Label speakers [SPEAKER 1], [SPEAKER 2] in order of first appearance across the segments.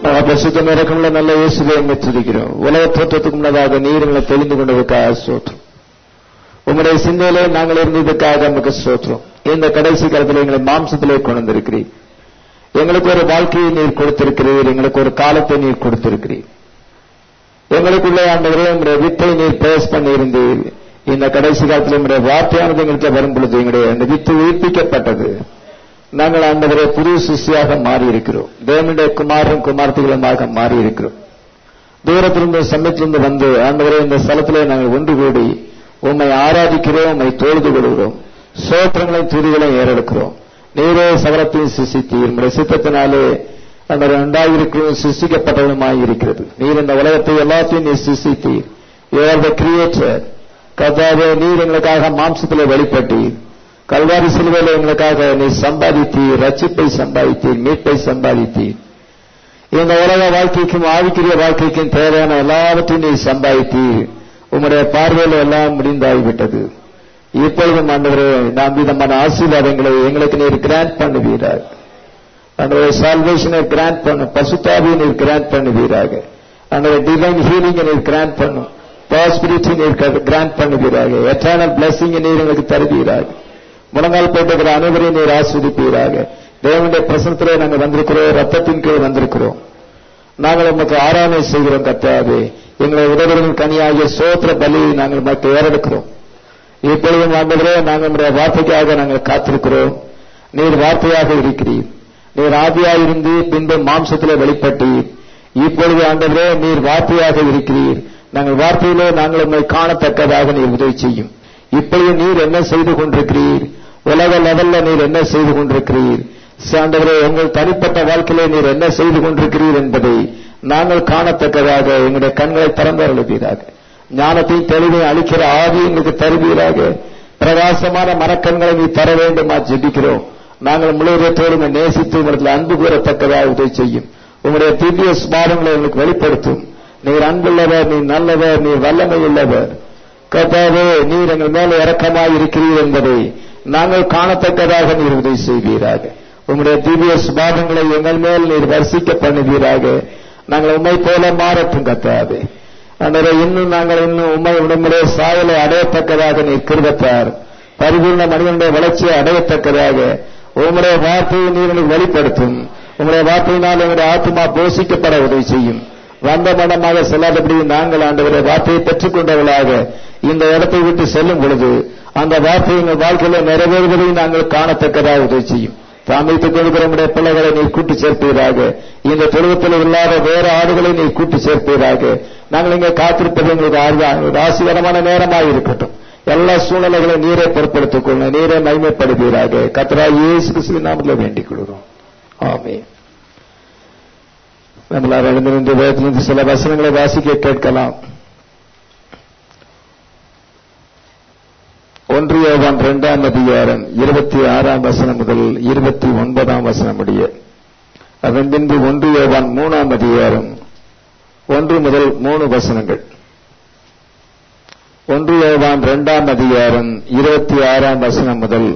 [SPEAKER 1] பரிசுத்த இறக்கமுள்ள நல்ல இயேசுவை எம்மை துதிக்கிறோம் உலக தோற்றத்துக்கு முன்னதாக நீர் எங்களை தெரிந்து கொண்டதுக்காக சோற்றம் உங்களுடைய சிந்தையிலே நாங்கள் இருந்ததுக்காக நமக்கு சோற்றம் இந்த கடைசி காலத்தில் எங்களை மாம்சத்திலே கொண்டு வந்திருக்கிறீர் எங்களுக்கு ஒரு வாழ்க்கையை நீர் கொடுத்திருக்கிறீர் எங்களுக்கு ஒரு காலத்தை நீர் கொடுத்திருக்கிறீர் எங்களுக்குள்ளே ஆண்டவரே உங்களுடைய வித்தை நீர் பேஸ் பண்ணியிருந்தீர் இந்த கடைசி காலத்தில் உங்களுடைய வார்த்தையானது எங்களுக்கு வரும் பொழுது எங்களுடைய அந்த வித்து உயிர்ப்பிக்கப்பட்டது நாங்கள் ஆண்டவரை புது சிஷியாக மாறி இருக்கிறோம் தேவனுடைய குமாரும் குமார்த்திகளுமாக மாறி இருக்கிறோம் தூரத்திலிருந்து சமயத்திலிருந்து வந்து ஆண்டவரே இந்த ஸ்தலத்திலே நாங்கள் ஒன்று கூடி உண்மை ஆராதிக்கிறோம் உண்மை தோழ்ந்து கொள்கிறோம் சோத்திரங்களையும் துதிகளையும் ஏறெடுக்கிறோம் நீரே சகலத்தையும் சிசித்தீர் உங்களுடைய சித்தத்தினாலே அந்த உண்டாயிருக்கிறோம் சிசிக்கப்பட்டவனுமாய் இருக்கிறது நீர் இந்த உலகத்தை எல்லாத்தையும் நீர் சிசித்தீர் யூஆர் த கிரியேட்டர் கதாவே நீர் எங்களுக்காக மாம்சத்திலே வெளிப்பட்டீர் கல்வாரி சிலுவையில் எங்களுக்காக நீ சம்பாதித்தீர் ரட்சிப்பை சம்பாதித்தீர் மீட்பை சம்பாதித்தீர் இந்த உலக வாழ்க்கைக்கும் ஆவிக்குரிய வாழ்க்கைக்கும் தேவையான எல்லாவற்றையும் நீ சம்பாதித்தீர் உம்முடைய பார்வையில் எல்லாம் முடிந்தாகிவிட்டது இப்பொழுதும் ஆண்டவரே நாம் விதமான ஆசீர்வாதங்களை எங்களுக்கு நீர் கிராண்ட் பண்ணுவீராக ஆண்டவரே சால்வேஷனை கிராண்ட் பண்ணும் பசுத்தாவியை நீர் கிராண்ட் பண்ணுவீராக ஆண்டவரே டிவைன் ஹீலிங்கை நீர் கிராண்ட் பண்ணும் பாஸ்பிரிட்டி நீர் கிராண்ட் பண்ணுவீராக எட்டர்னல் பிளஸிங் நீர் எங்களுக்கு தருவீராக முழங்கால் போட்டுக்கிற அனைவரையும் நீர் ஆஸ்வதிப்பீராக தேவனுடைய பிரசனத்திலே நாங்கள் வந்திருக்கிறோம் ரத்தத்தின் கீழ் வந்திருக்கிறோம் நாங்கள் உமக்கு ஆராதனை செய்கிறோம் கத்தாவே எங்களை உதவிகளின் கனியாகிய சோத்திர பலியை நாங்கள் மற்ற ஏறெடுக்கிறோம் இப்பொழுதும் ஆண்டவரே நாங்கள் உடைய வார்த்தைக்காக நாங்கள் காத்திருக்கிறோம் நீர் வார்த்தையாக இருக்கிறீர் நீர் ஆவியாக இருந்து பின்பு மாம்சத்திலே வெளிப்பட்டீர் இப்பொழுது ஆண்டவரே நீர் வார்த்தையாக இருக்கிறீர் நாங்கள் வார்த்தையிலே நாங்கள் உண்மை காணத்தக்கதாக நீர் உதவி செய்யும் இப்பொழுது நீர் என்ன செய்து கொண்டிருக்கிறீர் உலக லெவல்ல நீர் என்ன செய்து கொண்டிருக்கிறீர் சாண்டவரே உங்கள் தனிப்பட்ட வாழ்க்கையிலே நீர் என்ன செய்து கொண்டிருக்கிறீர் என்பதை நாங்கள் காணத்தக்கதாக எங்களுடைய கண்களை திறந்து அழுவீராக ஞானத்தையும் தெளிவையும் அளிக்கிற ஆவி எங்களுக்கு தருவீராக பிரகாசமான மரக்கண்களை நீ தர வேண்டுமா ஜெபிக்கிறோம் நாங்கள் முழுவதோடு நேசித்து உங்களிடத்தில் அன்பு கூறத்தக்கதாக உதவி செய்யும் உங்களுடைய திவ்ய ஸ்மாரங்களை எங்களுக்கு வெளிப்படுத்தும் நீர் அன்புள்ளவர் நீ நல்லவர் நீ வல்லமை உள்ளவர் கர்த்தாவே நீர் எங்கள் மேல இறக்கமாய் இருக்கிறீர் என்பதை நாங்கள் காணத்தக்கதாக நீர் உதவி செய்வீராக உங்களுடைய திவ்ய சுபாவங்களை எங்கள் மேல் நீர் வரிசிக்க பண்ணுவீராக நாங்கள் உண்மை போல மாறட்டும் கத்தாவே அன்றரை இன்னும் நாங்கள் இன்னும் உண்மை உடம்புடைய சாயலை அடையத்தக்கதாக நீர் கிருபத்தார் பரிபூர்ண மனிதனுடைய வளர்ச்சியை அடையத்தக்கதாக உங்களுடைய வார்த்தையை நீர் எனக்கு வெளிப்படுத்தும் உங்களுடைய வார்த்தையினால் எங்களுடைய ஆத்மா போஷிக்கப்பட உதவி செய்யும் வந்த மனமாக செல்லாதபடி நாங்கள் ஆண்டவரை வார்த்தையை பெற்றுக் கொண்டவர்களாக இந்த இடத்தை விட்டு செல்லும் பொழுது அந்த வார்த்தை எங்கள் வாழ்க்கையில நிறைவேறுவதை நாங்கள் காணத்தக்கதாக உதவி செய்யும் தாமித்துக் கொள்கிற நம்முடைய பிள்ளைகளை நீ கூட்டி சேர்ப்பீராக இந்த தொழுவத்தில் இல்லாத வேற ஆடுகளை நீ கூட்டி சேர்ப்பீராக நாங்கள் இங்கே காத்திருப்பது எங்களுக்கு ஆசீகரமான நேரமாக இருக்கட்டும் எல்லா சூழ்நிலைகளையும் நீரை பொருட்படுத்திக் கொள்ள நீரை மகிமைப்படுவீராக கத்ரா இயேசு கிறிஸ்துவின் நாமத்தில் வேண்டிக் கொள்கிறோம் ஆமே நம்மளால் எழுந்திருந்து வேதத்திலிருந்து சில வசனங்களை வாசிக்க கேட்கலாம் ஒன்றியவான் இரண்டாம் அதிகாரம் இருபத்தி ஆறாம் வசனம் முதல் இருபத்தி ஒன்பதாம் வசனம் முடிய அதன் பின்பு ஒன்றியவான் மூணாம் அதிகாரம் ஒன்று முதல் மூணு வசனங்கள் ஒன்றியவான் இரண்டாம் அதிகாரம் இருபத்தி ஆறாம் வசனம் முதல்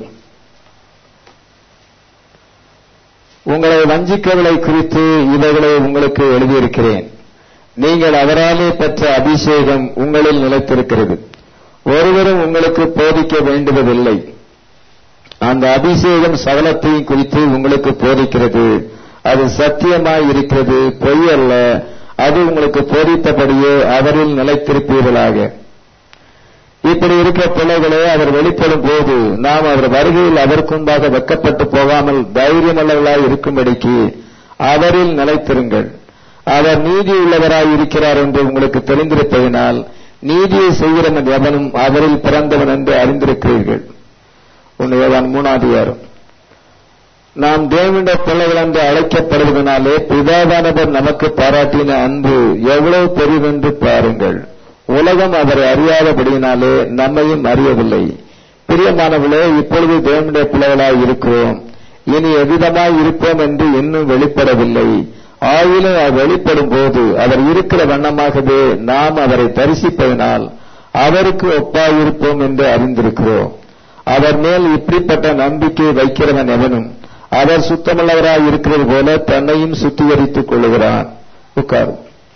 [SPEAKER 1] உங்களை வஞ்சிக்கவளை குறித்து இவைகளை உங்களுக்கு எழுதியிருக்கிறேன் நீங்கள் அவராலே பெற்ற அபிஷேகம் உங்களில் நிலைத்திருக்கிறது ஒருவரும் உங்களுக்கு போதிக்க வேண்டுவதில்லை அந்த அபிஷேகம் சகலத்தையும் குறித்து உங்களுக்கு போதிக்கிறது அது சத்தியமாய் இருக்கிறது பொய் அல்ல அது உங்களுக்கு போதித்தபடியே அவரில் நிலைத்திருப்பீர்களாக இப்படி இருக்க பிள்ளைகளே அவர் வெளிப்படும் போது நாம் அவர் வருகையில் அவருக்குண்டாக வெக்கப்பட்டு போகாமல் தைரியமுள்ளவர்களாய் இருக்கும்படிக்கு அவரில் நிலைத்திருங்கள் அவர் நீதி உள்ளவராய் இருக்கிறார் என்று உங்களுக்கு தெரிந்திருப்பதனால் நீதியை செய்கிறவன் எவனும் அவரில் பிறந்தவன் என்று அறிந்திருக்கிறீர்கள் உன்னையவன் மூணாதிகாரம் நாம் தேவனுடைய பிள்ளைகள் என்று அழைக்கப்படுவதனாலே பிதாவானவர் நமக்கு பாராட்டின அன்பு எவ்வளவு பெரியதென்று பாருங்கள் உலகம் அவரை அறியாதபடியினாலே நம்மையும் அறியவில்லை பிரியமானவர்களே இப்பொழுது தேவனுடைய பிள்ளைகளாய் இருக்கிறோம் இனி எவ்விதமாய் இருப்போம் என்று இன்னும் வெளிப்படவில்லை ஆயிலும் அவர் வெளிப்படும் போது அவர் இருக்கிற வண்ணமாகவே நாம் அவரை தரிசிப்பதனால் அவருக்கு ஒப்பாயிருப்போம் என்று அறிந்திருக்கிறோம் அவர் மேல் இப்படிப்பட்ட நம்பிக்கை வைக்கிறவன் எவனும் அவர் சுத்தமுள்ளவராய் இருக்கிறது போல தன்னையும் சுத்திகரித்துக் கொள்ளுகிறான் உட்காரும்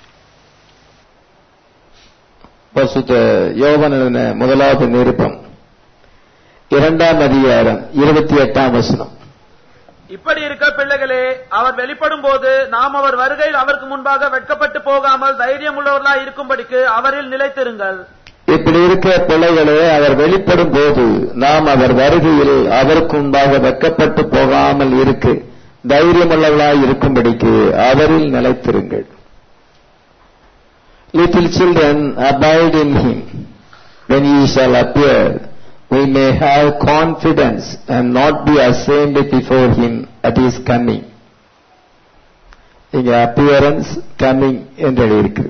[SPEAKER 1] பரிசுத்த யோவான் எழுதின முதலாவது நிருபம் இரண்டாம் அதிகாரம் இருபத்தி எட்டாம் வசனம்
[SPEAKER 2] இப்படி இருக்க பிள்ளைகளே அவர் வெளிப்படும் போது நாம் அவர் வருகையில் அவருக்கு முன்பாக வெட்கப்பட்டு போகாமல் தைரியம் உள்ளவர்களாய் இருக்கும்படிக்கு அவரில் நிலைத்திருங்கள்
[SPEAKER 1] இப்படி இருக்க பிள்ளைகளே அவர் வெளிப்படும் போது நாம் அவர் வருகையில் அவருக்கு முன்பாக வெட்கப்பட்டு போகாமல் இருக்கு தைரியமுள்ளவர்களாய் இருக்கும்படிக்கு அவரில் நிலைத்திருங்கள் little children abide in him when he shall appear we may have confidence and not be ashamed before him at his coming இங்க appearance coming என்று எழுதியிருக்கு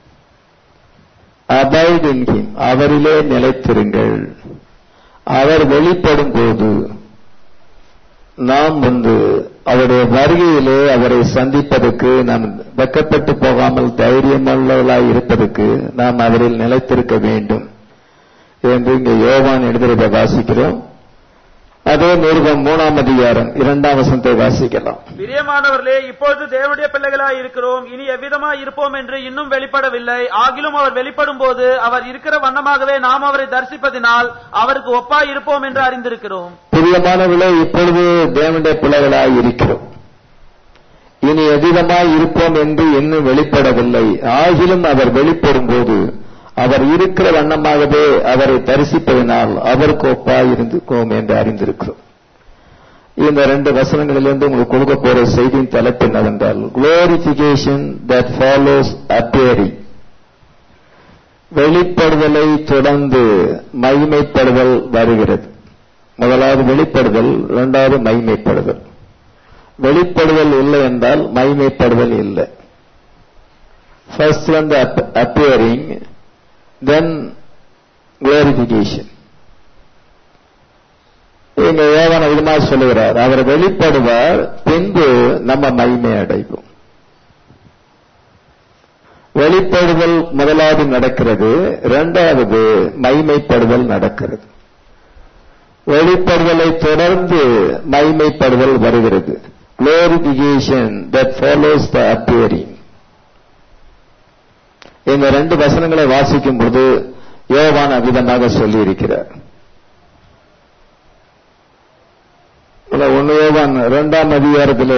[SPEAKER 1] abide in him அவரிலே நிலைத்திருங்கள் அவர் வெளிப்படும் போது நாம் வந்து அவருடைய வருகையிலே அவரை சந்திப்பதற்கு நாம் வெக்கப்பட்டு போகாமல் தைரியமுள்ளவர்களாய் இருப்பதற்கு நாம் அவரில் நிலைத்திருக்க வேண்டும் என்று இங்கே யோவான் எழுதுறதை வாசிக்கிறோம் அதே நிருபம் மூணாம் அதிகாரம் இரண்டாம் வசனத்தை வாசிக்கலாம்
[SPEAKER 2] பிரியமானவர்களே இப்பொழுது தேவனுடைய பிள்ளைகளாய் இருக்கிறோம் இனி எவ்விதமாய் இருப்போம் என்று இன்னும் வெளிப்படவில்லை ஆகிலும் அவர் வெளிப்படும் போது அவர் இருக்கிற வண்ணமாகவே நாம் அவரை தரிசிப்பதினால் அவருக்கு ஒப்பாய் இருப்போம் என்று அறிந்திருக்கிறோம்
[SPEAKER 1] பிரியமானவர்களே இப்பொழுது தேவனுடைய பிள்ளைகளாய் இருக்கிறோம் இனி எதிரமாய் இருப்போம் என்று இன்னும் வெளிப்படவில்லை ஆகிலும் அவர் வெளிப்படும் போது அவர் இருக்கிற வண்ணமாகவே அவரை தரிசிப்பதனால் அவருக்கு ஒப்பாய் இருந்துக்கோம் என்று அறிந்திருக்கிறோம் இந்த ரெண்டு வசனங்களிலிருந்து உங்களுக்கு கொடுக்க போற செய்தியின் தலைப்பு என்னவென்றால் குளோரிபிகேஷன் தட் ஃபாலோஸ் appearing வெளிப்படுதலை தொடர்ந்து மகிமைப்படுதல் வருகிறது முதலாவது வெளிப்படுதல் இரண்டாவது மகிமைப்படுதல் வெளிப்படுதல் இல்லை என்றால் மகிமைப்படுதல் இல்லை ஃபர்ஸ்ட் வந்து அப்பியரிங் தென் குளோரிபிகேஷன் இங்க யோவான விதமா சொல்லுகிறார் அவர் வெளிப்படுவார் பின்பு நம்ம மகிமை அடைவோம் வெளிப்படுதல் முதலாவது நடக்கிறது இரண்டாவது மகிமைப்படுதல் நடக்கிறது வெளிப்படுதலை தொடர்ந்து மகிமைப்படுதல் வருகிறது glorification that follows the appearing இந்த ரெண்டு வசனங்களை வாசிக்கும் பொழுது யோவான் அவ்விதமாக சொல்லி இருக்கிறார் ஒன்னு யோவான் இரண்டாம் அதிகாரத்தில்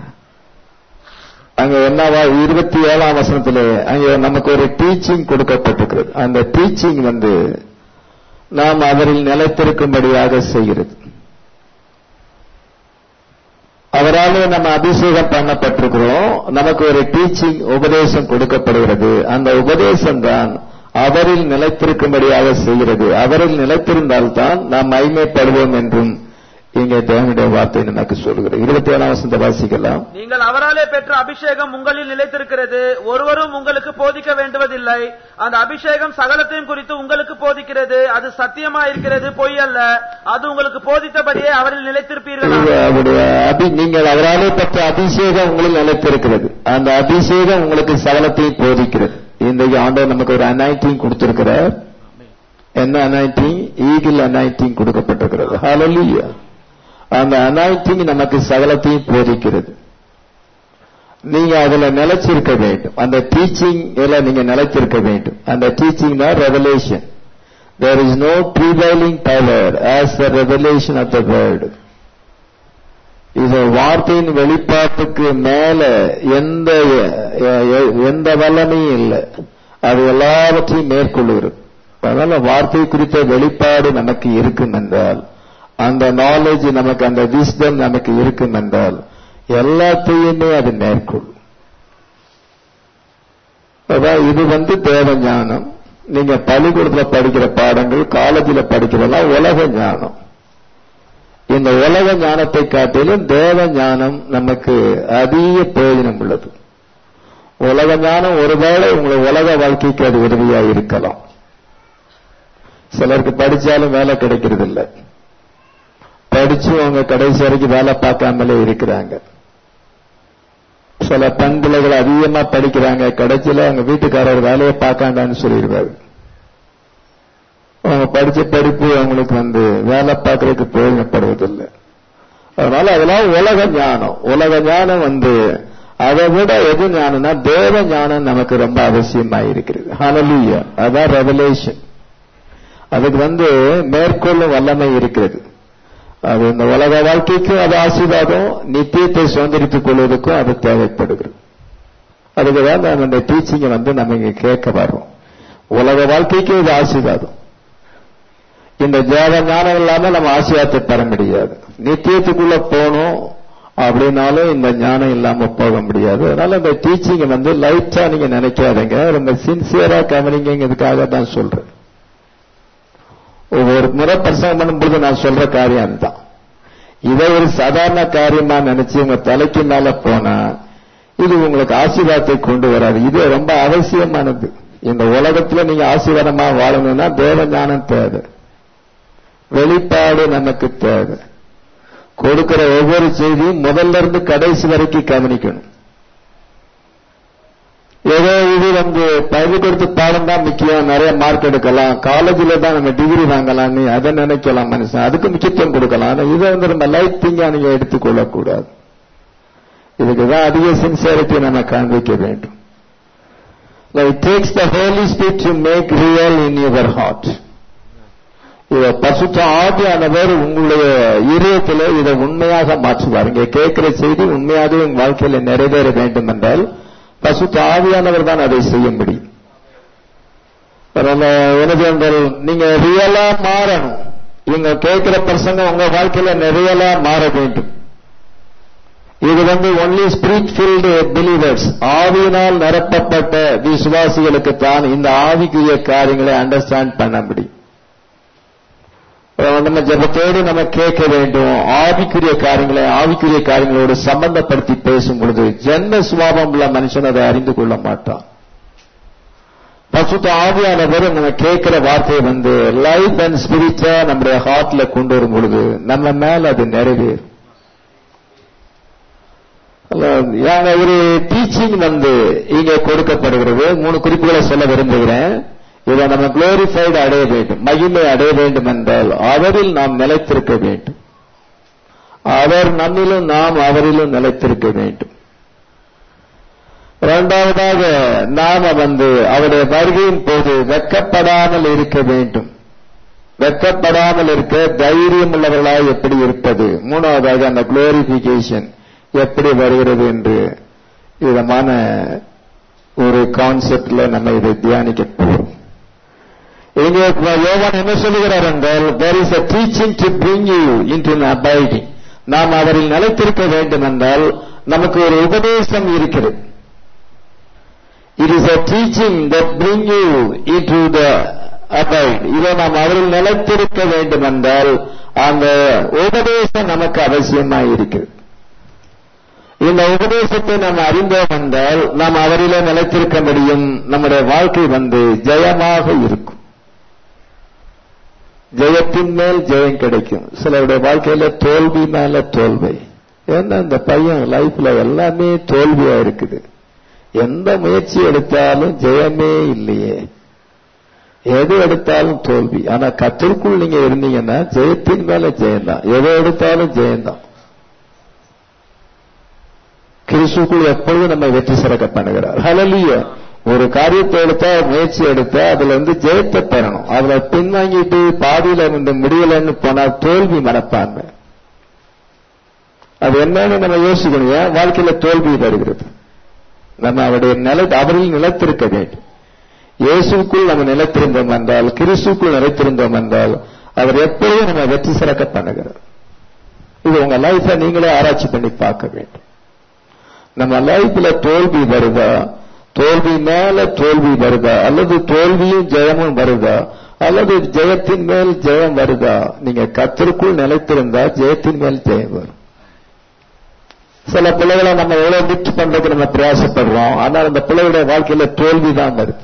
[SPEAKER 1] அங்க என்னவா இருபத்தி ஏழாம் வசனத்தில் அங்க நமக்கு ஒரு டீச்சிங் கொடுக்கப்பட்டிருக்கிறது அந்த டீச்சிங் வந்து நாம் அவரில் நிலைத்திருக்கும்படியாக செய்கிறது அவராலே நம்ம அபிஷேகம் பண்ணப்பட்டிருக்கிறோம் நமக்கு ஒரு டீச்சிங் உபதேசம் கொடுக்கப்படுகிறது அந்த உபதேசம் தான் அவரில் நிலைத்திருக்கும்படியாக செய்கிறது அவரில் நிலைத்திருந்தால்தான் நாம் மைமைப்படுவோம் என்றும் இங்கே தேவனுடைய வார்த்தை நமக்கு சொல்கிறது இருபத்தி ஏழாம் வசனத்தை வாசிக்கலாம்
[SPEAKER 2] நீங்கள் அவராலே பெற்ற அபிஷேகம் உங்களில் நிலைத்திருக்கிறது ஒருவரும் உங்களுக்கு போதிக்க வேண்டுவதில்லை அந்த அபிஷேகம் சகலத்தையும் குறித்து உங்களுக்கு போதிக்கிறது அது சத்தியமா இருக்கிறது பொய் அல்ல அது உங்களுக்கு போதித்தபடியே அவரில் நிலைத்திருப்பீர்கள்
[SPEAKER 1] இது அவருடைய அபி நீங்கள் அவராலே பெற்ற அபிஷேகம் உங்களில் நிலைத்திருக்கிறது அந்த அபிஷேகம் உங்களுக்கு சகலத்தையும் போதிக்கிறது இன்றைக்கு ஆண்டவர் நமக்கு ஒரு அனாயிட்டிங் கொடுத்திருக்கிறார் என்ன அனாயிட்டிங் ஈகிள் அனாயிட்டிங் கொடுக்கப்பட்டிருக்கிறது ஹalleluya அந்த அனாயிட்டிங் நமக்கு சகலத்தையும் போதிக்கிறது நீங்க அதுல நிலைச்சிருக்க வேண்டும் அந்த டீச்சிங் நீங்க நிலைத்திருக்க வேண்டும் அந்த டீச்சிங் தான் revelation there is no prevailing power as the revelation of the world இது வார்த்தையின் வெளிப்பாட்டுக்கு மேல எந்த எந்த வல்லமையும் இல்லை அது எல்லாவற்றையும் மேற்கொள்ளுகிறது அதனால வார்த்தை குறித்த வெளிப்பாடு நமக்கு இருக்கும் என்றால் அந்த நாலேஜ் நமக்கு அந்த விஸ்டம் நமக்கு இருக்கும் என்றால் எல்லாத்தையுமே அது மேற்கொள்ளும் அதான் இது வந்து தேவ ஞானம் நீங்க பள்ளிக்கூடத்துல படிக்கிற பாடங்கள் காலேஜில் படிக்கிறதெல்லாம் உலக ஞானம் இந்த உலக ஞானத்தை காட்டிலும் தேவ ஞானம் நமக்கு அதிக பிரயோஜனம் உள்ளது உலக ஞானம் ஒருவேளை உங்களை உலக வாழ்க்கைக்கு அது உதவியா இருக்கலாம் சிலருக்கு படிச்சாலும் வேலை கிடைக்கிறது இல்லை படிச்சு அவங்க கடைசி வரைக்கும் வேலை பார்க்காமலே இருக்கிறாங்க சில பெண் பிள்ளைகள் அதிகமா படிக்கிறாங்க கடைசியில அவங்க வீட்டுக்காரர் வேலையை பார்க்காண்டான்னு சொல்லிடுவாரு அவங்க படிச்ச படிப்பு அவங்களுக்கு வந்து வேலை பார்க்கறதுக்கு பிரயோஜனப்படுவதில்லை அதனால அதெல்லாம் உலக ஞானம் உலக ஞானம் வந்து அதை விட எது ஞானம்னா தேவ ஞானம் நமக்கு ரொம்ப அவசியமா இருக்கிறது ஹalleluya அதான் ரெவலேஷன் அதுக்கு வந்து மேற்கொள்ளும் வல்லமை இருக்கிறது அது இந்த உலக வாழ்க்கைக்கும் அது ஆசீர்வாதம் நித்தியத்தை சுதந்திரித்துக் கொள்வதற்கும் அது தேவைப்படுகிறது அதுக்கு தான் நம்ம இந்த டீச்சிங்கை வந்து நம்ம இங்க கேட்க வர்றோம் உலக வாழ்க்கைக்கு இது ஆசீர்வாதம் இந்த தேவ ஞானம் இல்லாம நம்ம ஆசீர்வாதத்தை பெற முடியாது நித்தியத்துக்குள்ள போகணும் அப்படின்னாலும் இந்த ஞானம் இல்லாம போக முடியாது அதனால இந்த டீச்சிங் வந்து லைட்டா நீங்க நினைக்காதீங்க ரொம்ப சின்சியரா கவனிங்கிறதுக்காக தான் சொல்றேன் ஒவ்வொரு முறை பிரசங்கம் பண்ணும்போது நான் சொல்ற காரியம் அதுதான் இதை ஒரு சாதாரண காரியமா நினைச்சு உங்க தலைக்கு மேல போனா இது உங்களுக்கு ஆசீர்வாதத்தை கொண்டு வராது இது ரொம்ப அவசியமானது இந்த உலகத்துல நீங்க ஆசீர்வாதமா வாழணும்னா தேவ ஞானம் தேவை வெளிப்பாடு நமக்கு தேவை கொடுக்கிற ஒவ்வொரு செய்தியும் முதல்ல இருந்து கடைசி வரைக்கும் கவனிக்கணும் ஏதோ இது வந்து பள்ளிக்கூடத்து பாடம் தான் முக்கியம் நிறைய மார்க் எடுக்கலாம் காலேஜில் தான் நம்ம டிகிரி வாங்கலாம்னு அதை நினைக்கலாம் மனுஷன் அதுக்கு முக்கியத்துவம் கொடுக்கலாம் ஆனா இதை வந்து நம்ம லைஃப் திங்கா நீங்க எடுத்துக்கொள்ளக்கூடாது இதுக்கு தான் அதிக சின்சியரிட்டி நம்ம காண்பிக்க வேண்டும் it takes the holy spirit to make real in your heart இத பசுத்த ஆவியானவர் உங்களுடைய இதயத்தில் இதை உண்மையாக மாற்றுவார் இங்க கேட்கிற செய்தி உண்மையாகவே உங்க வாழ்க்கையில நிறைவேற வேண்டும் என்றால் பசுத்த ஆவியானவர் தான் அதை செய்ய முடியும் எனது என்றால் நீங்க ரியலா மாறணும் இவங்க கேட்கிற பிரசங்க உங்க வாழ்க்கையில நிறையலா மாற வேண்டும் இது வந்து ஒன்லி ஸ்பிரிட் ஃபீல்டு பிலீவர்ஸ் ஆவியினால் நிரப்பப்பட்ட விசுவாசிகளுக்கு தான் இந்த ஆவிக்குரிய காரியங்களை அண்டர்ஸ்டாண்ட் பண்ண முடியும் நம்ம ஜபத்தோடு நம்ம கேட்க வேண்டும் ஆவிக்குரிய காரியங்களை ஆவிக்குரிய காரியங்களோடு சம்பந்தப்படுத்தி பேசும் பொழுது ஜென்ம சுவாபம் உள்ள மனுஷன் அதை அறிந்து கொள்ள மாட்டான் பசுத்த ஆவியானவர் நம்ம கேட்கிற வார்த்தையை வந்து லைஃப் அண்ட் ஸ்பிரிட்டா நம்முடைய ஹார்ட்ல கொண்டு வரும் பொழுது நம்ம மேல அது நிறைவேறும் ஒரு டீச்சிங் வந்து இங்க கொடுக்கப்படுகிறது மூணு குறிப்புகளை சொல்ல விரும்புகிறேன் இதை நம்ம குளோரிஃபைடு அடைய வேண்டும் மகிமை அடைய வேண்டும் என்றால் அவரில் நாம் நிலைத்திருக்க வேண்டும் அவர் நம்மிலும் நாம் அவரிலும் நிலைத்திருக்க வேண்டும் இரண்டாவதாக நாம வந்து அவருடைய வருகையின் போது வெக்கப்படாமல் இருக்க வேண்டும் வெக்கப்படாமல் இருக்க தைரியம் உள்ளவர்களாய் எப்படி இருப்பது மூணாவதாக அந்த குளோரிபிகேஷன் எப்படி வருகிறது என்று விதமான ஒரு கான்செப்ட்ல நம்ம இதை தியானிக்க போறோம் இங்கே யோவான் என்ன சொல்லுகிறார் என்றால் there is a teaching to bring you into an abiding நாம் அவரில் நிலைத்திருக்க வேண்டும் என்றால் நமக்கு ஒரு உபதேசம் இருக்கிறது it is a teaching that bring you into the abide இதை நாம் அவரில் நிலைத்திருக்க வேண்டும் என்றால் அந்த உபதேசம் நமக்கு அவசியமாக இருக்கிறது இந்த உபதேசத்தை நாம் அறிந்தோம் என்றால் நாம் அவரிலே நிலைத்திருக்க முடியும் நம்முடைய வாழ்க்கை வந்து ஜெயமாக இருக்கும் ஜெயத்தின் மேல் ஜெயம் கிடைக்கும் சிலருடைய வாழ்க்கையில தோல்வி மேல தோல்வி ஏன்னா இந்த பையன் லைஃப்ல எல்லாமே தோல்வியா இருக்குது எந்த முயற்சி எடுத்தாலும் ஜெயமே இல்லையே எது எடுத்தாலும் தோல்வி ஆனா கத்திற்குள் நீங்க இருந்தீங்கன்னா ஜெயத்தின் மேல ஜெயம்தான் எதை எடுத்தாலும் ஜெயம்தான் கிறிஸ்துக்குள் எப்பொழுதும் நம்ம வெற்றி சிறக்க பண்ணுகிறார் ஹலலிய ஒரு காரியத்தை எடுத்தா முயற்சி எடுத்தா அதுல வந்து ஜெயத்தை பெறணும் அதுல பின்வாங்கிட்டு பாதியில இந்த முடியலன்னு போனா தோல்வி மனப்பான்மை அது என்னன்னு நம்ம யோசிக்கணும் ஏன் வாழ்க்கையில தோல்வி வருகிறது நம்ம அவருடைய நிலை அவரில் நிலைத்திருக்க வேண்டும் இயேசுக்குள் நம்ம நிலைத்திருந்தோம் என்றால் கிறிஸ்துக்குள் நிலைத்திருந்தோம் என்றால் அவர் எப்பொழுதும் நம்ம வெற்றி சிறக்க பண்ணுகிறார் இது உங்க லைஃபை நீங்களே ஆராய்ச்சி பண்ணி பார்க்க வேண்டும் நம்ம லைஃப்ல தோல்வி வருதா தோல்வி மேல தோல்வி வருதா அல்லது தோல்வியும் ஜெயமும் வருதா அல்லது ஜெயத்தின் மேல் ஜெயம் வருதா நீங்க கத்திற்குள் நிலைத்திருந்தா ஜெயத்தின் மேல் ஜெயம் வரும் சில பிள்ளைகளை நம்ம எவ்வளவு லிப்ட் பண்றதுக்கு நம்ம பிரயாசப்படுறோம் ஆனால் அந்த பிள்ளைகளுடைய வாழ்க்கையில தோல்வி தான் வருது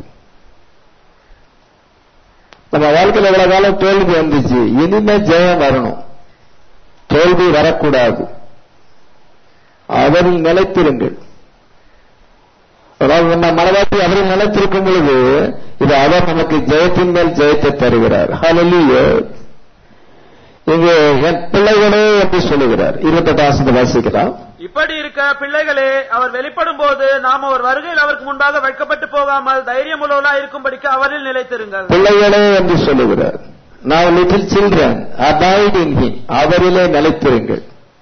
[SPEAKER 1] நம்ம வாழ்க்கையில எவ்வளவு காலம் தோல்வி வந்துச்சு இனிமே ஜெயம் வரணும் தோல்வி வரக்கூடாது அவரில் நிலைத்திருங்கள் அதாவது நம்ம மனவாட்டி அவரில் நிலைத்திருக்கும் பொழுது இது அவர் நமக்கு ஜெயத்தின் மேல் ஜெயத்தை தருகிறார் ஹலலிய இங்கே என் பிள்ளைகளே என்று சொல்லுகிறார் இருபத்தெட்டாம் வாசிக்கிறார்
[SPEAKER 2] இப்படி இருக்க பிள்ளைகளே அவர் வெளிப்படும் போது நாம் அவர் வருகையில் அவருக்கு முன்பாக வைக்கப்பட்டு போகாமல் தைரியம் உள்ளவர்களா இருக்கும்படிக்கு அவரில் நிலைத்திருங்கள்
[SPEAKER 1] பிள்ளைகளே என்று சொல்லுகிறார் நான் little children abide in him அவரிலே நிலைத்திருங்கள்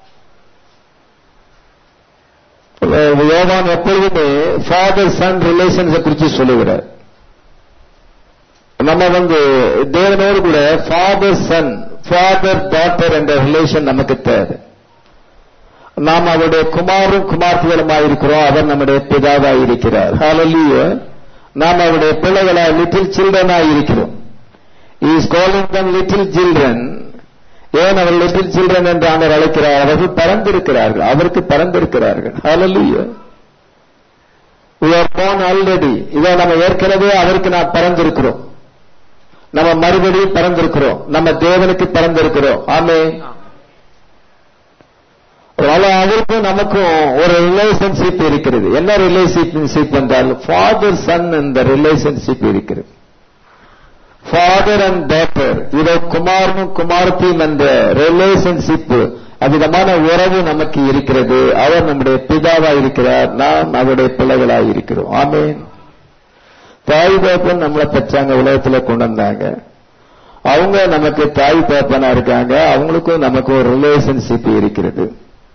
[SPEAKER 1] யோவான் எப்பொழுதுமே ஃபாதர் சன் ரிலேஷன்ஸை குறித்து சொல்லுகிறார் நம்ம வந்து தேவனோடு கூட ஃபாதர் சன் ஃபாதர் டாட்டர் என்ற ரிலேஷன் நமக்கு தேவை நாம் அவருடைய குமாரும் குமார்த்திகளுமாய் இருக்கிறோம் அவர் நம்முடைய பிதாவாய் இருக்கிறார் ஹalleluya நாம் அவருடைய பிள்ளைகளாய் லிட்டில் சில்ட்ரனாய் இருக்கிறோம் is calling them little children ஏன் அவர் லிட்டில் சில்ட்ரன் என்று அவர் அழைக்கிறார் அவர்கள் பறந்திருக்கிறார்கள் அவருக்கு பறந்திருக்கிறார்கள் ஹalleluya we are born already இதை நம்ம ஏற்கனவே அவருக்கு நாம் பறந்திருக்கிறோம் நம்ம மறுபடியும் பறந்திருக்கிறோம் நம்ம தேவனுக்கு பறந்திருக்கிறோம் ஆமே அதனால அவருக்கும் நமக்கும் ஒரு ரிலேஷன்ஷிப் இருக்கிறது என்ன ரிலேஷன்ஷிப் என்றால் ஃபாதர் சன் இந்த ரிலேஷன்ஷிப் இருக்கிறது ஃபாதர் அண்ட் டாட்டர் இதோ குமாரனும் குமாரத்தையும் என்ற ரிலேஷன்ஷிப் அவ்விதமான உறவு நமக்கு இருக்கிறது அவர் நம்முடைய பிதாவா இருக்கிறார் நாம் அவருடைய பிள்ளைகளாக இருக்கிறோம் ஆமேன் தாய் தகப்பன் நம்மளை பெற்றாங்க உலகத்துல கொண்டு வந்தாங்க அவங்க நமக்கு தாய் தகப்பனா இருக்காங்க அவங்களுக்கும் நமக்கு ஒரு ரிலேஷன்ஷிப் இருக்கிறது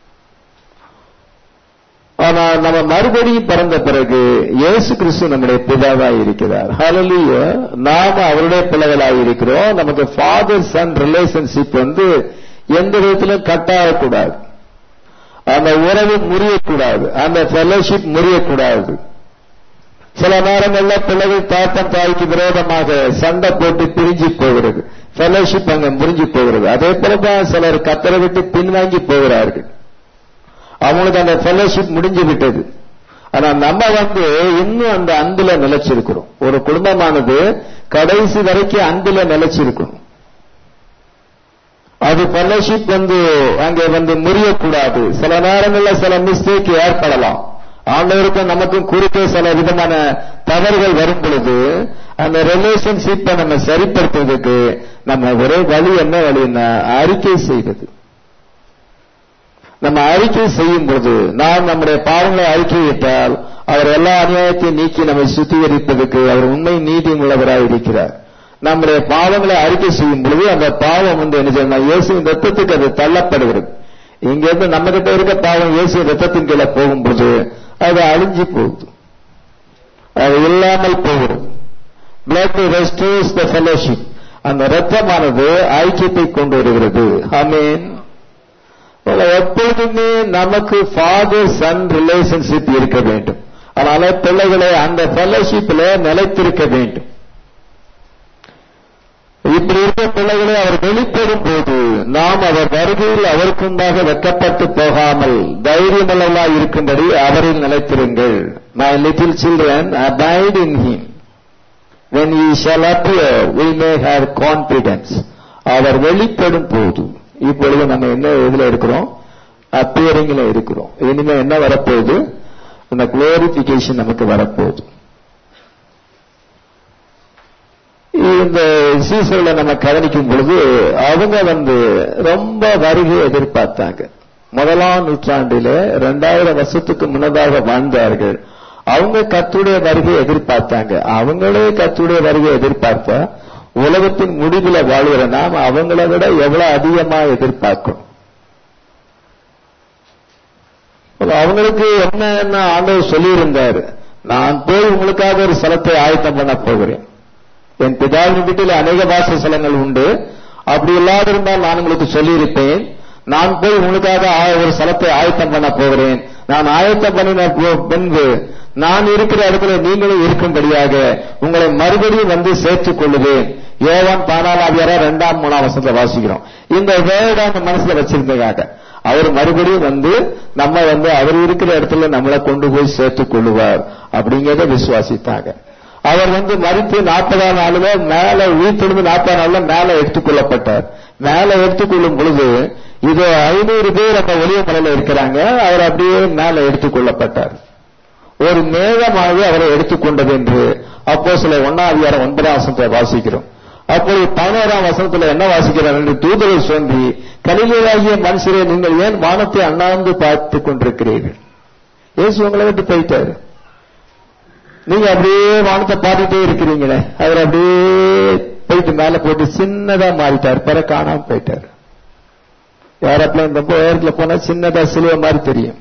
[SPEAKER 1] ஆனா நம்ம மறுபடியும் பிறந்த பிறகு இயேசு கிறிஸ்து நம்முடைய பிதாவா இருக்கிறார் ஹalleluya நாம அவருடைய பிள்ளைகளாக இருக்கிறோம் நமக்கு ஃபாதர் சன் ரிலேஷன்ஷிப் வந்து எந்த விதத்திலும் கட்டாகக்கூடாது அந்த உறவு முறியக்கூடாது அந்த ஃபெலோஷிப் முறியக்கூடாது சில நேரங்கள்ல பிள்ளைகள் தாத்தன் தாய்க்கு விரோதமாக சண்டை போட்டு பிரிஞ்சு போகிறது ஃபெலோஷிப் அங்க முறிஞ்சு போகிறது அதே போலதான் சிலர் கத்தரை விட்டு பின்வாங்கி போகிறார்கள் அவங்களுக்கு அந்த ஃபெலோஷிப் முடிஞ்சு விட்டது ஆனா நம்ம வந்து இன்னும் அந்த அன்புல நிலைச்சிருக்கிறோம் ஒரு குடும்பமானது கடைசி வரைக்கும் அன்புல நிலைச்சிருக்கணும் அது ஃபெலோஷிப் வந்து அங்கே வந்து முறியக்கூடாது சில நேரங்கள்ல சில மிஸ்டேக் ஏற்படலாம் ஆண்டவருக்கும் நமக்கும் குறுக்கே சில விதமான தவறுகள் வரும் பொழுது அந்த ரிலேஷன்ஷிப்பை நம்ம சரிப்படுத்துவதற்கு நம்ம ஒரே வழி என்ன வழின்னா அறிக்கை செய்வது நம்ம அறிக்கை செய்யும் பொழுது நாம் நம்முடைய பாவங்களை அறிக்கையிட்டால் அவர் எல்லா அநியாயத்தையும் நீக்கி நம்மை சுத்திகரிப்பதற்கு அவர் உண்மை நீதி உள்ளவராக இருக்கிறார் நம்முடைய பாவங்களை அறிக்கை செய்யும் பொழுது அந்த பாவம் வந்து என்ன செய்யணும் இயேசுவின் ரத்தத்துக்கு அது தள்ளப்படுகிறது இங்கிருந்து நம்ம கிட்ட இருக்க பாவம் இயேசு ரத்தத்தின் கீழே போகும்போது அது அழிஞ்சு போகுது அது இல்லாமல் போகிறது பிளட் ரெஸ்டோர்ஸ் த ஃபெலோஷிப் அந்த ரத்தமானது ஐக்கியத்தை கொண்டு வருகிறது ஆமீன் எப்பொழுதுமே நமக்கு ஃபாதர் சன் ரிலேஷன்ஷிப் இருக்க வேண்டும் அதனால பிள்ளைகளை அந்த ஃபெலோஷிப்ல நிலைத்திருக்க வேண்டும் இப்படி இருக்க பிள்ளைகளை அவர் வெளிப்படும் போது நாம் அவர் வருகையில் அவருக்குண்டாக வெக்கப்பட்டு போகாமல் தைரியமுள்ளவர்களாய் இருக்கும்படி அவரில் நிலைத்திருங்கள் my little children abide in him when he shall appear we may have confidence அவர் வெளிப்படும் போது இப்பொழுது நம்ம என்ன இதுல இருக்கிறோம் அப்பியரிங்ல இருக்கிறோம் இனிமே என்ன வரப்போகுது அந்த குளோரிபிகேஷன் நமக்கு வரப்போகுது இந்த சீசர்ல நம்ம கவனிக்கும் பொழுது அவங்க வந்து ரொம்ப வருகை எதிர்பார்த்தாங்க முதலாம் நூற்றாண்டில ரெண்டாயிரம் வருஷத்துக்கு முன்னதாக வாழ்ந்தார்கள் அவங்க கத்துடைய வருகை எதிர்பார்த்தாங்க அவங்களே கத்துடைய வருகை எதிர்பார்த்தா உலகத்தின் முடிவில் வாழ்கிற நாம் அவங்கள விட எவ்வளவு அதிகமா எதிர்பார்க்கும் அவங்களுக்கு என்ன ஆண்டவர் சொல்லியிருந்தாரு நான் போய் உங்களுக்காக ஒரு ஸ்தலத்தை ஆயத்தம் பண்ண போகிறேன் என் பிதாவின் வீட்டில் அநேக வாசஸ்தலங்கள் உண்டு அப்படி இல்லாதிருந்தால் நான் உங்களுக்கு சொல்லியிருப்பேன் நான் போய் உங்களுக்காக ஒரு ஸ்தலத்தை ஆயத்தம் பண்ண போகிறேன் நான் ஆயத்தம் பண்ணின பின்பு நான் இருக்கிற இடத்துல நீங்களும் இருக்கும்படியாக உங்களை மறுபடியும் வந்து சேர்த்துக் கொள்ளுவேன் யோவான் பானாலாவியாரா ரெண்டாம் மூணாம் வசத்தை வாசிக்கிறோம் இந்த வேர்டை அந்த மனசுல வச்சிருந்ததாக அவர் மறுபடியும் வந்து நம்ம வந்து அவர் இருக்கிற இடத்துல நம்மளை கொண்டு போய் சேர்த்துக் கொள்ளுவார் அப்படிங்கறத விசுவாசித்தாங்க அவர் வந்து மறித்து நாற்பதாம் நாளுல மேல உயிர்த்தெழுந்து நாற்பதாம் நாள்ல மேல எடுத்துக்கொள்ளப்பட்டார் மேல எடுத்துக்கொள்ளும் பொழுது இது ஐநூறு பேர் அந்த ஒளிய மலையில இருக்கிறாங்க அவர் அப்படியே மேல எடுத்துக்கொள்ளப்பட்டார் ஒரு மேகமானது அவரை எடுத்துக்கொண்டது என்று அப்போ சில ஒன்னாதிகாரம் ஒன்பதாம் வசனத்தை வாசிக்கிறோம் அப்பொழுது பதினோராம் வசனத்துல என்ன வாசிக்கிறார் என்று தூதர்கள் சொல்லி கலிலேயாகிய மனுஷரே நீங்கள் ஏன் வானத்தை அண்ணாந்து பார்த்து கொண்டிருக்கிறீர்கள் இயேசு உங்களை விட்டு போயிட்டாரு நீங்க அப்படியே வானத்தை பார்த்துட்டே இருக்கிறீங்களே அவர் அப்படியே போயிட்டு மேல போயிட்டு சின்னதா மாறிட்டார் பிற காணாம போயிட்டார் ஏரோப்ளைன் ரொம்ப உயரத்துல போனா சின்னதா சிலுவை மாதிரி தெரியும்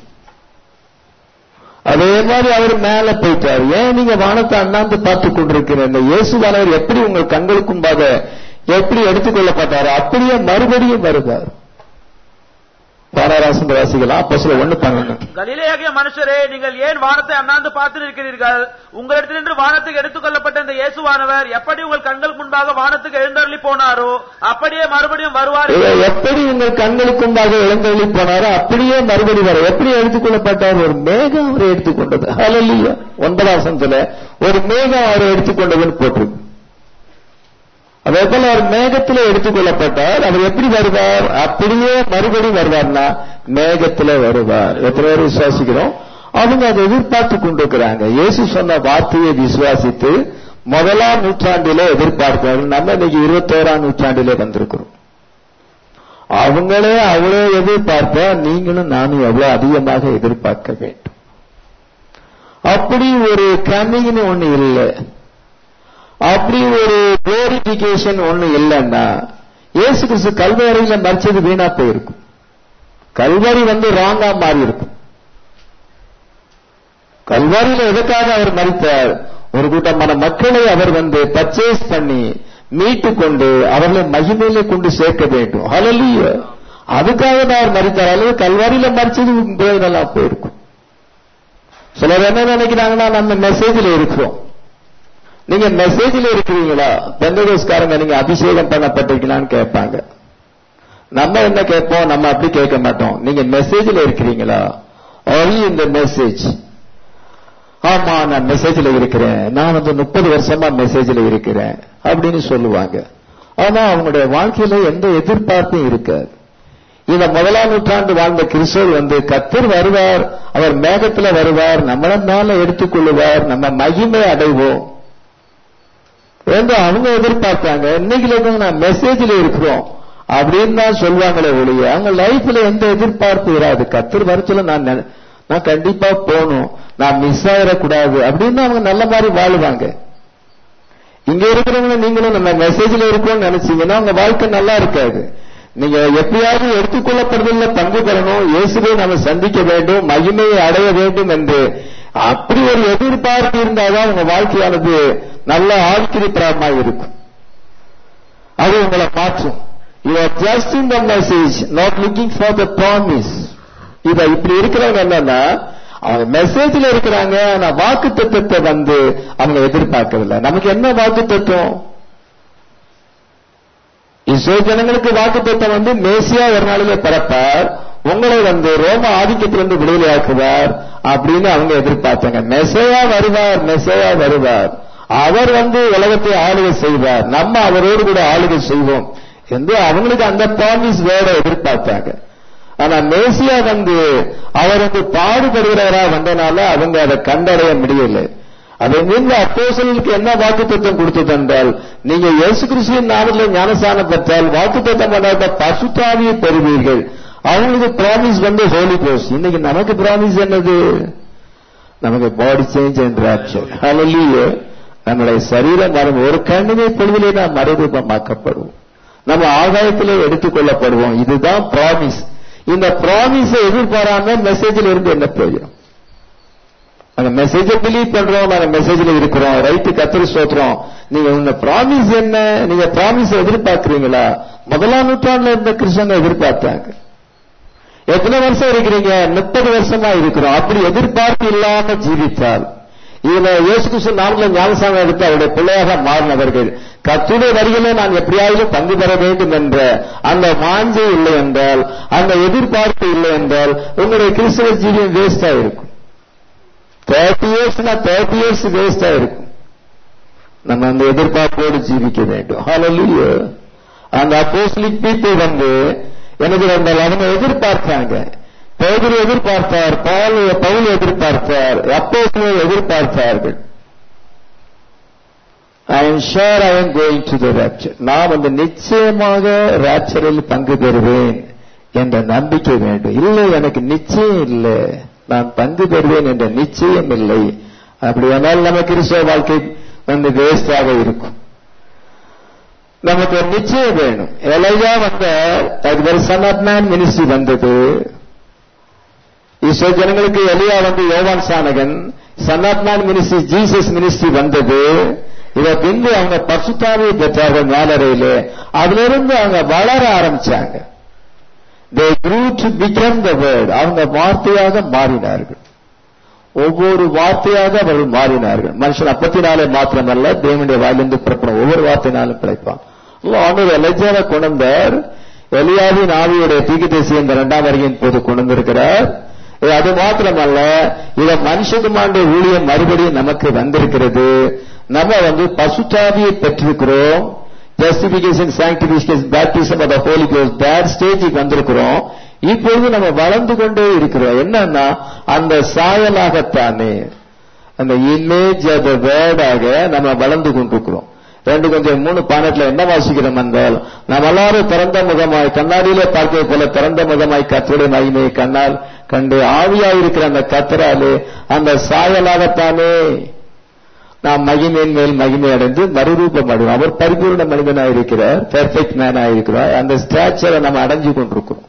[SPEAKER 1] அதே மாதிரி அவர் மேல போயிட்டார் ஏன் நீங்க வானத்தை அண்ணாந்து பார்த்து கொண்டிருக்கிற இந்த இயேசுவானவர் எப்படி உங்கள் கண்களுக்கும்பாக எப்படி எடுத்துக்கொள்ளப்பட்டாரோ அப்படியே மறுபடியும் வருவார் பாராராசம் வாசிக்கலாம் அப்போ சில ஒண்ணு பண்ணணும்
[SPEAKER 2] கலிலேயாகிய மனுஷரே நீங்கள் ஏன் வானத்தை அண்ணாந்து பார்த்து இருக்கிறீர்கள் உங்களிடத்திலிருந்து வானத்துக்கு எடுத்துக் கொள்ளப்பட்ட இந்த இயேசுவானவர் எப்படி உங்கள் கண்கள் முன்பாக வானத்துக்கு எழுந்தருளி போனாரோ அப்படியே மறுபடியும் வருவார்
[SPEAKER 1] இதை எப்படி உங்கள் கண்களுக்கும்பாக இழந்தொழி போனாரோ அப்படியே மறுபடி வர எப்படி எடுத்துக்கொள்ளப்பட்டார் ஒரு மேகம் அவரை எடுத்துக்கொண்டது ஹalleluya ஒன்பதாம் வசனத்துல ஒரு மேகம் அவரை எடுத்துக்கொண்டதுன்னு போட்டிருக்கு அதே போல அவர் மேகத்திலே எடுத்துக்கொள்ளப்பட்டார் அவர் எப்படி வருவார் அப்படியே மறுபடி வருவார்னா மேகத்திலே வருவார் எத்தனை பேர் விசுவாசிக்கிறோம் அவங்க அதை எதிர்பார்த்து கொண்டிருக்கிறாங்க இயேசு சொன்ன வார்த்தையை விசுவாசித்து முதலாம் நூற்றாண்டிலே எதிர்பார்க்கிறார்கள் நம்ம இன்னைக்கு இருபத்தோராம் நூற்றாண்டிலே வந்திருக்கிறோம் அவங்களே அவ்வளோ எதிர்பார்த்தா நீங்களும் நானும் எவ்வளவு அதிகமாக எதிர்பார்க்க வேண்டும் அப்படி ஒரு கம்மிங்னு ஒண்ணு இல்லை அப்படி ஒரு குளோரிபிகேஷன் ஒண்ணு இல்லைன்னா இயேசு கிறிஸ்து கல்வரையில மறிச்சது வீணா போயிருக்கும் கல்வரி வந்து ராங்கா மாறி இருக்கும் கல்வாரியில எதுக்காக அவர் மறித்தார் ஒரு கூட்டமான மக்களை அவர் வந்து பர்ச்சேஸ் பண்ணி மீட்டு கொண்டு அவர்களை மகிமையிலே கொண்டு சேர்க்க வேண்டும் ஹalleluya அதுக்காக தான் அவர் மறித்தார் அல்லது கல்வாரியில மறிச்சது பிரயோஜனம் போயிருக்கும் சிலர் என்ன நினைக்கிறாங்கன்னா நம்ம மெசேஜில் இருக்கிறோம் நீங்க மெசேஜில் இருக்கிறீங்களா பெந்தகோஸ்காரங்க நீங்க அபிஷேகம் பண்ணப்பட்டிருக்கீங்களான்னு கேட்பாங்க நம்ம என்ன கேட்போம் நம்ம அப்படி கேட்க மாட்டோம் நீங்க மெசேஜில் இருக்கிறீங்களா only இந்த மெசேஜ் ஆமா நான் மெசேஜில் இருக்கிறேன் நான் வந்து முப்பது வருஷமா மெசேஜில் இருக்கிறேன் அப்படின்னு சொல்லுவாங்க ஆனா அவங்களுடைய வாழ்க்கையில எந்த எதிர்பார்ப்பும் இருக்காது இந்த முதலாம் நூற்றாண்டு வாழ்ந்த கிறிஸ்தவர் வந்து கத்தர் வருவார் அவர் மேகத்துல வருவார் நம்மள மேல எடுத்துக்கொள்ளுவார் நம்ம மகிமை அடைவோம் என்று அவங்க எதிர்பார்த்தாங்க இன்னைக்கு இருக்கவங்க நான் மெசேஜில் இருக்கிறோம் அப்படின்னு தான் சொல்லுவாங்களே ஒழிய அவங்க லைஃப்ல எந்த எதிர்பார்ப்பு இராது கத்தர் வரத்துல நான் நெ- நான் கண்டிப்பா போகணும் நான் மிஸ் ஆயிடக்கூடாது அப்படின்னு அவங்க நல்ல மாதிரி வாழுவாங்க இங்க இருக்கிறவங்க நீங்களும் நம்ம மெசேஜ்ல இருக்கோம்னு நினைச்சீங்கன்னா உங்க வாழ்க்கை நல்லா இருக்காது நீங்க எப்படியாவது எடுத்துக்கொள்ளப்படுவதில் பங்கு பெறணும் இயேசுவை நம்ம சந்திக்க வேண்டும் மகிமையை அடைய வேண்டும் என்று அப்படி ஒரு எதிர்பார்ப்பு இருந்தாதான் உங்க வாழ்க்கையானது நல்ல ஆழ்கிரிப்பிரமாக இருக்கும் அது உங்களை மாற்றும் you are just in the message not looking for the promise இத இப்படி இருக்கிறவங்க என்னன்னா அவங்க மெசேஜ்ல இருக்கிறாங்க ஆனா வாக்கு தத்துவத்தை வந்து அவங்க எதிர்பார்க்கறதில்ல நமக்கு என்ன வாக்கு தத்துவம் இஸ்ரேல் ஜனங்களுக்கு வாக்கு தத்துவம் வந்து மேசியா ஒரு நாளிலே பிறப்பார் உங்களை வந்து ரோம ஆதிக்கத்திலிருந்து விடுதலையாக்குவார் அப்படின்னு அவங்க எதிர்பார்த்தாங்க மெசையா வருவார் மெசையா வருவார் அவர் வந்து உலகத்தை ஆளுகை செய்வார் நம்ம அவரோடு கூட ஆளுகை செய்வோம் என்று அவங்களுக்கு அந்த ப்ராமிஸ் வேர்டை எதிர்பார்த்தாங்க ஆனா மேசியா வந்து அவர் வந்து பாடுபடுகிறவரா வந்தனால அவங்க அதை கண்டடைய முடியல அதை நீங்க அப்போசலுக்கு என்ன வாக்கு தத்துவம் கொடுத்தது என்றால் நீங்க இயேசு கிறிஸ்துவின் நாமத்தில் ஞானசானம் பெற்றால் வாக்கு தத்துவம் பண்ணாத பசுத்தாவியை பெறுவீர்கள் அவங்களுக்கு ப்ராமிஸ் வந்து ஹோலி கோஸ்ட் இன்னைக்கு நமக்கு ப்ராமிஸ் என்னது நமக்கு பாடி சேஞ்ச் அண்ட் ராப்சர் ஹalleluya நம்முடைய சரீரம் மரம் ஒரு கண்ணினை பொழுதிலே நாம் மறுரூபமாக்கப்படுவோம் நம்ம ஆகாயத்திலே எடுத்துக்கொள்ளப்படுவோம் இதுதான் ப்ராமிஸ் இந்த ப்ராமிஸை எதிர்பாராம மெசேஜில் இருந்து என்ன பிரயோஜனம் அந்த மெசேஜை பிலீவ் பண்றோம் அந்த மெசேஜ்ல இருக்கிறோம் ரைட்டு கத்திரி சோத்துறோம் நீங்க உங்க ப்ராமிஸ் என்ன நீங்க ப்ராமிஸ் எதிர்பார்க்கிறீங்களா முதலாம் நூற்றாண்டுல இருந்த கிறிஸ்தவங்க எதிர்பார்த்தாங்க எத்தனை வருஷம் இருக்கிறீங்க முப்பது வருஷமா இருக்கிறோம் அப்படி எதிர்பார்ப்பு இல்லாம ஜீவித்தால் இதுல இயேசு கிறிஸ்து நாமல ஞானசாமி எடுத்து அவருடைய பிள்ளையாக மாறினவர்கள் கத்துடைய வரிகளை நான் எப்படியாவது பங்கு பெற வேண்டும் என்ற அந்த வாஞ்சை இல்லை என்றால் அந்த எதிர்பார்ப்பு இல்லை என்றால் உங்களுடைய கிறிஸ்தவ ஜீவியம் வேஸ்டா இருக்கும் தேர்ட்டி இயர்ஸ்னா தேர்ட்டி இயர்ஸ் வேஸ்டா இருக்கும் நம்ம அந்த எதிர்பார்ப்போடு ஜீவிக்க வேண்டும் ஹalleluya அந்த அப்போஸ்தலிக் பீப்புள் வந்து எனக்கு வந்தால் அவங்க எதிர்பார்த்தாங்க பேதுரு எதிர்பார்த்தார் பால் பவுல் எதிர்பார்த்தார் அப்போஸ்தலர் எதிர்பார்த்தார்கள் I am sure I am going to the rapture நான் வந்து நிச்சயமாக ராப்சரில் பங்கு பெறுவேன் என்ற நம்பிக்கை வேண்டும் இல்லை எனக்கு நிச்சயம் இல்லை நான் பங்கு பெறுவேன் என்ற நிச்சயம் இல்லை அப்படியானால் நம்ம கிறிஸ்தவ வாழ்க்கை வந்து வேஸ்டாக இருக்கும் நமக்கு ஒரு நிச்சயம் வேணும் எலையா வந்த அதுக்கு சன் ஆஃப் மேன் மினிஸ்ட்ரி வந்தது இஸ்ரோ ஜனங்களுக்கு எலியா வந்து யோவான் சானகன் son of man ministry Jesus ministry வந்தது இதை பின்பு அவங்க பசுத்தாவை பெற்றார்கள் மேலறையிலே அதுல இருந்து அவங்க வளர ஆரம்பிச்சாங்க they grew to become the word அவங்க வார்த்தையாக மாறினார்கள் ஒவ்வொரு வார்த்தையாக அவர்கள் மாறினார்கள் மனுஷன் அப்பத்தினாலே மாத்திரமல்ல தேவனுடைய வாயிலிருந்து புறப்படும் ஒவ்வொரு வார்த்தையினாலும் பிழைப்பான் ஆண்டவர் எலஜாவை கொண்டார் எலியாவின் ஆவியுடைய தீக்கு இந்த இரண்டாம் வருகையின் போது கொண்டிருக்கிறார் அது மாத்திரமல்ல இத மனுஷகுமாண்ட ஊழியம் மறுபடியும் நமக்கு வந்திருக்கிறது நம்ம வந்து பசுத்தாவியை பெற்றிருக்கிறோம் justification sanctification baptism of holy கோஸ் பேட் ஸ்டேஜுக்கு வந்திருக்கிறோம் இப்பொழுது நம்ம வளர்ந்து கொண்டே இருக்கிறோம் என்னன்னா அந்த சாயலாகத்தானே அந்த இமேஜ் அந்த வேர்டாக நம்ம வளர்ந்து கொண்டிருக்கிறோம் ரெண்டு கொஞ்சம் மூணு பானட்ல என்ன வாசிக்கிறோம் என்றால் நம்ம எல்லாரும் திறந்த முகமாய் கண்ணாடியிலே பார்க்கிறது போல திறந்த முகமாய் கத்தருடைய மகிமையை கண்ணால் கண்டு ஆவியாயிருக்கிற அந்த கத்தராலே அந்த சாயலாகத்தானே நாம் மகிமையின் மேல் மகிமை அடைந்து மறுரூபம் அடைவோம் அவர் பரிபூர்ண மனிதனாக இருக்கிறார் பெர்ஃபெக்ட் மேனா இருக்கிறார் அந்த ஸ்டாச்சரை நம்ம அடைஞ்சு கொண்டிருக்கிறோம்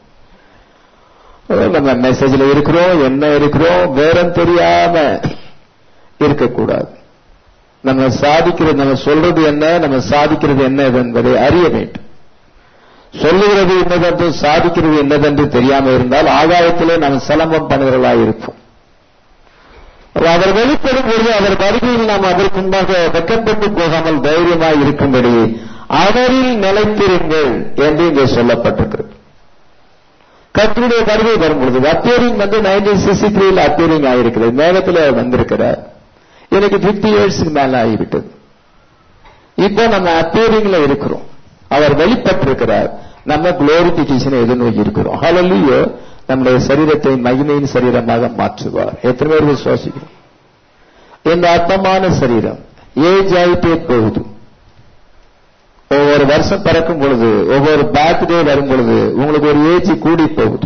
[SPEAKER 1] நம்ம மெசேஜ்ல இருக்கிறோம் என்ன இருக்கிறோம் வேறம் தெரியாம இருக்கக்கூடாது நம்ம சாதிக்கிறது நம்ம சொல்றது என்ன நம்ம சாதிக்கிறது என்ன என்பதை அறிய வேண்டும் சொல்லுகிறது என்னதென்று சாதிக்கிறது என்னதென்று தெரியாம இருந்தால் ஆகாயத்திலே நாம் சிலம்பம் பண்ணுகிறவர்களாக இருப்போம் அவர் வெளிப்படும் பொழுது அவர் வருகையில் நாம் அதற்கு முன்பாக வெக்கப்பட்டு போகாமல் தைரியமாய் இருக்கும்படி அவரில் நிலைத்திருங்கள் என்று இங்கே சொல்லப்பட்டிருக்கிறது கத்தருடைய வருகை வரும்பொழுது அப்பியரிங் வந்து நைன்டீன் சிக்ஸ்டி த்ரீல அப்பியரிங் ஆயிருக்கிறது மேகத்தில் வந்திருக்கிறார் எனக்கு பிப்டி இயர்ஸ்க்கு மேல ஆகிவிட்டது இப்போ நம்ம அப்பியரிங்ல இருக்கிறோம் அவர் வெளிப்பட்டிருக்கிறார் நம்ம குளோரிபிகேஷனை எதிர்நோக்கி இருக்கிறோம் ஹலலியோ நம்முடைய சரீரத்தை மகிமையின் சரீரமாக மாற்றுவார் எத்தனை பேர் விசுவாசிக்கிறோம் இந்த அற்பமான சரீரம் ஏஜ் ஆகிட்டே போகுது ஒவ்வொரு வருஷம் பிறக்கும் பொழுது ஒவ்வொரு பர்த்டே வரும் பொழுது உங்களுக்கு ஒரு ஏஜ் கூடி போகுது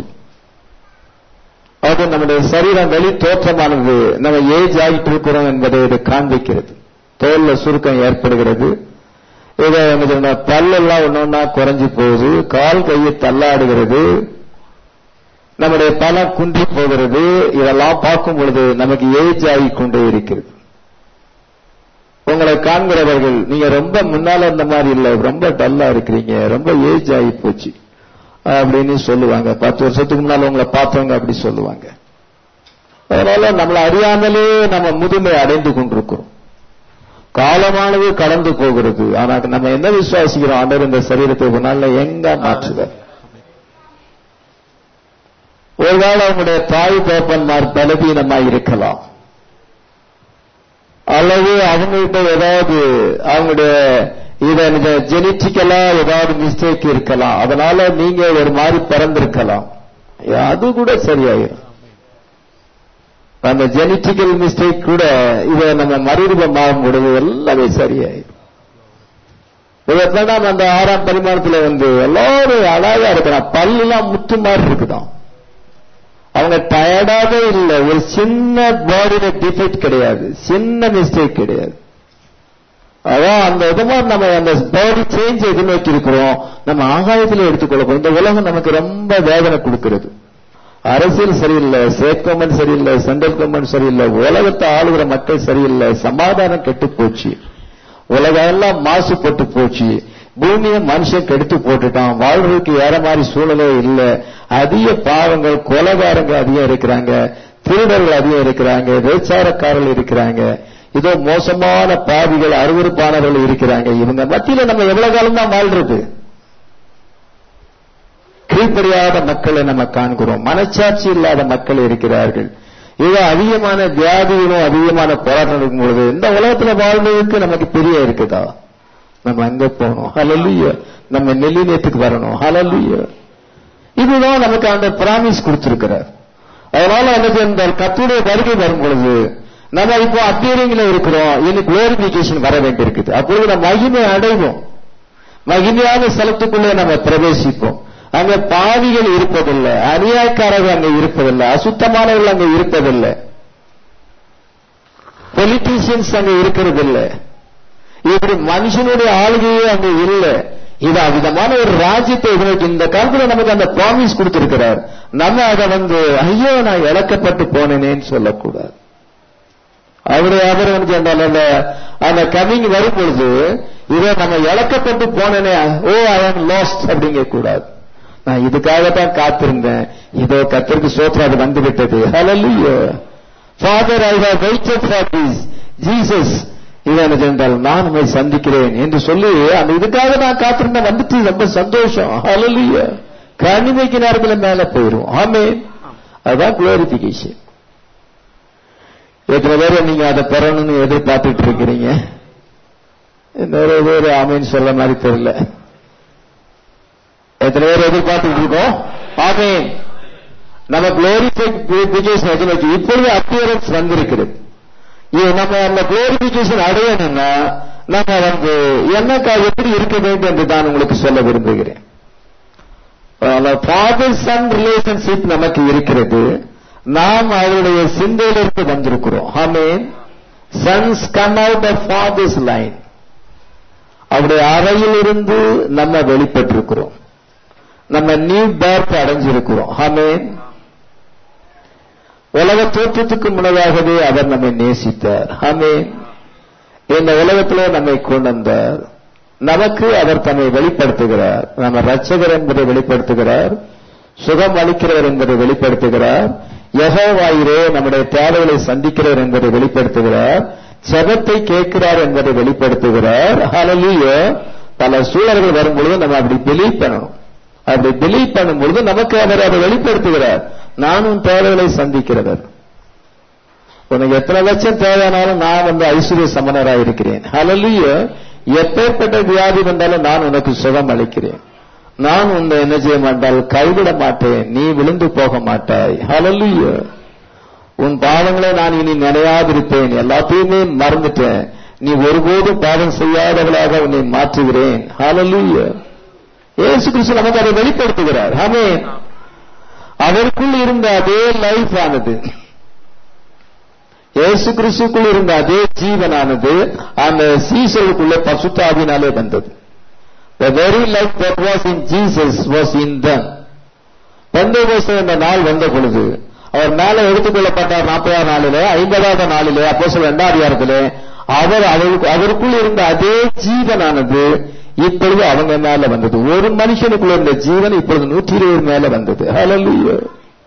[SPEAKER 1] அது நம்முடைய சரீரம் வெளி தோற்றமானது நம்ம ஏஜ் ஆகிட்டு இருக்கிறோம் என்பதை இது காண்பிக்கிறது தோல்ல சுருக்கம் ஏற்படுகிறது இதை பல்லெல்லாம் ஒன்னொன்னா குறைஞ்சு போகுது கால் கையை தள்ளாடுகிறது நம்முடைய பலம் குன்றி போகிறது இதெல்லாம் பார்க்கும் பொழுது நமக்கு ஏஜ் ஆகி கொண்டே இருக்கிறது உங்களை காண்கிறவர்கள் நீங்க ரொம்ப முன்னால இருந்த மாதிரி இல்ல ரொம்ப டல்லா இருக்கிறீங்க ரொம்ப ஏஜ் ஆகி போச்சு அப்படின்னு சொல்லுவாங்க பத்து வருஷத்துக்கு முன்னால உங்களை பார்த்தவங்க அப்படி சொல்லுவாங்க அதனால நம்மளை அறியாமலே நம்ம முதுமை அடைந்து கொண்டிருக்கிறோம் காலமானது கடந்து போகிறது ஆனா நம்ம என்ன விசுவாசிக்கிறோம் ஆண்டவர் இந்த சரீரத்தை ஒரு நாள்ல எங்க மாற்றுவார் ஒருவேளை அவங்களுடைய தாய் தோப்பன்மார் பலவீனமாய் இருக்கலாம் அல்லது அவங்கள்ட்ட ஏதாவது அவங்களுடைய இத ஜெனட்டிக்கலா ஏதாவது மிஸ்டேக் இருக்கலாம் அதனால நீங்க ஒரு மாதிரி பிறந்திருக்கலாம் அது கூட சரியாயிரும் அந்த ஜெனட்டிக்கல் மிஸ்டேக் கூட இதை நம்ம மறுரூபமாகும் பொழுது எல்லாமே சரியாயிரும் இதெல்லாம் அந்த ஆறாம் பரிமாணத்துல வந்து எல்லாரும் அழகா இருக்கிறான் பல்லாம் முத்து மாதிரி இருக்குதான் அவங்க டயர்டாவே இல்லை ஒரு சின்ன பாடியில டிஃபெக்ட் கிடையாது சின்ன மிஸ்டேக் கிடையாது அதான் அந்த விதமா நம்ம அந்த பாடி சேஞ்ச் எதிர்நோக்கி இருக்கிறோம் நம்ம ஆகாயத்தில் எடுத்துக்கொள்ளப்போம் இந்த உலகம் நமக்கு ரொம்ப வேதனை கொடுக்கிறது அரசியல் சரியில்லை ஸ்டேட் கவர்மெண்ட் சரியில்லை சென்ட்ரல் கவர்மெண்ட் சரியில்லை உலகத்தை ஆளுகிற மக்கள் சரியில்லை சமாதானம் கெட்டு போச்சு உலகம் எல்லாம் மாசுபட்டு போச்சு பூமியை மனுஷன் கெடுத்து போட்டுட்டான் வாழ்றதுக்கு ஏற மாதிரி சூழலே இல்லை அதிக பாவங்கள் கொலகாரங்க அதிகம் இருக்கிறாங்க திருடர்கள் அதிகம் இருக்கிறாங்க வேச்சாரக்காரர்கள் இருக்கிறாங்க இதோ மோசமான பாவிகள் அருவறுப்பானவர்கள் இருக்கிறாங்க இவங்க மத்தியில நம்ம எவ்வளவு காலம் தான் வாழ்றது கீழ்ப்படியாத மக்களை நம்ம காண்கிறோம் மனச்சாட்சி இல்லாத மக்கள் இருக்கிறார்கள் இது அதிகமான வியாதிகளும் அதிகமான போராட்டம் இருக்கும் பொழுது இந்த உலகத்துல வாழ்வதற்கு நமக்கு பெரிய இருக்குதா நம்ம அங்க போகணும் ஹலலுய நம்ம நெல்லினத்துக்கு வரணும் ஹலலுய இதுதான் நமக்கு அந்த பிராமிஸ் கொடுத்திருக்கிறார் அதனால எனக்கு இந்த கத்துடைய வருகை வரும் பொழுது நம்ம இப்போ அப்பியரிங்ல இருக்கிறோம் இன்னும் குளோரிபிகேஷன் வர வேண்டியிருக்குது அப்பொழுது நம்ம மகிமை அடைவோம் மகிமையான ஸ்தலத்துக்குள்ளே நம்ம பிரவேசிப்போம் அங்க பாவிகள் இருப்பதில்லை அநியாயக்காரர்கள் அங்க இருப்பதில்லை அசுத்தமானவர்கள் அங்க இருப்பதில்லை பொலிட்டீஷியன்ஸ் அங்க இருக்கிறது இல்ல இப்படி மனுஷனுடைய ஆளுகையே அங்க இல்ல இது அவ்விதமான ஒரு ராஜ்யத்தை இவனுக்கு இந்த காலத்துல நமக்கு அந்த ப்ராமிஸ் கொடுத்திருக்கிறார் நம்ம அதை வந்து ஐயோ நான் இழக்கப்பட்டு போனேனேன்னு சொல்லக்கூடாது அவரு அவர் வந்து அந்த அந்த அந்த கமிங் வரும் பொழுது இதை நம்ம இழக்கப்பட்டு போனேனே ஓ ஐ ஆம் லாஸ்ட் அப்படிங்க கூடாது நான் இதுக்காகத்தான் காத்திருந்தேன் இதோ கத்திற்கு சோத்ரா அது வந்து விட்டது ஹalleluya father I have waited for this Jesus இவன் என்றால் நான் உங்களை சந்திக்கிறேன் என்று சொல்லி அந்த இதுக்காக நான் காத்திருந்தேன் வந்துட்டு ரொம்ப சந்தோஷம் ஹalleluya கனிமைக்கு நேரத்தில் மேல போயிரும் ஆமென் அதுதான் குளோரிபிகேஷன் எத்தனை பேர் நீங்க அதை பெறணும்னு எதிர்பார்த்துட்டு இருக்கிறீங்க நிறைய பேர் ஆமேன்னு சொல்ல மாதிரி தெரியல எத்தனை பேர் எதிர்பார்த்துட்டு இருக்கோம் ஆமேன் நம்ம குளோரிபிகேஷன் இப்பொழுது அப்பியரன்ஸ் வந்திருக்கிறது இது நம்ம அந்த குளோரிபிகேஷன் அடையணும்னா நம்ம வந்து என்னக்கா எப்படி இருக்க வேண்டும் என்று நான் உங்களுக்கு சொல்ல விரும்புகிறேன் ஃபாதர் சன் ரிலேஷன்ஷிப் நமக்கு இருக்கிறது நாம் அவருடைய சிந்தையிலிருந்து வந்திருக்கிறோம் ஆமேன் sons come out of father's line அவருடைய அறையிலிருந்து நம்ம வெளிப்பட்டிருக்கிறோம் நம்ம நியூ பேர்த் அடைஞ்சிருக்கிறோம் ஆமேன் உலக தோற்றத்துக்கு முன்னதாகவே அவர் நம்மை நேசித்தார் ஆமேன் இந்த உலகத்திலே நம்மை கொண்டு வந்தார் நமக்கு அவர் தம்மை வெளிப்படுத்துகிறார் நம்ம ரட்சகர் என்பதை வெளிப்படுத்துகிறார் சுகம் அளிக்கிறவர் என்பதை வெளிப்படுத்துகிறார் யகோவாயிரே நம்முடைய தேவைகளை சந்திக்கிறவர் என்பதை வெளிப்படுத்துகிறார் ஜபத்தை கேட்கிறார் என்பதை வெளிப்படுத்துகிறார் ஹalleluya பல சூழல்கள் வரும்பொழுது நம்ம அப்படி பிலீவ் பண்ணணும் அப்படி பிலீவ் பண்ணும் பொழுது நமக்கு அவர் அதை வெளிப்படுத்துகிறார் நானும் தேவைகளை சந்திக்கிறவர் உனக்கு எத்தனை லட்சம் தேவையானாலும் நான் வந்து ஐஸ்வர்ய சமணராக இருக்கிறேன் ஹalleluya எப்பேற்பட்ட வியாதி வந்தாலும் நான் உனக்கு சுகம் அளிக்கிறேன் நான் உன்னை என்ன செய்ய மாட்டால் கைவிட மாட்டேன் நீ விழுந்து போக மாட்டாய் ஹalleluya உன் பாவங்களை நான் இனி நினையாதிருப்பேன் எல்லாத்தையுமே மறந்துட்டேன் நீ ஒருபோதும் பாவம் செய்யாதவளாக உன்னை மாற்றுகிறேன் ஹalleluya இயேசு கிறிஸ்து நமக்கு அதை வெளிப்படுத்துகிறார் ஆமென் அவருக்குள் இருந்த அதே லைஃப் ஆனது இயேசு கிறிஸ்துக்குள் இருந்த அதே ஜீவனானது அந்த சீசலுக்குள்ள பசுத்தாவினாலே வந்தது The very life that was in Jesus was in them. Pentecost என்ற நாள் வந்த பொழுது அவர் மேல எடுத்துக்கொள்ளப்பட்டார் நாற்பதாம் நாளிலே ஐம்பதாவது நாளிலே அப்போ சொல்ல இரண்டாம் அதிகாரத்திலே அவர் அவருக்கு அவருக்குள் இருந்த அதே ஜீவனானது இப்பொழுது அவங்க மேல வந்தது ஒரு மனுஷனுக்குள்ள இருந்த ஜீவன் இப்பொழுது நூற்றி இருபது மேல வந்தது ஹalleluya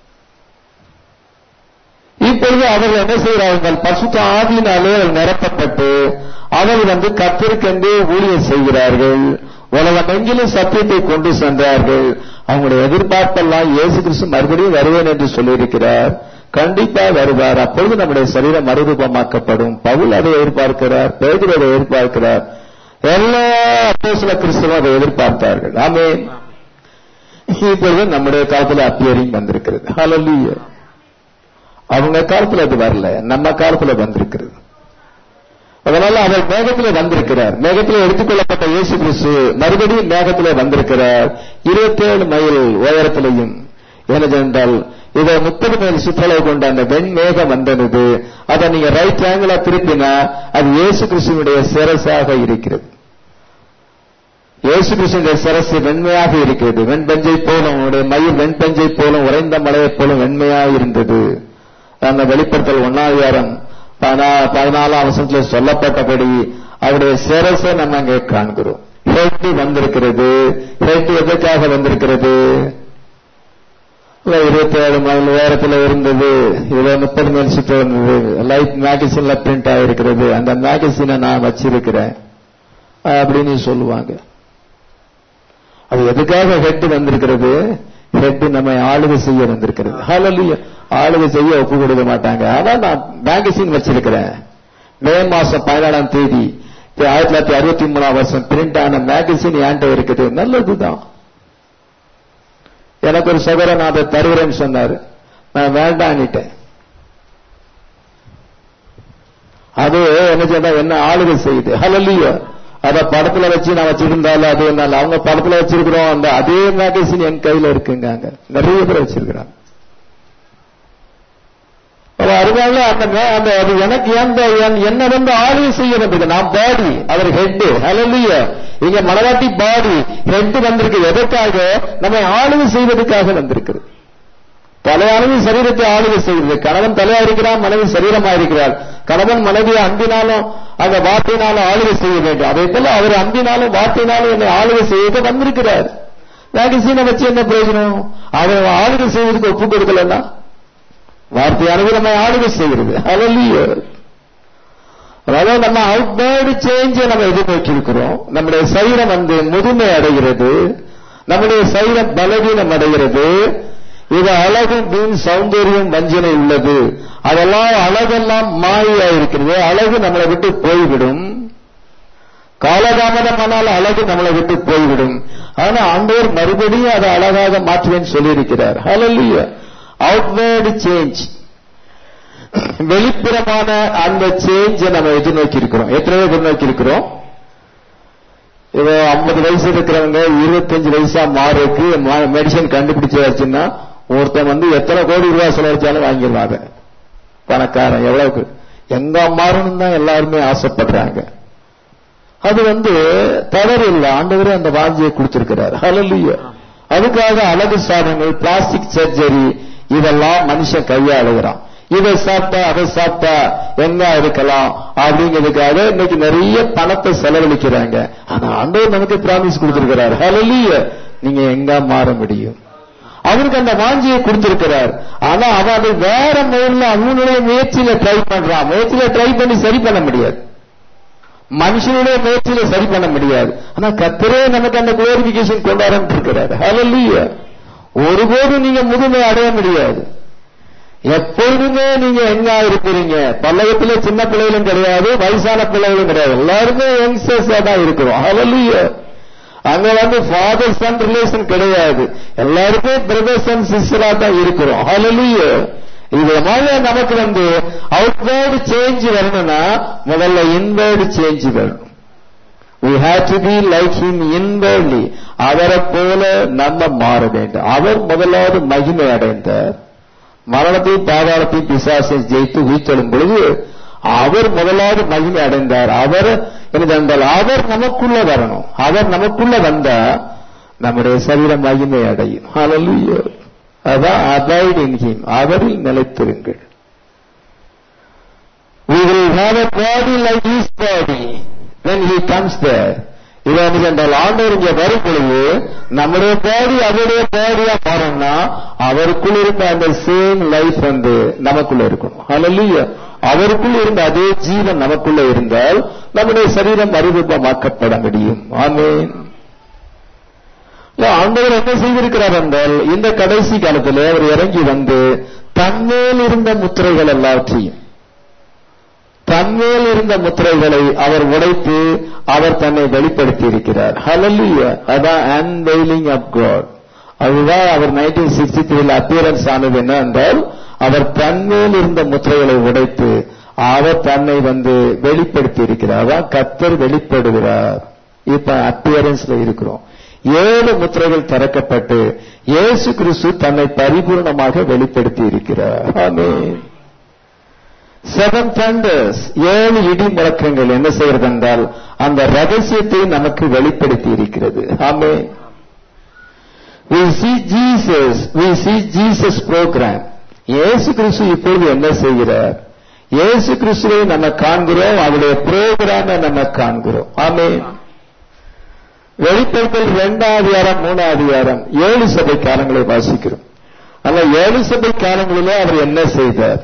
[SPEAKER 1] இப்பொழுது அவர்கள் என்ன செய்கிறார்கள் பசுத்த ஆவியினாலே அவர்கள் நிரப்பப்பட்டு அவர்கள் வந்து கத்திற்கென்றே ஊழியர் செய்கிறார்கள் உலகம் எங்கிலும் சத்தியத்தை கொண்டு சென்றார்கள் அவங்களுடைய எதிர்பார்ப்பெல்லாம் இயேசு கிறிஸ்து மறுபடியும் வருவேன் என்று சொல்லியிருக்கிறார் கண்டிப்பா வருவார் அப்பொழுது நம்முடைய சரீரம் மறுரூபமாக்கப்படும் பவுல் அதை எதிர்பார்க்கிறார் பேதுரு அதை எதிர்பார்க்கிறார் எல்லா அப்போஸ்தல கிறிஸ்தவம் அதை எதிர்பார்த்தார்கள் ஆமே இப்பொழுது நம்முடைய காலத்துல அப்பியரிங் வந்திருக்கிறது ஹalleluya அவங்க காலத்துல அது வரல நம்ம காலத்துல வந்திருக்கிறது அதனால அவர் மேகத்திலே வந்திருக்கிறார் மேகத்திலே எடுத்துக்கொள்ளப்பட்ட இயேசு கிறிஸ்து மறுபடியும் மேகத்திலே வந்திருக்கிறார் இருபத்தேழு மைல் உயரத்திலையும் ஏனென்றால் இதை முப்பது மைல் சுற்றளவு கொண்ட அந்த வெண்மேகம் வந்தது அதை நீங்க ரைட் ஆங்கிளா திருப்பினா அது இயேசு கிறிஸ்துவனுடைய சிரசாக இருக்கிறது இயேசு கிறிஸ்துடைய சிரசு வெண்மையாக இருக்கிறது வெண்பஞ்சை போலும் அவனுடைய மயில் வெண்பஞ்சை போலும் உறைந்த மலையைப் போலும் வெண்மையாக இருந்தது அந்த வெளிப்படுத்தல் ஒன்னாதிகாரம் பதினாலாம் அவசரத்தில் சொல்லப்பட்டபடி அவருடைய சிரசை நம்ம அங்கே காண்கிறோம் ஹெட் வந்திருக்கிறது ஹெட் எதற்காக வந்திருக்கிறது இருபத்தி ஏழு மைல் உயரத்தில் இருந்தது இதுல முப்பது மைல் சுற்று இருந்தது லைட் மேகசின்ல பிரிண்ட் ஆயிருக்கிறது அந்த மேகசினை நான் வச்சிருக்கிறேன் அப்படின்னு சொல்லுவாங்க அது எதுக்காக ஹெட் வந்திருக்கிறது ஹெட் நம்ம ஆளுகை செய்ய வந்திருக்கிறது ஹalleluya ஆளுகை செய்ய ஒப்பு கொடுக்க மாட்டாங்க ஆனா நான் மேகசின் வச்சிருக்கிறேன் மே மாசம் பதினாலாம் தேதி ஆயிரத்தி தொள்ளாயிரத்தி அறுபத்தி மூணாம் வருஷம் பிரிண்ட் ஆன மேகசின் என்கிட்ட இருக்குது நல்லதுதான் எனக்கு ஒரு சகோதரன் நான் அதை தருகிறேன்னு சொன்னாரு நான் வேண்டான்னுட்டேன் அது என்ன செய்யறா என்ன ஆளுகை செய்யுது ஹலல்லியா அத படத்துல வச்சு நான் வச்சிருந்தாலும் அது என்னால அவங்க படத்துல வச்சிருக்கிறோம் அந்த அதே மேகசின் என் கையில இருக்குங்க அங்க நிறைய பேர் வச்சிருக்கிறாங்க அப்ப அதனால அந்த மே- அந்த அது எனக்கு எந்த என்- என்ன வந்து ஆளுகை செய்ய வந்திருக்கு நான் பாடி அவர் ஹெட் ஹலல்லிய இங்க மலவாட்டி பாடி ஹெட் வந்திருக்கு எதற்காக நம்மை ஆளுகை செய்வதற்காக வந்திருக்குது தலையானது சரீரத்தை ஆளுகை செய்கிறது கணவன் தலையா இருக்கிறான் மனைவி சரீரமா இருக்கிறார் கணவன் மனைவியை அன்பினாலும் அந்த வார்த்தையினாலும் ஆளுகை செய்ய வேண்டும் அதே போல அவர் அன்பினாலும் வார்த்தையினாலும் என்னை ஆளுகை செய்ய வந்திருக்கிறார் மேகசீனை வச்சு என்ன பிரயோஜனம் அவர் ஆளுகை செய்வதற்கு ஒப்பு கொடுக்கலன்னா வார்த்தையானது நம்ம ஆளுகை செய்கிறது ஹalleluya அதாவது நம்ம அவுட்வேர்டு சேஞ்சை நம்ம எதிர்நோக்கி இருக்கிறோம் நம்முடைய சரீரம் வந்து முதுமை அடைகிறது நம்முடைய சரீரம் பலவீனம் அடைகிறது இது அழகும் வீண் சௌந்தரியம் வஞ்சனை உள்ளது அதெல்லாம் அழகெல்லாம் மாயா இருக்கிறது அழகு நம்மளை விட்டு போய்விடும் காலதாமதமானால் அழகு நம்மளை விட்டு போய்விடும் ஆனா ஆண்டவர் மறுபடியும் அதை அழகாக மாற்றுவேன்னு சொல்லியிருக்கிறார் ஹalleluya அவுட்வேர்டு சேஞ்ச் வெளிப்புறமான அந்த சேஞ்சை நம்ம எதிர்நோக்கி இருக்கிறோம் எத்தனை பேர் எதிர்நோக்கி இருக்கிறோம் இப்போ ஐம்பது வயசு இருக்கிறவங்க இருபத்தஞ்சு வயசா மாறுக்கு மெடிசன் கண்டுபிடிச்சாச்சுன்னா ஒருத்தன் வந்து எத்தனை கோடி ரூபாய் செலவழிச்சாலும் வாங்கிடுவாங்க பணக்காரன் எவ்வளவுக்கு எங்க மாறணும் தான் எல்லாருமே ஆசைப்படுறாங்க அது வந்து தவறு இல்லை ஆண்டவரே அந்த வாஞ்சியை கொடுத்திருக்கிறார் ஹalleluya அதுக்காக அழகு சாதனங்கள் பிளாஸ்டிக் சர்ஜரி இதெல்லாம் மனுஷன் கையாளுகிறான் இதை சாப்பிட்டா அதை சாப்பிட்டா எங்க இருக்கலாம் அப்படிங்கிறதுக்காக இன்னைக்கு நிறைய பணத்தை செலவழிக்கிறாங்க ஆனா ஆண்டவர் நமக்கு பிராமிஸ் கொடுத்திருக்கிறார் ஹalleluya நீங்க எங்க மாற முடியும் அவருக்கு அந்த வாஞ்சியை கொடுத்திருக்கிறார் ஆனா அவன் அதை வேற முறையில் அவனுடைய முயற்சியில ட்ரை பண்றான் முயற்சியில ட்ரை பண்ணி சரி பண்ண முடியாது மனுஷனுடைய முயற்சியில சரி பண்ண முடியாது ஆனா கத்தரே நமக்கு அந்த குளோரிபிகேஷன் கொண்டு இருக்கிறார் ஹalleluya ஒருபோதும் நீங்க முதுமை அடைய முடியாது எப்பொழுதுமே நீங்க எங்க இருக்கிறீங்க பல்லவத்துல சின்ன பிள்ளைகளும் கிடையாது வயசான பிள்ளைகளும் கிடையாது எல்லாருமே யங்ஸ்டர்ஸா தான் இருக்கிறோம் ஹalleluya அங்க வந்து ஃபாதர் சன் ரிலேஷன் கிடையாது எல்லாருமே பிரதர்ஸ் அண்ட் சிஸ்டரா தான் இருக்கிறோம் ஹalleluya இது மாதிரி நமக்கு வந்து அவுட்வேர்டு சேஞ்ச் வரணும்னா முதல்ல இன்வேர்டு சேஞ்ச் வரணும் we have to be like him inwardly அவரை போல நம்ம மாற வேண்டும் அவர் முதலாவது மகிமை அடைந்தார் மரணத்தையும் பாதாளத்தையும் பிசாசை ஜெயித்து உயிர்த்தெழும் பொழுது அவர் முதலாவது மகிமை அடைந்தார் அவர் என்றால் அவர் நமக்குள்ள வரணும் அவர் நமக்குள்ள வந்தா நம்முடைய சரீரம் மகிமை அடையும் ஹalleluya அதான் abide in him அவரில் நிலைத்திருங்கள் we will have a body like his body when he comes there இது வந்து என்றால் ஆண்டவர் இங்க வரும் பொழுது நம்முடைய பாடி அவருடைய பாடியா மாறணும்னா அவருக்குள் இருந்த அந்த சேம் லைஃப் வந்து நமக்குள்ள இருக்கணும் ஹalleluya அவருக்குள் இருந்த அதே ஜீவன் நமக்குள்ள இருந்தால் நம்முடைய சரீரம் அறிவிப்பமாக்கப்பட முடியும் ஆமென் இல்ல, ஆண்டவர் என்ன செய்திருக்கிறார் என்றால் இந்த கடைசி காலத்தில் அவர் இறங்கி வந்து தன்மேல் இருந்த முத்திரைகள் எல்லாவற்றையும் தன்மேல் இருந்த முத்திரைகளை அவர் உடைத்து அவர் தன்னை வெளிப்படுத்தி இருக்கிறார் ஹalleluya அதான் அன்வெயிலிங் ஆஃப் காட் அதுதான் அவர் நைன்டீன் சிக்ஸ்டி த்ரீல அப்பியரன்ஸ் ஆனது என்ன என்றால் அவர் தன்மேல் இருந்த முத்திரைகளை உடைத்து அவர் தன்னை வந்து வெளிப்படுத்தி இருக்கிறார் அதான் கத்தர் வெளிப்படுகிறார் இப்ப அப்பியரன்ஸ்ல இருக்கிறோம் ஏழு முத்திரைகள் திறக்கப்பட்டு இயேசு கிறிஸ்து தன்னை பரிபூர்ணமாக வெளிப்படுத்தி இருக்கிறார் ஆமென் செவன் தண்டர்ஸ் ஏழு இடி முழக்கங்கள் என்ன செய்கிறது என்றால் அந்த ரகசியத்தை நமக்கு வெளிப்படுத்தி இருக்கிறது ஆமே we see jesus we see jesus program இயேசு கிறிஸ்து இப்பொழுது என்ன செய்கிறார் இயேசு கிறிஸ்துவை நம்ம காண்கிறோம் அவருடைய புரோகிராம நம்ம காண்கிறோம் ஆமே வெளிப்படுத்தல் இரண்டாம் அதிகாரம் மூணாம் அதிகாரம் ஏழு சபை காலங்களை வாசிக்கிறோம் அந்த ஏழு சபை காலங்களிலே அவர் என்ன செய்தார்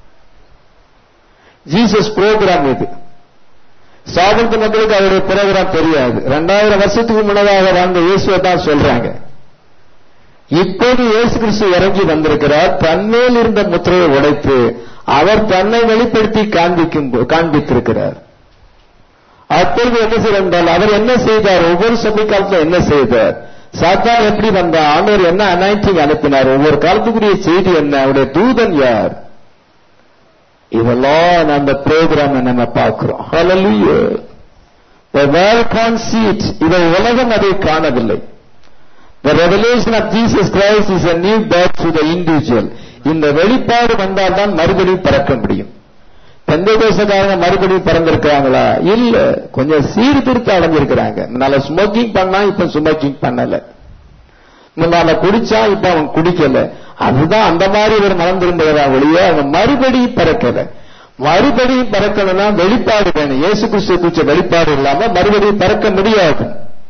[SPEAKER 1] ஜீசஸ் புரோகிராம் இது சாபத்து மக்களுக்கு அவருடைய புரோகிராம் தெரியாது ரெண்டாயிரம் வருஷத்துக்கு முன்னதாக வாழ்ந்த இயேசுவை தான் சொல்றாங்க இப்போது இயேசு கிறிஸ்து இறங்கி வந்திருக்கிறார் தன்மேல் இருந்த முத்திரையை உடைத்து அவர் தன்னை வெளிப்படுத்தி காண்பிக்கும் போ- காண்பித்திருக்கிறார் அப்பொழுது என்ன செய்தார் என்றால் அவர் என்ன செய்தார் ஒவ்வொரு சபை காலத்துல என்ன செய்தார் சாத்தான் எப்படி வந்தார் ஆண்டவர் என்ன அனாயிண்டிங் அனுப்பினார் ஒவ்வொரு காலத்துக்குரிய செய்தி என்ன அவருடைய தூதன் யார் இதெல்லாம் நம்ம ப்ரோக்ராம் நம்ம பார்க்கிறோம் Hallelujah. The world can't see it. இதை உலகம் அதை காணவில்லை The revelation of Jesus Christ is a new birth to the individual. இந்த வெளிப்பாடு வந்தால்தான் மறுபடியும் பிறக்க முடியும் பெந்தகோசக்காரங்க மறுபடியும் பிறந்திருக்கிறாங்களா இல்ல கொஞ்சம் சீர்திருத்தம் அடைஞ்சிருக்கிறாங்க முன்னால ஸ்மோக்கிங் பண்ணா இப்ப ஸ்மோக்கிங் பண்ணல முன்னால குடிச்சா இப்ப அவன் குடிக்கல அதுதான் அந்த மாதிரி ஒரு மனம் திரும்புகிறா ஒழிய அவன் மறுபடியும் பிறக்கல மறுபடியும் பிறக்கணும்னா வெளிப்பாடு வேணும் இயேசு கிறிஸ்து குறிச்ச வெளிப்பாடு இல்லாம மறுபடியும் பிறக்க முடியாது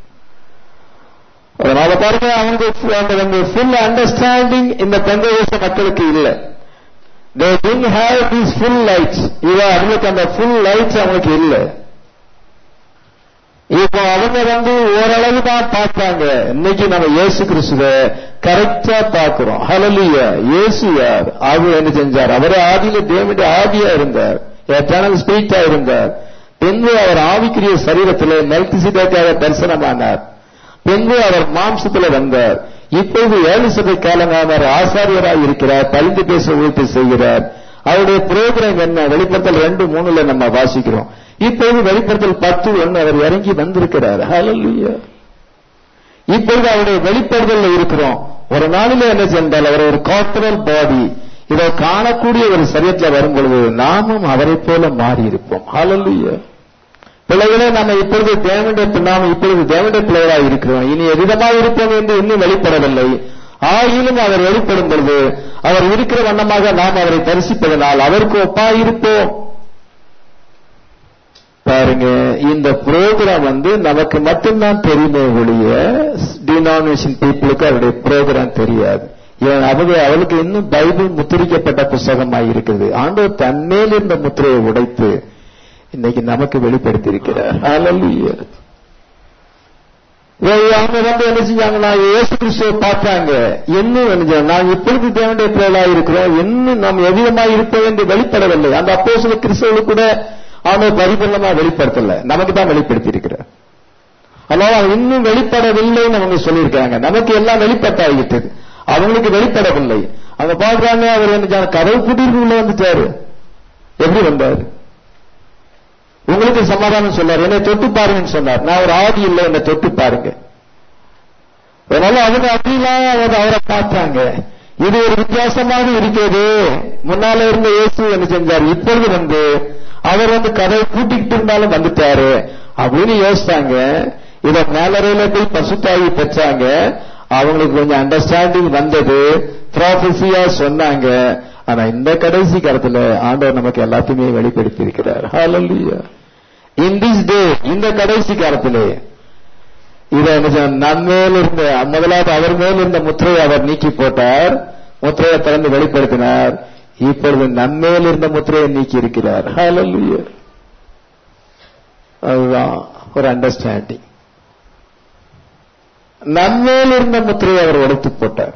[SPEAKER 1] அதனால பாருங்க அவங்க ஃபுல் அண்டர்ஸ்டாண்டிங் இந்த பெந்தகோச மக்களுக்கு இல்லை they didn't have these full lights இவ அவங்களுக்கு அந்த full lights அவங்களுக்கு இல்ல இப்போ அவங்க வந்து ஓரளவு தான் பார்த்தாங்க இன்னைக்கு நம்ம இயேசு கிறிஸ்துவ கரெக்டா பார்க்கிறோம் ஹலலியா இயேசு யார் அவர் என்ன செஞ்சார் அவர் ஆதியில தேவனுடைய ஆவியா இருந்தார் எட்டர்னல் ஸ்பிரிட்டா இருந்தார் பின்பு அவர் ஆவிக்குரிய சரீரத்திலே மெல்கிசிதேக்காக தரிசனமானார் பின்பு அவர் மாம்சத்துல வந்தார் இப்போது ஏழு சபை காலமாக அவர் ஆசாரியராக இருக்கிறார் பரிந்து பேச ஊழித்து செய்கிறார் அவருடைய புரோகிராம் என்ன வெளிப்படுத்தல் ரெண்டு மூணுல நம்ம வாசிக்கிறோம் இப்போது வெளிப்படுத்தல் பத்து ஒன்று அவர் இறங்கி வந்திருக்கிறார் ஹalleluya இப்பொழுது அவருடைய வெளிப்படுதல் இருக்கிறோம் ஒரு நாளில என்ன சென்றால் அவர் ஒரு கார்பரல் பாடி இதை காணக்கூடிய ஒரு சரியத்தில் வரும் பொழுது நாமும் அவரை போல மாறி இருப்போம் ஹalleluya பிள்ளைகளே நம்ம இப்பொழுது தேவனுடைய நாம் இப்பொழுது தேவனுடைய பிள்ளைகளாக இருக்கிறோம் இனி எவ்விதமாக இருப்போம் என்று இன்னும் வெளிப்படவில்லை ஆயினும் அவர் வெளிப்படும் பொழுது அவர் இருக்கிற வண்ணமாக நாம் அவரை தரிசிப்பதனால் அவருக்கு ஒப்பாயிருப்போம் பாருங்க இந்த ப்ரோக்ராம் வந்து நமக்கு மட்டும்தான் தெரியுமே ஒழிய டினாமினேஷன் பீப்புளுக்கு அவருடைய ப்ரோக்ராம் தெரியாது இவன் அவங்க அவளுக்கு இன்னும் பைபிள் முத்திரிக்கப்பட்ட புஸ்தகமாக இருக்குது ஆண்டவர் தன்மேல் இருந்த முத்திரையை உடைத்து இன்னைக்கு நமக்கு வெளிப்படுத்தி இருக்கிறார் Hallelujah. அவங்க வந்து என்ன செஞ்சாங்கன்னா இயேசு கிறிஸ்துவை பார்த்தாங்க இன்னும் என்ன செய்ய- நாம் இப்பொழுது தேவனுடைய பிள்ளைகளா இருக்கிறோம் இன்னும் நாம் எவ்விதமா இருப்போம் என்று வெளிப்படவில்லை அந்த அப்போ சில கிறிஸ்தவர்களுக்கு கூட அவனை பரிபூர்ணமா வெளிப்படுத்தல நமக்கு தான் வெளிப்படுத்தி இருக்கிறார் அதனால அவன் இன்னும் வெளிப்படவில்லைன்னு அவங்க சொல்லியிருக்காங்க நமக்கு எல்லாம் வெளிப்பட்டாகிட்டது அவங்களுக்கு வெளிப்படவில்லை அவங்க பார்க்கறாங்க அவர் என்ன செய்றாரு? கதவு பூட்டிட்டு உள்ள வந்துட்டாரு எப்படி வந்தாரு உங்களுக்கு சமாதானம் சொன்னார் என்னை தொட்டு பாருங்கன்னு சொன்னார் நான் ஒரு ஆதி இல்லை என்னை தொட்டு பாருங்க அதனால அவங்க அப்படிலாம் அவங்க அவரை பார்த்தாங்க இது ஒரு வித்தியாசமாக இருக்கிறது முன்னால இருந்த இயேசு என்ன செஞ்சார் இப்பொழுது வந்து அவர் வந்து கதவை பூட்டிக்கிட்டு இருந்தாலும் வந்துட்டாரு அப்படின்னு யோசித்தாங்க இத மேலறையில போய் பசுத்தாகி பெற்றாங்க அவங்களுக்கு கொஞ்சம் அண்டர்ஸ்டாண்டிங் வந்தது ப்ராஃபஸியா சொன்னாங்க ஆனா இந்த கடைசி காலத்துல ஆண்டவர் நமக்கு எல்லாத்தையுமே வெளிப்படுத்தி இருக்கிறார் Hallelujah. in this day இந்த கடைசி காலத்திலே இத என்ன செய்ய- நம்மேல் இருந்த முதலாவது அவர் மேல் இருந்த முத்திரையை அவர் நீக்கி போட்டார் முத்திரையை திறந்து வெளிப்படுத்தினார் இப்பொழுது நம்மேல் இருந்த முத்திரையை நீக்கி இருக்கிறார் Hallelujah. அதுதான் ஒரு அண்டர்ஸ்டாண்டிங் நம்மேல் இருந்த முத்திரையை அவர் உடைத்து போட்டார்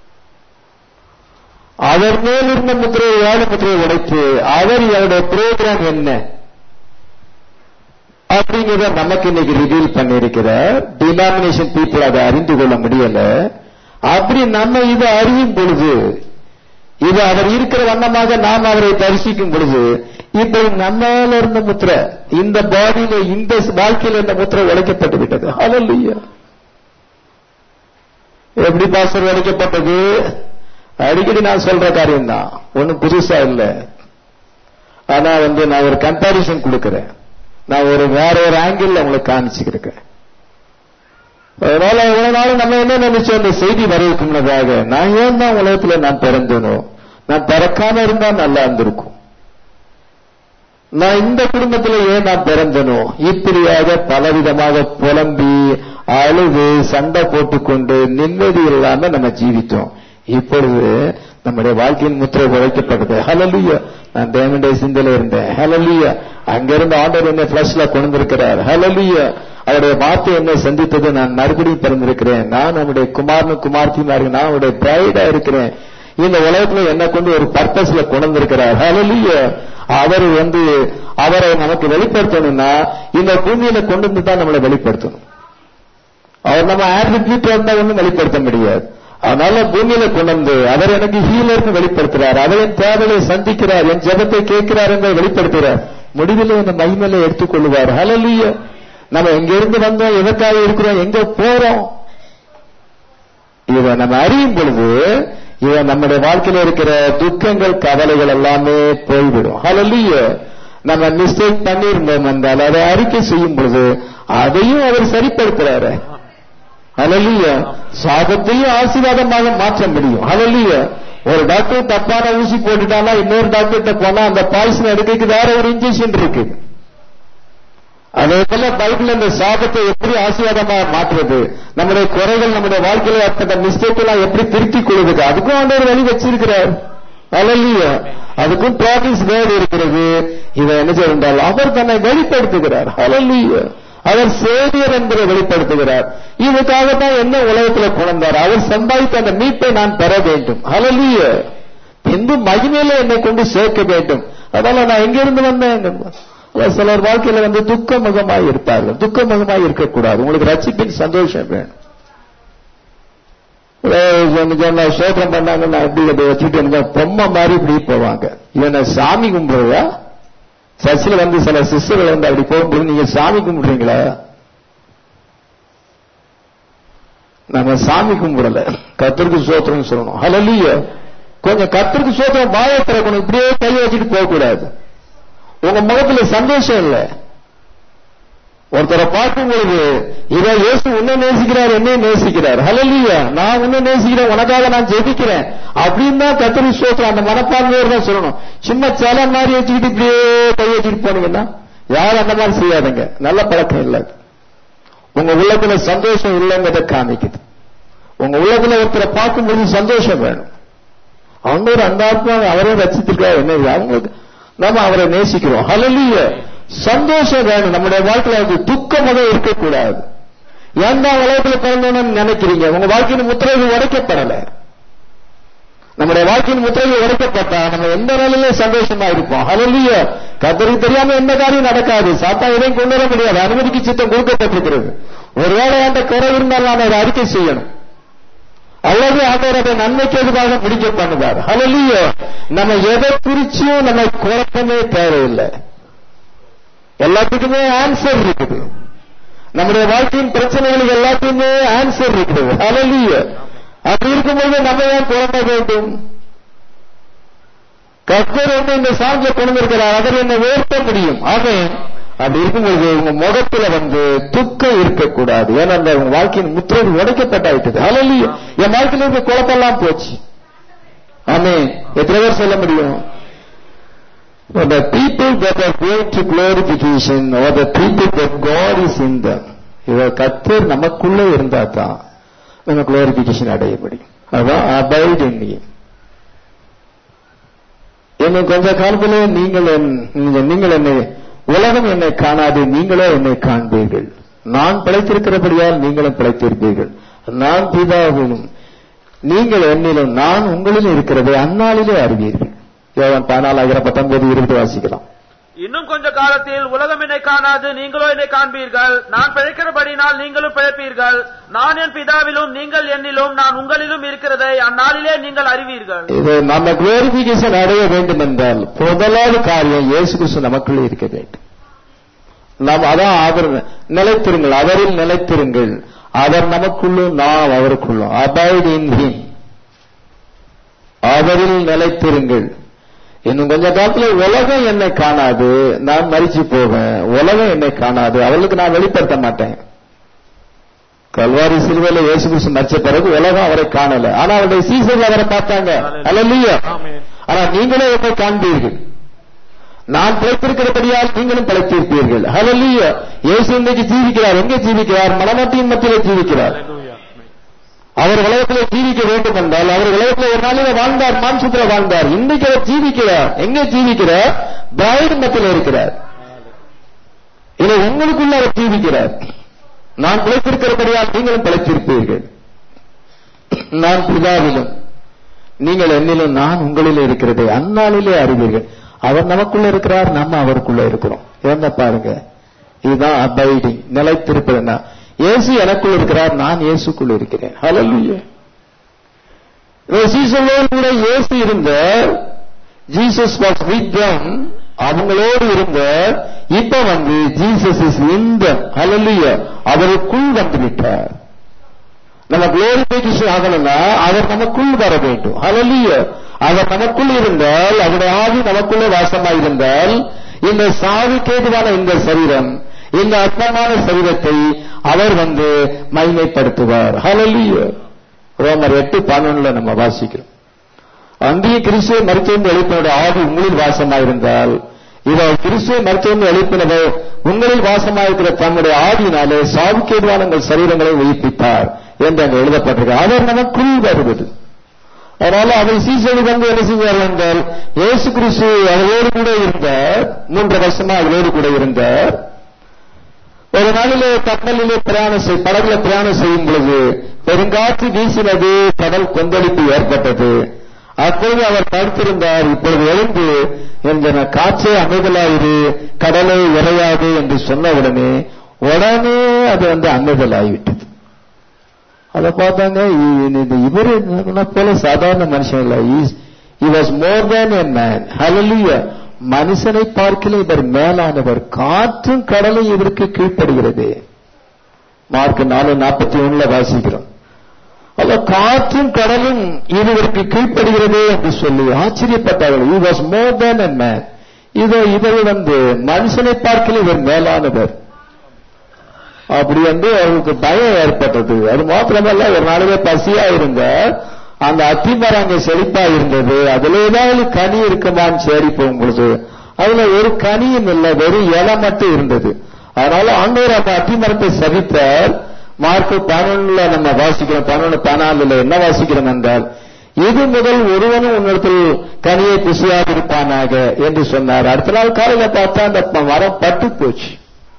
[SPEAKER 1] அவர் மேல் இருந்த முத்திரையை ஏழு முத்திரையை உடைத்து அவர் அவருடைய புரோகிராம் என்ன அப்படிங்கிறத நமக்கு இன்னைக்கு ரிவீல் பண்ணியிருக்கிறார் டினாமினேஷன் பீப்புள் அதை அறிந்து கொள்ள முடியல அப்படி நம்ம இதை அறியும் பொழுது இது அவர் இருக்கிற வண்ணமாக நாம் அவரை தரிசிக்கும் பொழுது இப்போ நம்மால இருந்த முத்திரை இந்த பாடியில இந்த வாழ்க்கையில இருந்த முத்திரை உடைக்கப்பட்டு விட்டது ஹalleluya எப்படி பாஸ்டர் உடைக்கப்பட்டது அடிக்கடி நான் சொல்ற காரியம் தான் ஒன்னும் புதுசா இல்ல ஆனா வந்து நான் ஒரு கம்பாரிசன் கொடுக்கிறேன் நான் ஒரு வேற ஒரு ஆங்கிள் உங்களுக்கு காமிச்சுக்கிறேன் அதனால இவ்வளவு நாள் நம்ம என்ன நினைச்சோம் இந்த செய்தி வரதுக்கு முன்னதாக நான் ஏன் தான் உலகத்துல நான் பிறந்தனோ நான் பிறக்காம இருந்தா நல்லா இருந்திருக்கும் நான் இந்த குடும்பத்துல ஏன் நான் பிறந்தனோ இப்படியாக பலவிதமாக புலம்பி அழுது சண்டை போட்டுக்கொண்டு நிம்மதி இல்லாம நம்ம ஜீவித்தோம் இப்பொழுது நம்முடைய வாழ்க்கையின் முத்திரை உழைக்கப்பட்டது ஹலலுயா நான் தேவனுடைய சிந்தையில இருந்தேன் ஹலலுயா அங்கிருந்து ஆண்டவர் என்னை பிளஸ்ல கொண்டு இருக்கிறார் ஹலலுயா அவருடைய வார்த்தை என்னை சந்தித்தது நான் மறுபடியும் பிறந்திருக்கிறேன் நான் நம்முடைய குமாரனு குமார்த்தியுமா இருக்கு நான் அவருடைய பிரைடா இருக்கிறேன் இந்த உலகத்துல என்னை கொண்டு ஒரு பர்பஸ்ல கொண்டு இருக்கிறார் ஹalleluya அவர் வந்து அவரை நமக்கு வெளிப்படுத்தணும்னா இந்த பூமியில கொண்டு வந்து தான் நம்மளை வெளிப்படுத்தணும் அவர் நம்ம ஆட்ரிபியூட் இருந்தா ஒன்றும் வெளிப்படுத்த முடியாது அதனால பூமியில கொண்டு வந்து அவர் எனக்கு ஹீலர்னு வெளிப்படுத்துறார் அவர் என் தேவையை சந்திக்கிறார் என் ஜெபத்தை கேட்கிறார் என்பதை வெளிப்படுத்துகிறார் முடிவில் இந்த மகிமையில எடுத்துக்கொள்வார் ஹalleluya நம்ம எங்க இருந்து வந்தோம் எதற்காக இருக்கிறோம் எங்க போறோம் இதை நம்ம அறியும் பொழுது இதை நம்முடைய வாழ்க்கையில இருக்கிற துக்கங்கள் கவலைகள் எல்லாமே போய்விடும் ஹalleluya நம்ம மிஸ்டேக் பண்ணியிருந்தோம் என்றால் அதை அறிக்கை செய்யும் பொழுது அதையும் அவர் சரிப்படுத்துறாரு ஹalleluya சாபத்தையும் ஆசீர்வாதமாக மாற்ற முடியும் ஹalleluya ஒரு டாக்டர் தப்பான ஊசி போட்டுட்டானா இன்னொரு டாக்டர்கிட்ட போனா அந்த பாய்சன் எடுக்கிறதுக்கு வேற ஒரு இன்ஜெக்ஷன் இருக்கு அதே போல பைபிள் அந்த சாபத்தை எப்படி ஆசீர்வாதமாக மாற்றுறது நம்முடைய குறைகள் நம்முடைய வாழ்க்கையில ஏற்பட்ட மிஸ்டேக் எல்லாம் எப்படி திருத்திக் கொள்வது அதுக்கும் ஆண்டவர் வழி வச்சிருக்கிறார் ஹalleluya அதுக்கும் ப்ராக்டிஸ் வேர்டு இருக்கிறது இதை என்ன செய்தால் அவர் தன்னை வெளிப்படுத்துகிறார் ஹalleluya அவர் சேவியர் என்பதை வெளிப்படுத்துகிறார் இதுக்காகத்தான் என்ன உலகத்துல கொண்டார் அவர் சம்பாதித்த அந்த மீட்பை நான் பெற வேண்டும் ஹalleluya இந்து மகிமையில என்னை கொண்டு சேர்க்க வேண்டும் அதனால நான் எங்கிருந்து வந்தேன் அதான் சிலர் வாழ்க்கையில வந்து துக்க முகமாய் இருப்பார்கள் துக்க முகமாய் இருக்கக்கூடாது உங்களுக்கு ரட்சிப்பின் சந்தோஷம் வேணும் சோதனம் பண்ணாங்க நான் எப்படி அதை வச்சுட்டு இருந்தா பொம்மை மாதிரி இப்படி போவாங்க இவனை சாமி கும்பிடுறதா சர்ச்சில் வந்து சில சிஸ்டர்கள் வந்து அப்படி போகும்போது நீங்க சாமி கும்பிடுறீங்களா நம்ம சாமி கும்பிடல கத்திற்கு சோத்திரம் சொல்லணும் ஹலலிய கொஞ்சம் கத்திற்கு சோத்திரம் வாயை திறக்கணும் இப்படியே கை வச்சுட்டு போக கூடாது உங்க முகத்துல சந்தோஷம் இல்லை ஒருத்தரை பார்க்கும் பொழுது இதை இயேசு உன்னை நேசிக்கிறார் என்னையும் நேசிக்கிறார் ஹலலியா நான் உன்னை நேசிக்கிறேன் உனக்காக நான் ஜெபிக்கிறேன் அப்படின்னு தான் கத்திரி சோத்திரம் அந்த மனப்பான்மையோடு தான் சொல்லணும் சும்மா சில மாதிரி வச்சுக்கிட்டு இப்படியே கை வச்சுட்டு போனீங்கன்னா யாரும் அந்த மாதிரி செய்யாதுங்க நல்ல பழக்கம் இல்லை உங்க உள்ளத்துல சந்தோஷம் இல்லைங்கிறத காமிக்குது உங்க உள்ளத்துல ஒருத்தரை பார்க்கும்போது சந்தோஷம் வேணும் அவங்க ஒரு அந்த ஆத்மா அவரே ரசித்திருக்காரு என்ன அவங்களுக்கு நம்ம அவரை நேசிக்கிறோம் ஹலலிய சந்தோஷம் வேணும் நம்முடைய வாழ்க்கையில வந்து துக்கமாக இருக்கக்கூடாது ஏன் தான் உலகத்தில் பிறந்தோம்னு நினைக்கிறீங்க உங்க வாழ்க்கையின் முத்திரைகள் உடைக்கப்படல நம்முடைய வாழ்க்கையின் முத்திரைகள் உடைக்கப்பட்டா நம்ம எந்த நிலையில சந்தோஷமா இருப்போம் ஹலலிய கத்தருக்கு தெரியாம எந்த காரியம் நடக்காது சாத்தா எதையும் கொண்டு வர முடியாது அனுமதிக்கு சித்தம் கொடுக்கப்பட்டிருக்கிறது ஒருவேளை அந்த குறை இருந்தாலும் நாம் அதை அறிக்கை செய்யணும் அல்லது ஆண்டவர் அதை நன்மைக்கு எதிராக முடிக்க பண்ணுவார் ஹலலிய நம்ம எதை குறிச்சும் நம்ம குழப்பமே தேவையில்லை எல்லாத்துக்குமே ஆன்சர் இருக்குது நம்முடைய வாழ்க்கையின் பிரச்சனைகளுக்கு எல்லாத்துக்குமே ஆன்சர் இருக்குது ஹலலிய அப்படி இருக்கும்போது நம்ம ஏன் குழம்ப வேண்டும் கர்த்தர் வந்து இந்த சாங்கிய கொண்டு இருக்கிறார் அவர் என்னை உயர்த்த முடியும் அவன் அப்படி இருக்கும்போது உங்க முகத்துல வந்து துக்கம் இருக்கக்கூடாது ஏன்னா அந்த உங்க வாழ்க்கையின் முத்திரைகள் உடைக்கப்பட்டாயிட்டது அலலிய என் வாழ்க்கையில இருக்க குழப்பெல்லாம் போச்சு ஆமே எத்தனை பேர் சொல்ல முடியும் the people that are going to glorification or the people that God is in them இவ கத்தர் நமக்குள்ள இருந்தா தான் நம்ம குளோரிபிகேஷன் அடைய முடியும் அதான் அபைட் in me இன்னும் கொஞ்ச காலத்துல நீங்கள் நீங்கள் என்னை உலகம் என்னை காணாது நீங்களே என்னை காண்பீர்கள் நான் பிழைத்திருக்கிறபடியால் நீங்களும் பிழைத்திருப்பீர்கள் நான் பிதாவிலும் நீங்கள் என்னிலும் நான் உங்களிலும் இருக்கிறதை அந்நாளிலே அறிவீர்கள் யோகன் பதினாலாயிரம் பத்தொன்பது இருபது வாசிக்கலாம்
[SPEAKER 2] இன்னும் கொஞ்ச காலத்தில் உலகம் என்னை காணாது நீங்களோ என்னை காண்பீர்கள் நான் பிழைக்கிறபடினால் நீங்களும் பிழைப்பீர்கள் நான் என் பிதாவிலும் நீங்கள் என்னிலும் நான் உங்களிலும் இருக்கிறதை அந்நாளிலே நீங்கள் அறிவீர்கள்
[SPEAKER 1] இது நம்ம குளோரிபிகேஷன் அடைய வேண்டும் என்றால் முதலாவது காரியம் இயேசு கிறிஸ்து நமக்குள்ளே இருக்க வேண்டும் நாம் அதான் அவர் நிலைத்திருங்கள் அவரில் நிலைத்திருங்கள் அவர் நமக்குள்ளும் நாம் அவருக்குள்ளும் அபாய்ட் இன் ஹிம் அவரில் நிலைத்திருங்கள் இன்னும் கொஞ்ச காலத்துல உலகம் என்னை காணாது நான் மறிச்சு போவேன் உலகம் என்னை காணாது அவளுக்கு நான் வெளிப்படுத்த மாட்டேன் கல்வாரி சிலுவையில இயேசு கிறிஸ்து மறிச்ச பிறகு உலகம் அவரை காணல ஆனா அவருடைய சீசர்கள் அவரை பார்த்தாங்க அல்ல ஆனா நீங்களே என்னை காண்பீர்கள் நான் பிழைத்திருக்கிறபடியால் நீங்களும் பிழைத்திருப்பீர்கள் ஹலலிய இயேசு இன்றைக்கு ஜீவிக்கிறார் எங்கே ஜீவிக்கிறார் மனமத்தியின் மத்தியிலே ஜீவிக்கிறார் அவர் உலகத்தில் ஜீவிக்க வேண்டும் என்றால் அவர் உலகத்தில் ஒரு நாளில வாழ்ந்தார் மாம்சத்தில் வாழ்ந்தார் இன்னைக்கு அவர் ஜீவிக்கிறார் எங்கே ஜீவிக்கிறார் பிராய்டு மத்தியில் இருக்கிறார் இதை உங்களுக்குள்ள அவர் ஜீவிக்கிறார் நான் பிழைத்திருக்கிறபடியால் நீங்களும் பிழைத்திருப்பீர்கள் நான் பிதாவிலும் நீங்கள் என்னிலும் நான் உங்களில் இருக்கிறது அந்நாளிலே அறிவீர்கள் அவர் நமக்குள்ள இருக்கிறார் நம்ம அவருக்குள்ள இருக்கிறோம் என்ன பாருங்க இதுதான் அபைடிங் நிலைத்திருப்பதுன்னா இயேசு எனக்குள் இருக்கிறார் நான் இயேசுக்குள் இருக்கிறேன் ஹalleluya சீசனோடு கூட இயேசு இருந்த ஜீசஸ் வாஸ் வித் them அவங்களோடு இருந்த இப்ப வந்து ஜீசஸ் இஸ் இந்த ஹalleluya அவருக்குள் வந்து விட்டார் நம்ம குளோரிபிகேஷன் ஆகணும்னா அவர் நமக்குள் வர வேண்டும் ஹalleluya அவர் நமக்குள் இருந்தால் அவருடைய ஆவி நமக்குள்ளே வாசமாய் இருந்தால் இந்த சாவுக்கேதுவான இந்த சரீரம் இந்த அற்பமான சரீரத்தை அவர் வந்து மைமைப்படுத்துவார் ஹalleluya ரோமர் எட்டு பதினொன்னுல நம்ம வாசிக்கிறோம் அங்கேயே கிறிஸ்துவ மருத்துவம் எழுப்பினோட ஆவி உங்களில் வாசமாயிருந்தால் இதை கிறிஸ்துவ மருத்துவம் எழுப்பினவர் உங்களில் வாசமாயிருக்கிற தம்முடைய ஆவியினாலே சாவுக்கேதுவான உங்கள் சரீரங்களை உயிர்ப்பித்தார் என்று அங்கு எழுதப்பட்டிருக்கு அவர் நமக்குள் வருவது அதனால அவர் சீசனுக்கு வந்து என்ன செய்வார் என்றால் இயேசு கிறிஸ்து அவரோடு கூட இருந்தார் மூன்று வருஷமா அவரோடு கூட இருந்தார் ஒரு நாளிலே கப்பலிலே பிரயாணம் செய் படகுல பிரயாணம் செய்யும் பொழுது பெருங்காற்று வீசினது கடல் கொந்தளிப்பு ஏற்பட்டது அப்பொழுது அவர் படுத்திருந்தார் இப்பொழுது எழுந்து என்ற காற்றே அமைதலாயிரு கடலை இறையாது என்று சொன்ன உடனே உடனே அது வந்து அமைதலாகிவிட்டது அதை பார்த்தாங்க இவர் போல சாதாரண மனுஷன் இல்ல he was more than a man hallelujah மனுஷனை பார்க்கல இவர் மேலானவர் காற்றும் கடலும் இவருக்கு கீழ்ப்படுகிறது மார்க் நாலு நாற்பத்தி ஒண்ணுல வாசிக்கிறோம் அல்ல காற்றும் கடலும் இவருக்கு கீழ்ப்படுகிறது என்று சொல்லி ஆச்சரியப்பட்டார்கள் he was more than a man இதோ இவர் வந்து மனுஷனை பார்க்கல இவர் மேலானவர் அப்படி வந்து அவருக்கு பயம் ஏற்பட்டது அது மாத்திரமல்ல ஒரு நாளிலே பசியா இருந்த அந்த அத்திமரம் அங்க செழிப்பா இருந்தது அதுல ஏதாவது கனி இருக்குமான்னு சேரி போகும் பொழுது அதுல ஒரு கனியும் இல்லை வெறும் இலை மட்டும் இருந்தது அதனால ஆண்டவர் அந்த அத்திமரத்தை சபித்தார் மார்க் பதினொன்னுல நம்ம வாசிக்கிறோம் பதினொன்னு பதினாலுல என்ன வாசிக்கிறோம் என்றால் இது முதல் ஒருவனும் உன்னிடத்தில் கனியை குசியாதிருப்பானாக என்று சொன்னார் அடுத்த நாள் காலையில பார்த்தா அந்த மரம் பட்டு போச்சு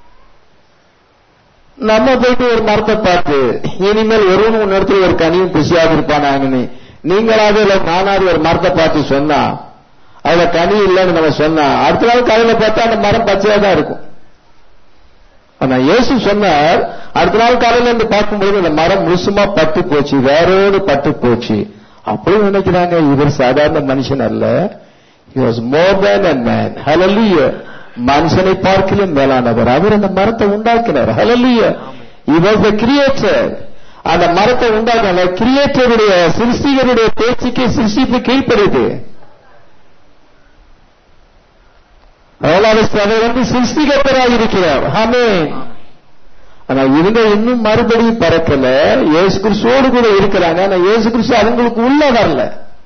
[SPEAKER 1] நம்ம போயிட்டு ஒரு மரத்தை பார்த்து இனிமேல் ஒருவன் உன் இடத்துல ஒரு கனியும் குசியாக இருப்பானாங்கன்னு நீங்களாவது இல்ல நானாவது ஒரு மரத்தை பார்த்து சொன்னா அதுல கனி இல்லைன்னு நம்ம சொன்னா அடுத்த நாள் காலையில பார்த்தா அந்த மரம் பச்சையா தான் இருக்கும் ஆனா இயேசு சொன்னார் அடுத்த நாள் காலையில இருந்து பார்க்கும்போது அந்த மரம் முழுசுமா பட்டு போச்சு வேறோடு பட்டு போச்சு அப்படி நினைக்கிறாங்க இவர் சாதாரண மனுஷன் அல்ல he was more than a man hallelujah மனுஷனை பார்க்கலும் மேலானவர் அவர் அந்த மரத்தை உண்டாக்கினார் ஹalleluya he was the creator அந்த மரத்தை உண்டாக்கின கிரியேட்டருடைய சிருஷ்டிகருடைய பேச்சுக்கு சிருஷ்டிப்பு கீழ்ப்படுது அவர் வந்து சிருஷ்டிகத்தராக இருக்கிறார் ஆமென் ஆனா இவங்க இன்னும் மறுபடியும் பறக்கல இயேசு கிறிஸ்துவோடு கூட இருக்கிறாங்க ஆனா இயேசு கிறிஸ்து அவங்களுக்கு உள்ள வரல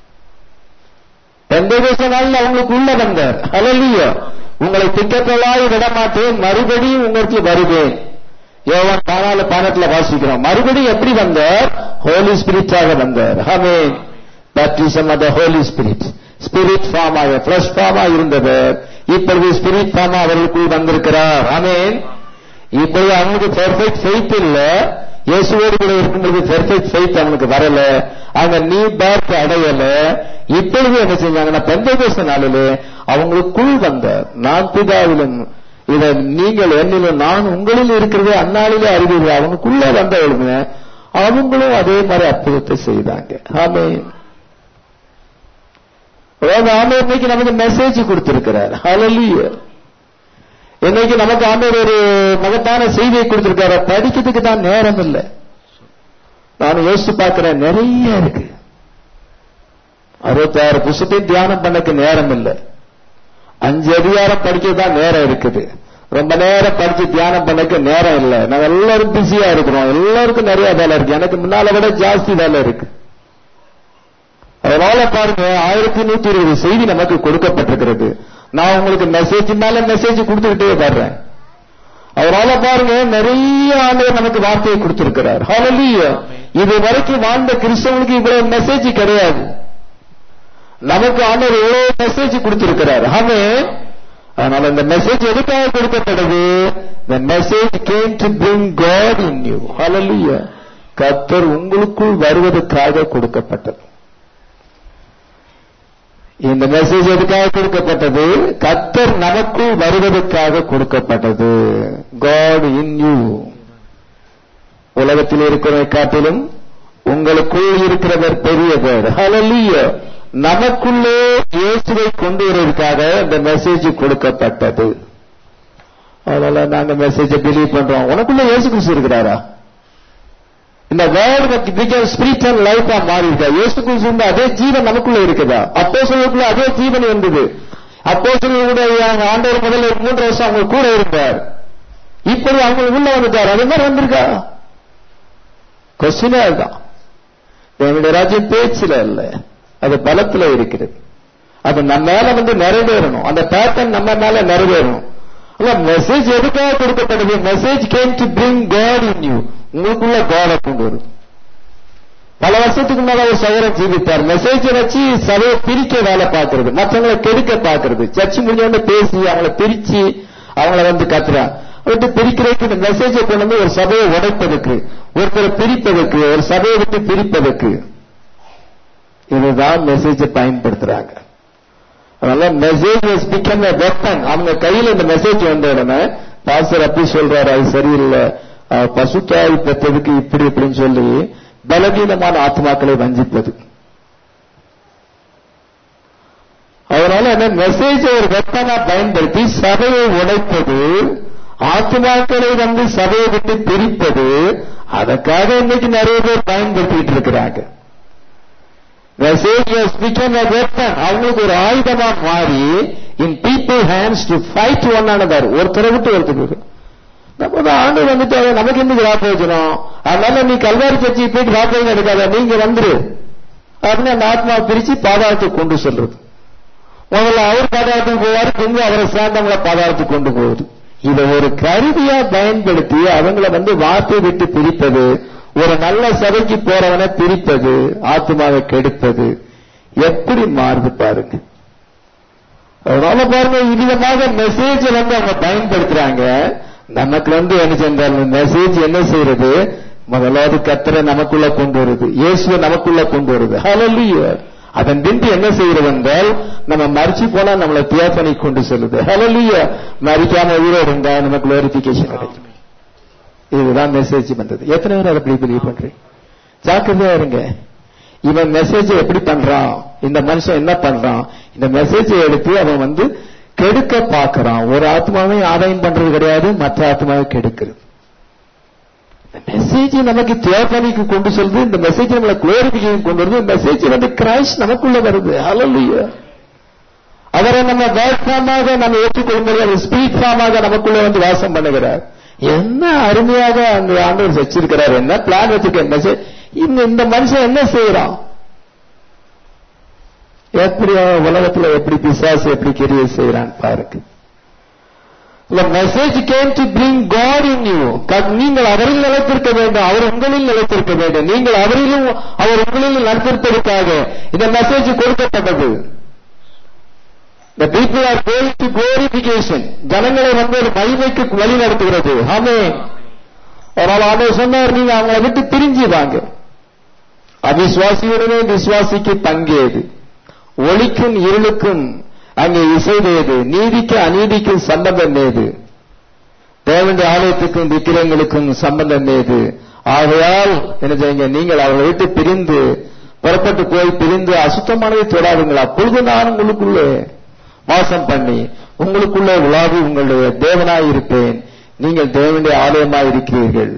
[SPEAKER 1] எந்த தேச நாளில் அவங்களுக்கு உள்ள வந்தார் ஹalleluya உங்களை திக்கத்தலாய் விடமாட்டேன் மறுபடியும் உங்களுக்கு வருவேன் யோவான் பானால பானத்துல வாசிக்கிறோம் மறுபடியும் எப்படி வந்தார் ஹோலி ஸ்பிரிட்டாக வந்தார் ஹமே baptism of the holy spirit spirit form ஆக ஃபிளஷ் ஃபார்மா இருந்தவர் இப்பொழுது ஸ்பிரிட் ஃபார்மா அவர்களுக்குள் வந்திருக்கிறார் ஆமேன் இப்பொழுது அவனுக்கு பெர்ஃபெக்ட் ஃபெய்த் இல்ல இயேசுவோடு கூட இருக்கும்போது பெர்ஃபெக்ட் ஃபெய்த் அவனுக்கு வரல அவங்க நீ பேர்த் அடையல இப்பொழுது என்ன செஞ்சாங்கன்னா பெந்தகோச நாளிலே அவங்களுக்குள் வந்த நான் பிதாவிலும் இதை நீங்கள் என்னிலும் நான் உங்களில் இருக்கிறதே அந்நாளிலே அறிவீர்கள் அவனுக்குள்ள வந்தவளுங்க அவங்களும் அதே மாதிரி அற்புதத்தை செய்தாங்க ஆமே ஆமே இன்னைக்கு நமக்கு மெசேஜ் கொடுத்திருக்கிறார் ஹalleluya இன்னைக்கு நமக்கு ஆண்டவர் ஒரு மகத்தான செய்தியை கொடுத்திருக்காரு படிக்கிறதுக்கு தான் நேரம் இல்லை நான் யோசிச்சு பார்க்கிறேன் நிறைய இருக்கு அறுபத்தாறு புஸ்தத்தையும் தியானம் பண்ணக்கு நேரம் இல்லை அஞ்சு அதிகாரம் படிக்க தான் நேரம் இருக்குது ரொம்ப நேரம் படிச்சு தியானம் பண்ணக்கு நேரம் இல்லை நாங்க எல்லாரும் பிஸியா இருக்கிறோம் எல்லாருக்கும் நிறைய வேலை இருக்கு எனக்கு முன்னால விட ஜாஸ்தி வேலை இருக்கு அதனால பாருங்க ஆயிரத்தி நூத்தி இருபது செய்தி நமக்கு கொடுக்கப்பட்டிருக்கிறது நான் உங்களுக்கு மெசேஜ் மேல மெசேஜ் கொடுத்துக்கிட்டே வர்றேன் அதனால பாருங்க நிறைய ஆண்டு நமக்கு வார்த்தையை கொடுத்திருக்கிறார் ஹalleluya இது வரைக்கும் வாழ்ந்த கிறிஸ்தவனுக்கு இவ்வளவு மெசேஜ் கிடையாது நமக்கு ஆண்டவர் எவ்வளவு மெசேஜ் கொடுத்திருக்கிறார் ஆமே அதனால இந்த மெசேஜ் எதுக்காக கொடுக்கப்பட்டது the message came to bring God in you hallelujah கர்த்தர் உங்களுக்குள் வருவதற்காக கொடுக்கப்பட்டது இந்த மெசேஜ் எதுக்காக கொடுக்கப்பட்டது கர்த்தர் நமக்குள் வருவதற்காக கொடுக்கப்பட்டது காட் இன் யூ உலகத்தில் இருக்கிறதை காட்டிலும் உங்களுக்குள் இருக்கிறவர் பெரியவர் ஹalleluya நமக்குள்ளே இயேசுவை கொண்டு வருவதற்காக இந்த மெசேஜ் கொடுக்கப்பட்டது அதனால நாங்க மெசேஜை பிலீவ் பண்றோம் உனக்குள்ள இயேசு கிறிஸ்து இருக்கிறாரா இந்த வேர்டு பிகம் ஸ்பிரிட் அண்ட் லைஃபா மாறி இருக்கா இயேசு கிறிஸ்து அதே ஜீவன் நமக்குள்ள இருக்குதா அப்போ சொல்லுக்குள்ள அதே ஜீவன் இருந்தது அப்போ சொல்லுடைய ஆண்டவர் முதல்ல மூன்று வருஷம் அவங்க கூட இருந்தார் இப்படி அவங்க உள்ள வந்துட்டார் அது மாதிரி வந்திருக்கா கொஸ்டினே அதுதான் என்னுடைய ராஜ்யம் பேச்சில இல்ல அது பலத்துல இருக்கிறது அது நம்ம மேல வந்து நிறைவேறணும் அந்த பேட்டர்ன் நம்ம மேல நிறைவேறணும் அல்ல மெசேஜ் எதுக்காக கொடுக்கப்பட்டது message came to bring God in you உங்களுக்குள்ள காட கொண்டு வரும் பல வருஷத்துக்கு முன்னால ஒரு சகோதரன் ஜீவித்தார் மெசேஜ் வச்சு சபையை பிரிக்க வேலை பார்க்கறது மற்றவங்களை கெடுக்க பார்க்கறது சர்ச்சு முடிஞ்சோன்னு பேசி அவங்கள பிரிச்சு அவங்கள வந்து கத்துறான் விட்டு பிரிக்கிறதுக்கு இந்த மெசேஜை கொண்டு வந்து ஒரு சபையை உடைப்பதற்கு ஒருத்தரை பிரிப்பதற்கு ஒரு சபையை விட்டு பிரிப்பதற்கு இதுதான் மெசேஜை பயன்படுத்துறாங்க அதனால message was become a weapon அவங்க கையில இந்த மெசேஜ் வந்த உடனே பாஸ்டர் அப்படி சொல்றாரு அது சரியில்லை அஹ், பசுத்தாய் பெற்றதுக்கு இப்படி இப்படின்னு சொல்லி பலவீனமான ஆத்மாக்களை வஞ்சிப்பது அதனால என்ன மெசேஜ் ஒரு வெப்பனா பயன்படுத்தி சபையை உடைப்பது ஆத்மாக்களை வந்து சபையை விட்டு பிரிப்பது அதற்காக இன்னைக்கு நிறைய பேர் பயன்படுத்திட்டு இருக்கிறாங்க message has become a weapon அவங்களுக்கு ஒரு ஆயுதமா மாறி in people hands to fight one another ஒருத்தரை விட்டு ஒருத்தருக்கு நம்ம தான் ஆண்டு வந்துட்டு நமக்கு எந்த ராப்போஜனம் அதனால நீ கல்வாரி சர்ச்சை போயிட்டு ராப்போஜனம் எடுக்காத நீங்க வந்துரு அப்படின்னு அந்த ஆத்மா பிரிச்சு பாதாளத்துக்கு கொண்டு சொல்றது முதல்ல அவர் பாதாளத்துக்கு போவாரு பின்பு அவரை சேர்ந்தவங்கள பாதாளத்துக்கு கொண்டு போகுது இதை ஒரு கருவியா பயன்படுத்தி அவங்கள வந்து வார்த்தை விட்டு பிரிப்பது ஒரு நல்ல சபைக்கு போறவனை பிரிப்பது ஆத்மாவை கெடுப்பது எப்படி மாறுது பாருங்க அதனால பாருங்க இவ்விதமாக மெசேஜ் வந்து அவங்க பயன்படுத்துறாங்க நமக்கு வந்து என்ன செஞ்சாலும் மெசேஜ் என்ன செய்யறது முதலாவது கத்தரை நமக்குள்ள கொண்டு வருது இயேசுவை நமக்குள்ள கொண்டு வருது ஹalleluya அதன் பின்பு என்ன செய்யறது என்றால் நம்ம மறிச்சு போனா நம்மளை தியாபனை கொண்டு செல்லுது ஹalleluya மறிக்காம உயிரோடு இருந்தா நமக்கு குளோரிபிகேஷன் கிடைக்கும் இதுதான் மெசேஜ் பண்றது எத்தனை பேர் அதை அப்படி பிலீவ் பண்றீங்க ஜாக்கிரதையா இருங்க இவன் மெசேஜ் எப்படி பண்றான் இந்த மனுஷன் என்ன பண்றான் இந்த மெசேஜை எடுத்து அவன் வந்து கெடுக்க பார்க்கறான் ஒரு ஆத்மாவை ஆதாயம் பண்றது கிடையாது மற்ற ஆத்மாவை கெடுக்கிறது மெசேஜ் நமக்கு தியோபனிக்கு கொண்டு செல்வது இந்த மெசேஜ் நம்மளை குளோரிபிகேஷன் கொண்டு வருது மெசேஜ் வந்து கிரைஸ்ட் நமக்குள்ள வருது ஹalleluya அவரை நம்ம வேர்ட் ஃபார்மாக நம்ம ஏற்றுக்கொள்ளும்போது அவர் ஸ்பீட் ஃபார்மாக நமக்குள்ள வந்து வாசம் பண்ணுகிறார் என்ன அருமையாக அந்த ஆண்டவர் வச்சிருக்கிறார் என்ன பிளான் வச்சிருக்க மெசேஜ் இந்த இந்த மனுஷன் என்ன செய்யறான் எப்படி அவன் உலகத்துல எப்படி பிசாசு எப்படி கிரியை செய்யறான் பாருங்க message came to bring God in you நீங்கள் அவரில் நிலைத்திருக்க வேண்டும் அவர் உங்களில் நிலைத்திருக்க வேண்டும் நீங்கள் அவரிலும் அவர் உங்களில் நிலைத்திருப்பதற்காக இந்த மெசேஜ் கொடுக்கப்பட்டது The people are going to glorification. ஜனங்களை வந்து ஒரு மகிமைக்கு வழி நடத்துகிறது ஆமே அதனால அவர் சொன்னார் நீங்க அவங்கள விட்டு பிரிஞ்சு வாங்க அவிசுவாசியுடனே விசுவாசிக்கு பங்கேது ஒளிக்கும் இருளுக்கும் அங்கே இசைவேது நீதிக்கு அநீதிக்கும் சம்பந்தம் ஏது தேவனுடைய ஆலயத்துக்கும் விக்கிரங்களுக்கும் சம்பந்தம் ஏது ஆகையால் என்ன செய்யுங்க நீங்கள் அவர்களை விட்டு பிரிந்து புறப்பட்டு போய் பிரிந்து அசுத்தமானதை தொடாதுங்கள் அப்பொழுது நான் உங்களுக்குள்ளே வாசம் பண்ணி உங்களுக்குள்ளே உலாவி உங்களுடைய தேவனாய் இருப்பேன் நீங்கள் தேவனுடைய ஆலயமாய் இருக்கிறீர்கள்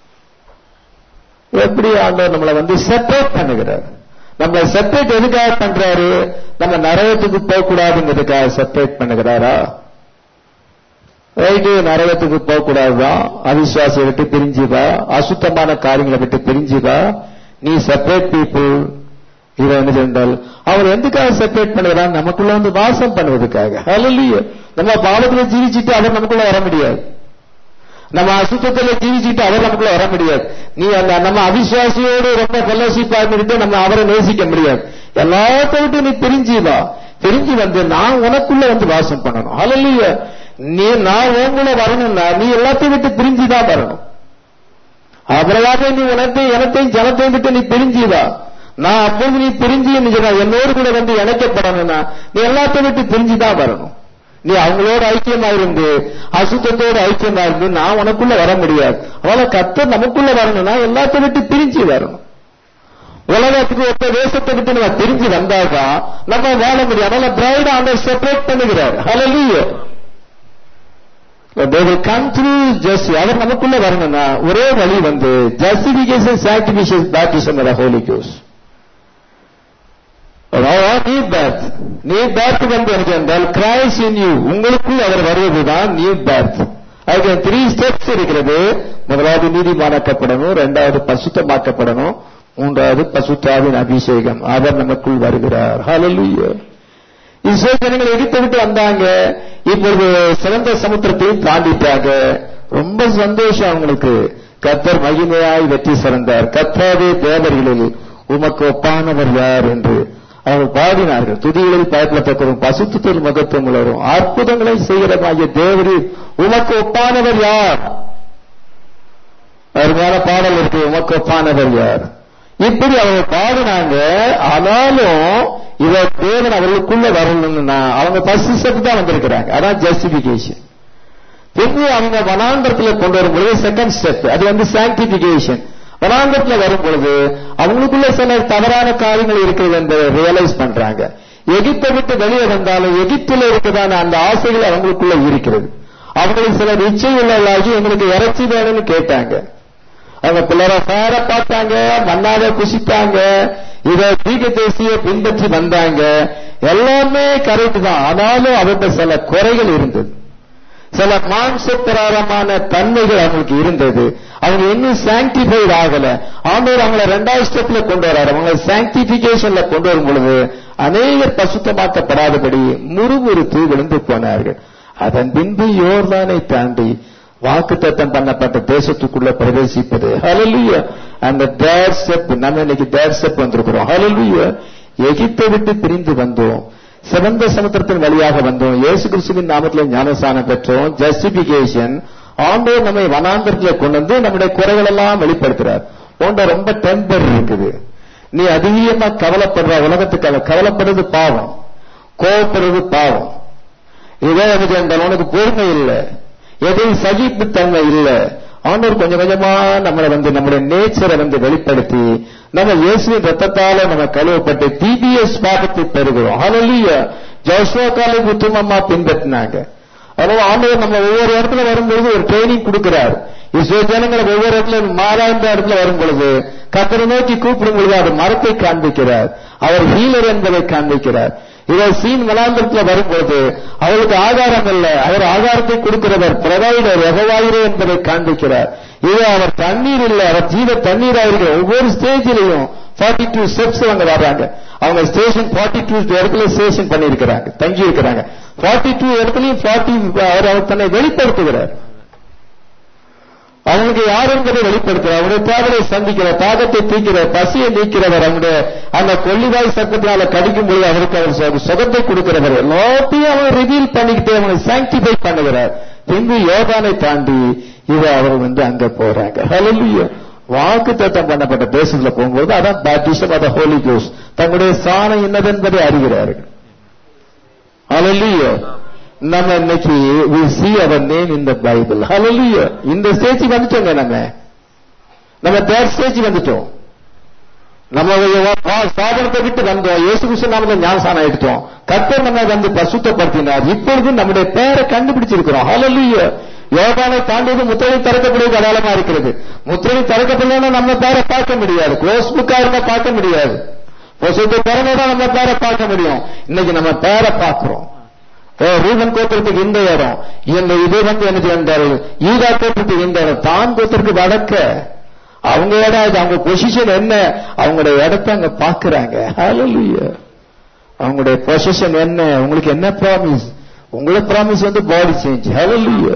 [SPEAKER 1] எப்படி ஆண்டவர் நம்மளை வந்து செப்பரேட் பண்ணுகிறார் நம்மளை செப்பரேட் எதுக்காக பண்றாரு நம்ம நரகத்துக்கு போக கூடாதுங்கிறதுக்காக செப்பரேட் பண்ணுகிறாரா ரைட்டு நரகத்துக்கு போக கூடாதுதான் அவிசுவாசியை விட்டு பிரிஞ்சு வா அசுத்தமான காரியங்களை விட்டு பிரிஞ்சு வா நீ செப்பரேட் பீப்புள் இதை என்ன சென்றால் அவர் எதுக்காக செப்பரேட் பண்ணுகிறார் நமக்குள்ள வந்து வாசம் பண்ணுவதற்காக ஹalleluya நம்ம பாவத்துல ஜீவிச்சுட்டு அவர் நமக்குள்ள வர முடியாது நம்ம அசுத்தத்துல ஜீவிச்சுட்டு அவர் நமக்குள்ள வர முடியாது நீ அந்த நம்ம அவிசுவாசியோடு ரொம்ப ஃபெல்லோஷிப்பா இருந்துட்டு நம்ம அவரை நேசிக்க முடியாது எல்லாத்த விட்டு நீ பிரிஞ்சு வா பிரிஞ்சு வந்து நான் உனக்குள்ள வந்து வாசம் பண்ணணும் ஹalleluya நீ நான் உன்குள்ள வரணும்னா நீ எல்லாத்தையும் விட்டு பிரிஞ்சு தான் வரணும் அப்புறமாக நீ உனத்தையும் எனத்தையும் ஜனத்தையும் விட்டு நீ பிரிஞ்சு வா நான் அப்போது நீ பிரிஞ்சு என்னோடு கூட வந்து இணைக்கப்படணும்னா நீ எல்லாத்தையும் விட்டு பிரிஞ்சு தான் வரணும் நீ அவங்களோட ஐக்கியமா இருந்து அசுத்தத்தோடு ஐக்கியமா இருந்து நான் உனக்குள்ள வர முடியாது அதனால கத்தர் நமக்குள்ள வரணும்னா எல்லாத்தையும் விட்டு பிரிஞ்சு வரணும் உலகத்துக்கு ஒத்த தேசத்தை விட்டு நம்ம பிரிஞ்சு வந்தாதான் நம்ம வாழ முடியும் அதனால பிரைட் அந்த செப்பரேட் பண்ணுகிறார் ஹalleluya they will come through just அவர் நமக்குள்ள வரணும்னா ஒரே வழி வந்து justification sanctification baptism of the holy ghost நீ பேர்த் நீ பேர்த் வந்து எனக்கு என்றால் கிரைஸ் இன் யூ உங்களுக்குள் அவர் வருவதுதான் நியூ பேர்த் அதுக்கு த்ரீ ஸ்டெப்ஸ் இருக்கிறது முதலாவது நீதிமானாக்கப்படணும் இரண்டாவது பசுத்தமாக்கப்படணும் மூன்றாவது பசுத்தாவின் அபிஷேகம் அவர் நமக்குள் வருகிறார் ஹalleluya இஸ்ரேல் ஜனங்கள் எகிப்தை விட்டு வந்தாங்க இப்பொழுது சிறந்த சமுத்திரத்தையும் தாண்டிட்டாங்க ரொம்ப சந்தோஷம் அவங்களுக்கு கத்தர் மகிமையாய் வெற்றி சிறந்தார் கத்தாவே தேவர்களில் உமக்கு ஒப்பானவர் யார் என்று அவர்கள் பாடினார்கள் துதிகளில் பயப்படத்தக்கதும் பசுத்தத்தில் மகத்துவம் உள்ளவரும் அற்புதங்களை செய்கிறமாகிய தேவரில் உமக்கு ஒப்பானவர் யார் அருமையான பாடல் இருக்கு உமக்கு ஒப்பானவர் யார் இப்படி அவங்க பாடினாங்க ஆனாலும் இவர் தேவன் அவர்களுக்குள்ள வரணும்னா அவங்க ஃபர்ஸ்ட் ஸ்டெப் தான் வந்திருக்கிறாங்க அதான் ஜஸ்டிபிகேஷன் பின்பு அவங்க வனாந்தரத்தில் கொண்டு வரும் பொழுது செகண்ட் ஸ்டெப் அது வந்து சாங்டிபிகேஷன் வனாந்தரத்துல வரும் பொழுது அவங்களுக்குள்ள சில தவறான காரியங்கள் இருக்குது என்பதை ரியலைஸ் பண்றாங்க எகிப்தை விட்டு வெளியே வந்தாலும் எகிப்தில் இருக்குதான அந்த ஆசைகள் அவங்களுக்குள்ள இருக்கிறது அவங்களுக்கு சில நிச்சயம் உள்ளவர்களாகி எங்களுக்கு இறைச்சி வேணும்னு கேட்டாங்க அவங்க பிள்ளரை சார பார்த்தாங்க மண்ணாத குசித்தாங்க இதை தீக தேசிய பின்பற்றி வந்தாங்க எல்லாமே கரெக்ட் தான் ஆனாலும் அவர்கிட்ட சில குறைகள் இருந்தது சில மாம்சப்பிராரமான தன்மைகள் அவங்களுக்கு இருந்தது அவங்க இன்னும் சாங்டிஃபைட் ஆகல ஆண்டவர் அவங்கள ரெண்டாவது ஸ்டெப்ல கொண்டு வராரு அவங்க சாங்டிபிகேஷன்ல கொண்டு வரும் பொழுது அநேகர் பசுத்தமாக்கப்படாதபடி முறுமுறுத்து விழுந்து போனார்கள் அதன் பின்பு யோர்தானை தாண்டி வாக்குத்தத்தம் பண்ணப்பட்ட தேசத்துக்குள்ள பிரவேசிப்பது ஹalleluya அந்த தேர் ஸ்டெப் நம்ம இன்னைக்கு தேர் ஸ்டெப் வந்திருக்கிறோம் ஹalleluya எகிப்தை விட்டு பிரிந்து வந்தோம் சிவந்த சமுத்திரத்தின் வழியாக வந்தோம் இயேசு கிறிஸ்துவின் நாமத்தில் ஞானசானம் பெற்றோம் ஜஸ்டிபிகேஷன் ஆண்டவர் நம்மை வனாந்தரத்தில் கொண்டு வந்து நம்முடைய குறைகள் எல்லாம் வெளிப்படுத்துறார் போன்ற ரொம்ப டெம்பர் இருக்குது நீ அதிகமா கவலைப்படுற உலகத்துக்கு கவலைப்படுறது பாவம் கோவப்படுறது பாவம் இதே எனக்கு அந்த உனக்கு பொறுமை இல்லை எதையும் சகிப்புத்தன்மை இல்லை ஆண்டவர் கொஞ்சம் கொஞ்சமா நம்மளை வந்து நம்முடைய நேச்சரை வந்து வெளிப்படுத்தி நம்ம இயேசுவின் ரத்தத்தால நம்ம கழுவப்பட்டு டிபிஎஸ் பாகத்தை பெறுகிறோம் ஹalleluya ஜோஷுவா காலை உத்தமமா பின்பற்றினாங்க அதனால ஆண்டவர் நம்ம ஒவ்வொரு இடத்துல வரும்பொழுது ஒரு ட்ரைனிங் கொடுக்கிறார் இஸ்ரோ ஜனங்களை ஒவ்வொரு இடத்துல மாறாந்த இடத்துல வரும் பொழுது கத்தரை நோக்கி கூப்பிடும் பொழுது அவர் மரத்தை காண்பிக்கிறார் அவர் ஹீலர் என்பதை காண்பிக்கிறார் இவர் சீன் வளாந்தரத்தில் வரும்பொழுது அவருக்கு ஆதாரம் அல்ல அவர் ஆதாரத்தை கொடுக்கிறவர் பிரதாயிடர் எகவாயிரே என்பதை காண்பிக்கிறார் இது அவர் தண்ணீர் இல்லை அவர் ஜீவ தண்ணீராக இருக்கிற ஒவ்வொரு ஸ்டேஜிலையும் ஃபார்ட்டி டூ ஸ்டெப்ஸ் அவங்க வர்றாங்க அவங்க ஸ்டேஷன் ஃபார்ட்டி டூ இடத்துல ஸ்டேஷன் பண்ணியிருக்கிறாங்க தங்கி இருக்கிறாங்க ஃபார்ட்டி டூ இடத்துலையும் ஃபார்ட்டி அவர் அவர் தன்னை வெளிப்படுத்துகிறார் அவங்களுக்கு யார் என்பதை வெளிப்படுத்துகிறார் அவருடைய தேவலை சந்திக்கிற தாகத்தை தீக்கிற பசியை நீக்கிறவர் அவருடைய அந்த கொள்ளிவாய் சக்கத்தினால கடிக்கும் பொழுது அவருக்கு அவர் சுகத்தை கொடுக்கிறவர் எல்லாத்தையும் அவர் ரிவீல் பண்ணிக்கிட்டு அவனை சாங்டிஃபை பண்ணுகிறார் பின்பு யோகானை தாண்டி இவ அவர் வந்து அங்க போறாங்க ஹalleluya வாக்கு தத்தம் பண்ணப்பட்ட தேசத்துல போகும்போது அதான் பேப்டிசம் ஆஃப் ஹோலி கோஸ் தங்களுடைய சாணம் என்னதென்பதை அறிகிறார்கள் ஹalleluya நம்ம இன்னைக்கு we see our name in the bible hallelujah இந்த ஸ்டேஜ் வந்துட்டோங்க நம்ம நம்ம தேர்ட் ஸ்டேஜ் வந்துட்டோம் நம்ம சாதனத்தை விட்டு வந்தோம் இயேசு கிறிஸ்து நாமத்தில் ஞானசானம் எடுத்தோம் கர்த்தர் நம்ம வந்து பசுத்தப்படுத்தினார் இப்பொழுது நம்முடைய பெயரை கண்டுபிடிச்சிருக்கிறோம் ஹalleluya யோகானை தாண்டியது முத்திரை திறக்கக்கூடிய அடையாளமா இருக்கிறது முத்திரை திறக்கப்படலன்னா நம்ம பேரை பார்க்க முடியாது க்ளோஸ் புக்கா இருந்தா பார்க்க முடியாது பொசுத்தை திறந்தா நம்ம பேரை பார்க்க முடியும் இன்னைக்கு நம்ம பேரை பார்க்கிறோம் ரூபன் கோத்திரத்துக்கு இந்த இடம் இந்த இது வந்து எனக்கு என்றால் ஈகா கோத்திரத்துக்கு இந்த இடம் தான் கோத்திரத்துக்கு வடக்க அவங்க இடம் இது அவங்க பொசிஷன் என்ன அவங்களுடைய இடத்த அங்க பாக்குறாங்க ஹalleluya அவங்களுடைய பொசிஷன் என்ன உங்களுக்கு என்ன ப்ராமிஸ் உங்களோட ப்ராமிஸ் வந்து பாடி சேஞ்ச் ஹalleluya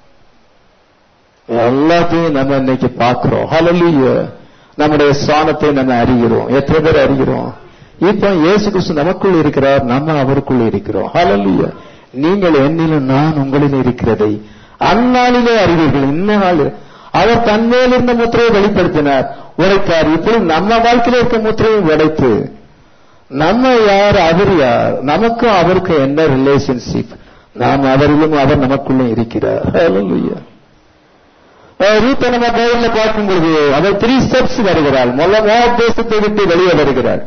[SPEAKER 1] எல்லாத்தையும் நம்ம இன்னைக்கு பார்க்கிறோம் ஹalleluya நம்முடைய சாணத்தை நம்ம அறிகிறோம் எத்தனை பேர் அறிகிறோம் இப்போ இயேசு கிறிஸ்து நமக்குள் இருக்கிறார் நம்ம அவருக்குள் இருக்கிறோம் ஹalleluya நீங்கள் என்னிலும் நான் உங்களில் இருக்கிறதை அந்நாளிலே அறிவீர்கள் இந்நாள் அவர் தன்மேல் இருந்த முத்திரையை வெளிப்படுத்தினார் உரைத்தார் இப்பொழுது நம்ம வாழ்க்கையில இருக்க முத்திரையை உடைத்து நம்ம யார் அவர் யார் நமக்கும் அவருக்கும் என்ன ரிலேஷன்ஷிப் நாம் அவரிலும் அவர் நமக்குள்ளே இருக்கிறார் ஹalleluya ரூத்தை நம்ம பைபிள்ல பார்க்கும் பொழுது அவள் த்ரீ ஸ்டெப்ஸ் வருகிறாள் முதல்ல மோப் தேசத்தை விட்டு வெளியே வருகிறாள்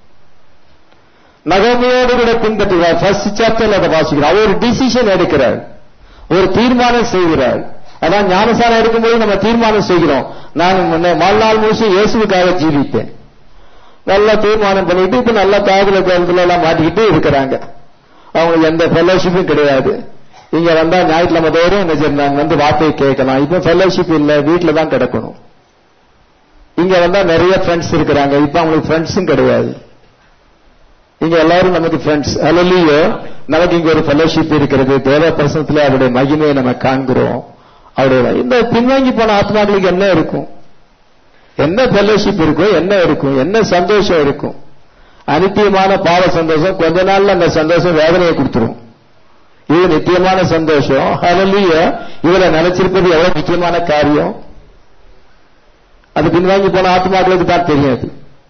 [SPEAKER 1] நகமையோடு கூட பின்பற்றுகிறார் ஃபர்ஸ்ட் சாப்டர்ல அதை வாசிக்கிறார் அவர் ஒரு டிசிஷன் எடுக்கிறார் ஒரு தீர்மானம் செய்கிறார் அதான் ஞானசாரம் எடுக்கும்போது நம்ம தீர்மானம் செய்கிறோம் நான் முன்ன வாழ்நாள் முழுசும் இயேசுவுக்காக ஜீவித்தேன் நல்லா தீர்மானம் பண்ணிட்டு இப்ப நல்ல காதல காலத்துல எல்லாம் மாட்டிக்கிட்டு இருக்கிறாங்க அவங்களுக்கு எந்த ஃபெல்லோஷிப்பும் கிடையாது இங்க வந்தா ஞாயிற்றுக்கிழமை தோறும் என்ன செய்யறாங்க வந்து வார்த்தையை கேட்கலாம் இப்ப ஃபெல்லோஷிப் இல்ல வீட்டுல தான் கிடக்கணும் இங்க வந்தா நிறைய ஃப்ரெண்ட்ஸ் இருக்கிறாங்க இப்ப அவங்களுக்கு ஃப்ரெண்ட்ஸும் கிடையாது இங்க எல்லாரும் நமக்கு ஃப்ரெண்ட்ஸ் அலலியோ நமக்கு இங்க ஒரு ஃபெல்லோஷிப் இருக்கிறது தேவ பிரசனத்துல அவருடைய மகிமையை நம்ம காண்கிறோம் அவருடைய இந்த பின்வாங்கி போன ஆத்மாக்களுக்கு என்ன இருக்கும் என்ன ஃபெல்லோஷிப் இருக்கும் என்ன இருக்கும் என்ன சந்தோஷம் இருக்கும் அனித்தியமான பாவ சந்தோஷம் கொஞ்ச நாள்ல அந்த சந்தோஷம் வேதனையை கொடுத்துரும் இது நித்தியமான சந்தோஷம் ஹலலிய இதுல நினைச்சிருப்பது எவ்வளவு முக்கியமான காரியம் அது பின்வாங்கி போன ஆத்மாக்களுக்கு தான் தெரியாது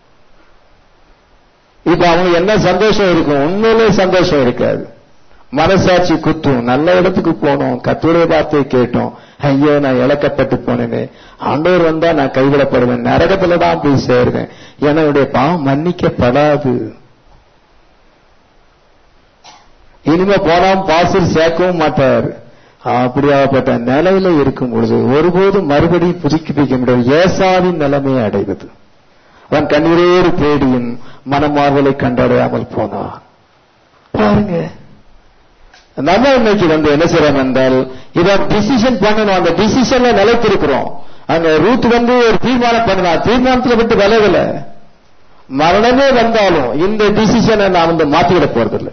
[SPEAKER 1] இப்ப அவங்க என்ன சந்தோஷம் இருக்கும் உண்மையிலே சந்தோஷம் இருக்காது மனசாட்சி குத்தும் நல்ல இடத்துக்கு போனோம் கத்துடைய வார்த்தையை கேட்டோம் ஐயோ நான் இழக்கப்பட்டு போனேனே ஆண்டவர் வந்தா நான் கைவிடப்படுவேன் நரகத்துல தான் போய் சேருவேன் என்னுடைய பாவம் மன்னிக்கப்படாது இனிமே போனாலும் பாசல் சேர்க்கவும் மாட்டார் அப்படியாகப்பட்ட நிலையில இருக்கும் பொழுது ஒருபோதும் மறுபடியும் புதுப்பிக்க முடியாது ஏசாவின் நிலைமையை அடைவது அவன் கண்ணீரோடு தேடியும் மனமார்வலை கண்டடையாமல் போனான் பாருங்க நம்ம இன்னைக்கு வந்து என்ன செய்யறோம் என்றால் இதை டிசிஷன் பண்ணணும் அந்த டிசிஷன்ல நிலைத்திருக்கிறோம் அங்க ரூத் வந்து ஒரு தீர்மானம் பண்ணா தீர்மானத்துல விட்டு விலகல மரணமே வந்தாலும் இந்த டிசிஷனை நான் வந்து மாத்திவிட போறதில்லை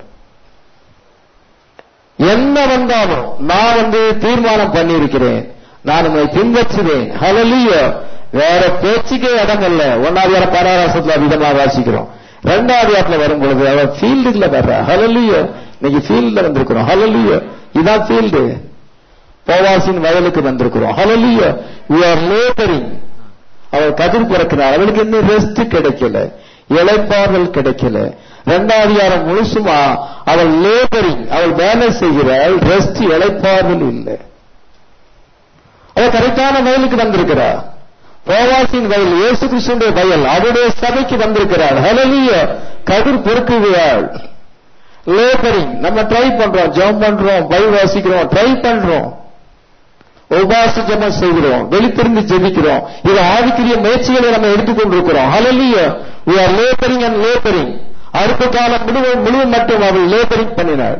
[SPEAKER 1] என்ன வந்தாலும் நான் வந்து தீர்மானம் பண்ணியிருக்கிறேன் நான் உங்களை பின்பற்றுவேன் ஹலலிய வேற பேச்சுக்கே இடம் இல்ல ஒன்னாவது வார பாராராசத்துல விதமா வாசிக்கிறோம் ரெண்டாவது வாரத்துல வரும் பொழுது அவ ஃபீல்டுல வர்ற ஹலலிய இன்னைக்கு ஃபீல்ட்ல வந்திருக்கிறோம் ஹலலிய இதான் ஃபீல்டு போவாசின் வயலுக்கு வந்திருக்கிறோம் ஹலலிய வி ஆர் லேபரிங் அவள் கதிர் பிறக்கிறார் அவளுக்கு இன்னும் ரெஸ்ட் கிடைக்கல இழைப்பார்கள் கிடைக்கல இரண்டாவது யாரம் முழுசுமா அவள் லேபரிங் அவள் வேலை செய்கிறாள் ரெஸ்ட் இழைப்பார்கள் இல்லை அவள் கரெக்டான வயலுக்கு வந்திருக்கிறார் போவாசின் வயல் இயேசு கிருஷ்ணனுடைய வயல் அவருடைய சபைக்கு வந்திருக்கிறாள் ஹலலிய கதிர் பொறுக்குகிறாள் லேபரிங் நம்ம ட்ரை பண்றோம் ஜெபம் பண்றோம் பை வாசிக்கிறோம் ட்ரை பண்றோம் உபாச ஜெபம் செய்கிறோம் வெளித்திருந்து ஜெபிக்கிறோம் இது ஆவிக்குரிய முயற்சிகளை நம்ம எடுத்துக்கொண்டிருக்கிறோம் ஹலலிய we are laboring and laboring அறுப்பு காலம் முழுவதும் முழு மட்டும் அவள் லேபரிங் பண்ணினாள்